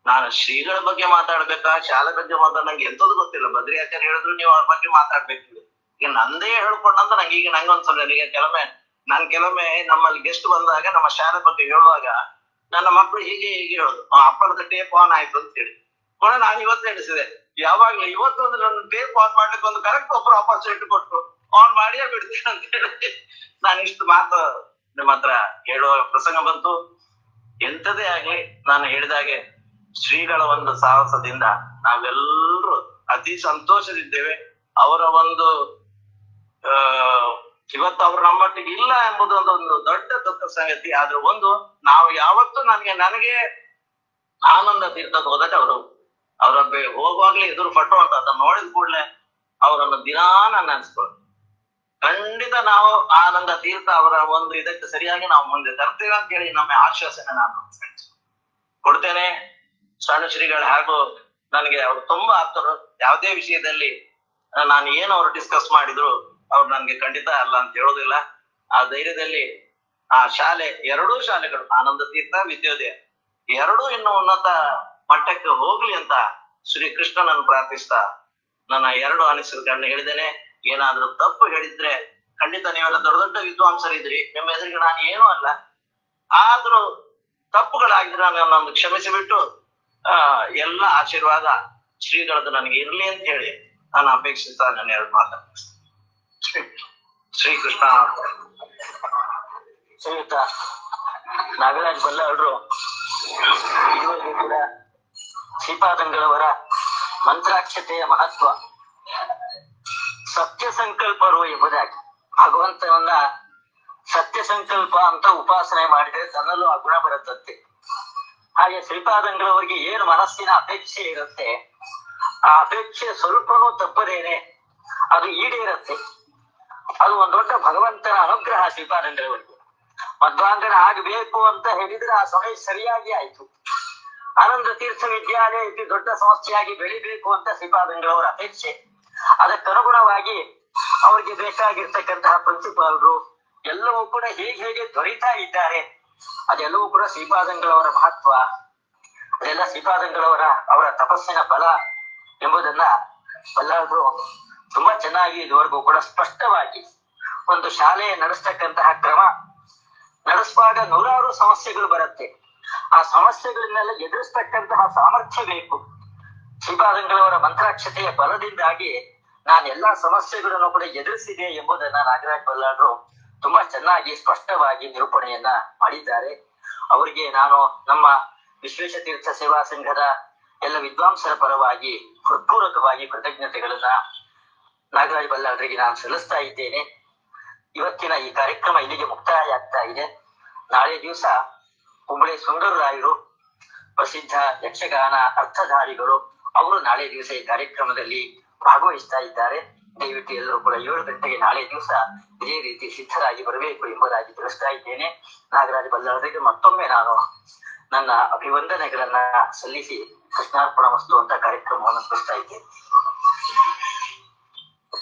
ನಾನು ಶ್ರೀಗಳ ಬಗ್ಗೆ ಮಾತಾಡ್ಬೇಕಾ ಶಾಲೆ ಬಗ್ಗೆ ಮಾತಾಡ ನಂಗೆ ಎಂತದ್ದು ಗೊತ್ತಿಲ್ಲ ಬದ್ರಿ ಆಚಾರ್ಯ ಹೇಳಿದ್ರು ನೀವು ಅವ್ರ ಬಗ್ಗೆ ಮಾತಾಡ್ಬೇಕು ಈಗ ನಂದೇ ಹೇಳ್ಕೊಂಡಂತ ನಂಗೆ ಈಗ ನಂಗೊಂದ್ಸಲ ಈಗ ಕೆಲವೊಮ್ಮೆ ನಾನ್ ಕೆಲವೊಮ್ಮೆ ನಮ್ಮಲ್ಲಿ ಗೆಸ್ಟ್ ಬಂದಾಗ ನಮ್ಮ ಶಾಲೆ ಬಗ್ಗೆ ಹೇಳುವಾಗ ನನ್ನ ಮಕ್ಕಳು ಹೀಗೆ ಹೀಗೆ ಹೇಳುದು ಆ, ಅಪ್ಪನದ ಟೇಪ್ ಆನ್ ಆಯ್ತು ಅಂತ ಹೇಳಿ ಕೂಡ ನಾನು ಇವತ್ತು ಎಣಿಸಿದೆ ಯಾವಾಗ್ಲೂ ಇವತ್ತು ಒಂದು ನನ್ನ ಟೇಪ್ ಆನ್ ಮಾಡ್ಲಿಕ್ಕೆ ಒಂದು ಕರೆಕ್ಟ್ ಒಬ್ಬರು ಆಪರ್ಚುನಿಟಿ ಕೊಟ್ಟು ಆನ್ ಮಾಡಿಯೇ ಬಿಡ್ತೀನಿ ಅಂತ ಹೇಳಿ ನಾನು ಇಷ್ಟು ಮಾತು ನಿಮ್ಮ ಹತ್ರ ಹೇಳುವ ಪ್ರಸಂಗ ಬಂತು ಎಂತದೇ ಆಗ್ಲಿ ನಾನು ಹೇಳಿದಾಗೆ ಶ್ರೀಗಳ ಒಂದು ಸಾಹಸದಿಂದ ನಾವೆಲ್ಲರೂ ಅತಿ ಸಂತೋಷದಿದ್ದೇವೆ ಅವರ ಒಂದು ಆ ಇವತ್ತು ಅವ್ರು ನಮ್ಮೊಟ್ಟಿಗೆ ಇಲ್ಲ ಎಂಬುದು ಒಂದು ಒಂದು ದೊಡ್ಡ ದುಃಖ ಸಂಗತಿ ಆದ್ರೆ ಒಂದು ನಾವು ಯಾವತ್ತೂ ನನಗೆ ನನಗೆ ಆನಂದ ತೀರ್ಥದ ಹೋದಾಗ ಅವರು ಅವರ ಬೆ- ಹೋಗುವಾಗ್ಲೇ ಎದುರು ಪಟ್ಟು ಅಂತ ಅದನ್ನ ನೋಡಿದ ಕೂಡಲೇ ಅವರನ್ನು ದಿನಾ ನಾನು ನೆನೆಸ್ಕೊಳ್ಳಿ ಖಂಡಿತ ನಾವು ಆನಂದ ತೀರ್ಥ ಅವರ ಒಂದು ಇದಕ್ಕೆ ಸರಿಯಾಗಿ ನಾವು ಮುಂದೆ ತರ್ತೇವೆ ಅಂತ ಹೇಳಿ ನಮ್ಮ ಆಶ್ವಾಸನೆ ನಾನು ಕೊಡ್ತೇನೆ ಸಣ್ಣ ಶ್ರೀಗಳು ಹಾಗೂ ನನಗೆ ಅವರು ತುಂಬಾ ಆಪ್ತರು ಯಾವುದೇ ವಿಷಯದಲ್ಲಿ ಆ, ನಾನು ಏನು ಅವ್ರು ಡಿಸ್ಕಸ್ ಮಾಡಿದ್ರು ಅವ್ರು ನನ್ಗೆ ಖಂಡಿತ ಅಲ್ಲ ಅಂತ ಹೇಳೋದಿಲ್ಲ ಆ ಧೈರ್ಯದಲ್ಲಿ ಆ ಶಾಲೆ ಎರಡೂ ಶಾಲೆಗಳು ಆನಂದ ತೀರ್ಥ ವಿದ್ಯೋದಯ ಎರಡೂ ಇನ್ನು ಉನ್ನತ ಮಟ್ಟಕ್ಕೆ ಹೋಗ್ಲಿ ಅಂತ ಶ್ರೀ ಕೃಷ್ಣನನ್ನು ಪ್ರಾರ್ಥಿಸ್ತಾ ನನ್ನ ಎರಡು ಅನಿಸಿಕೆಗಳನ್ನ ಹೇಳಿದ್ದೇನೆ ಏನಾದ್ರೂ ತಪ್ಪು ಹೇಳಿದ್ರೆ ಖಂಡಿತ ನೀವೆಲ್ಲ ದೊಡ್ಡ ದೊಡ್ಡ ವಿದ್ವಾಂಸರಿದ್ರಿ ನಿಮ್ಮ ಎದುರಿಗೆ ನಾನು ಏನೂ ಅಲ್ಲ ಆದ್ರೂ ತಪ್ಪುಗಳಾಗಿದ್ರೆ ನನ್ನೊಂದು ಕ್ಷಮಿಸಿಬಿಟ್ಟು ಆ ಎಲ್ಲ ಆಶೀರ್ವಾದ ಶ್ರೀಗಳದ್ದು ನನಗೆ ಇರ್ಲಿ ಅಂತ ಹೇಳಿ ನಾನು ಅಪೇಕ್ಷಿಸ್ತಾ ನಾನು ಎರಡು ಮಾತಾಡ್ತೀನಿ ಶ್ರೀಕೃಷ್ಣ ಶ್ರೀಯುತ ನಾಗರಾಜ್ ಬಲ್ಲಾಳ್ರು ಇದುವರೆಗೂ ಕೂಡ ಶ್ರೀಪಾದಂಗಳವರ ಮಂತ್ರಾಕ್ಷತೆಯ ಮಹತ್ವ ಸತ್ಯ ಸಂಕಲ್ಪರು ಎಂಬುದಾಗಿ ಭಗವಂತನನ್ನ ಸತ್ಯ ಸಂಕಲ್ಪ ಅಂತ ಉಪಾಸನೆ ಮಾಡಿದ್ರೆ ತನ್ನಲ್ಲೂ ಆ ಗುಣ ಬರುತ್ತಂತೆ ಹಾಗೆ ಶ್ರೀಪಾದಂಗಳವರಿಗೆ ಏನು ಮನಸ್ಸಿನ ಅಪೇಕ್ಷೆ ಇರುತ್ತೆ ಆ ಅಪೇಕ್ಷೆ ಸ್ವಲ್ಪನೂ ತಪ್ಪದೇನೆ ಅದು ಈಡೇರುತ್ತೆ ಅದು ಒಂದ್ ದೊಡ್ಡ ಭಗವಂತನ ಅನುಗ್ರಹ ಶ್ರೀಪಾದಂಗಳವರಿಗೆ ಮಧ್ವಾಂಗನ ಆಗಬೇಕು ಅಂತ ಹೇಳಿದ್ರೆ ಆ ಸಮಯ ಸರಿಯಾಗಿ ಆಯ್ತು ಆನಂದ ತೀರ್ಥ ವಿದ್ಯಾಲಯ ಇದು ದೊಡ್ಡ ಸಂಸ್ಥೆಯಾಗಿ ಬೆಳಿಬೇಕು ಅಂತ ಶ್ರೀಪಾದಂಗಳವರ ಅಪೇಕ್ಷೆ ಅದಕ್ಕನುಗುಣವಾಗಿ ಅವರಿಗೆ ಬೇಕಾಗಿರ್ತಕ್ಕಂತಹ ಪ್ರಿನ್ಸಿಪಾಲರು ಎಲ್ಲವೂ ಕೂಡ ಹೇಗೆ ಹೇಗೆ ದೊರೀತಾ ಇದ್ದಾರೆ ಅದೆಲ್ಲವೂ ಕೂಡ ಶ್ರೀಪಾದಂಗಳವರ ಮಹತ್ವ ಅದೆಲ್ಲ ಶ್ರೀಪಾದಂಗಳವರ ಅವರ ತಪಸ್ಸಿನ ಫಲ ಎಂಬುದನ್ನ ಬಲ್ಲಾಳರು ತುಂಬಾ ಚೆನ್ನಾಗಿ ಇದುವರೆಗೂ ಕೂಡ ಸ್ಪಷ್ಟವಾಗಿ ಒಂದು ಶಾಲೆ ನಡೆಸ್ತಕ್ಕಂತಹ ಕ್ರಮ ನಡೆಸುವಾಗ ನೂರಾರು ಸಮಸ್ಯೆಗಳು ಬರುತ್ತೆ ಆ ಸಮಸ್ಯೆಗಳನ್ನೆಲ್ಲ ಎದುರಿಸ್ತಕ್ಕಂತಹ ಸಾಮರ್ಥ್ಯ ಬೇಕು ಶ್ರೀಪಾದಂಗಳವರ ಮಂತ್ರಾಕ್ಷತೆಯ ಬಲದಿಂದಾಗಿ ನಾನು ಎಲ್ಲಾ ಸಮಸ್ಯೆಗಳನ್ನು ಕೂಡ ಎದುರಿಸಿದೆ ಎಂಬುದನ್ನ ನಾಗರಾಜ್ ಬಲ್ಲಾಳರು ತುಂಬಾ ಚೆನ್ನಾಗಿ ಸ್ಪಷ್ಟವಾಗಿ ನಿರೂಪಣೆಯನ್ನ ಮಾಡಿದ್ದಾರೆ ಅವರಿಗೆ ನಾನು ನಮ್ಮ ವಿಶ್ವೇಶ ತೀರ್ಥ ಸೇವಾ ಸಂಘದ ಎಲ್ಲ ವಿದ್ವಾಂಸರ ಪರವಾಗಿ ಹೃತ್ಪೂರ್ವಕವಾಗಿ ಕೃತಜ್ಞತೆಗಳನ್ನ ನಾಗರಾಜ್ ಬಲ್ಲಾಳರಿಗೆ ನಾನು ಸಲ್ಲಿಸ್ತಾ ಇದ್ದೇನೆ ಇವತ್ತಿನ ಈ ಕಾರ್ಯಕ್ರಮ ಇಲ್ಲಿಗೆ ಮುಕ್ತಾಯ ಆಗ್ತಾ ಇದೆ ನಾಳೆ ದಿವಸ ಕುಂಬಳೆ ಸುಂದರರಾಯರು ಪ್ರಸಿದ್ಧ ಯಕ್ಷಗಾನ ಅರ್ಥಧಾರಿಗಳು ಅವರು ನಾಳೆ ದಿವಸ ಈ ಕಾರ್ಯಕ್ರಮದಲ್ಲಿ ಭಾಗವಹಿಸ್ತಾ ಇದ್ದಾರೆ ದಯವಿಟ್ಟು ಎಲ್ಲರೂ ಕೂಡ ಏಳು ಗಂಟೆಗೆ ನಾಳೆ ದಿವಸ ಇದೇ ರೀತಿ ಸಿದ್ಧರಾಗಿ ಬರಬೇಕು ಎಂಬುದಾಗಿ ತಿಳಿಸ್ತಾ ಇದ್ದೇನೆ ನಾಗರಾಜ ಬಲ್ಲಾಳರಿಗೆ ಮತ್ತೊಮ್ಮೆ ನಾನು ನನ್ನ ಅಭಿವಂದನೆಗಳನ್ನ ಸಲ್ಲಿಸಿ ಕೃಷ್ಣಾರ್ಪಣ ವಸ್ತು ಅಂತ ಕಾರ್ಯಕ್ರಮವನ್ನು ನಡೆಸ್ತಾ ಇದ್ದೇನೆ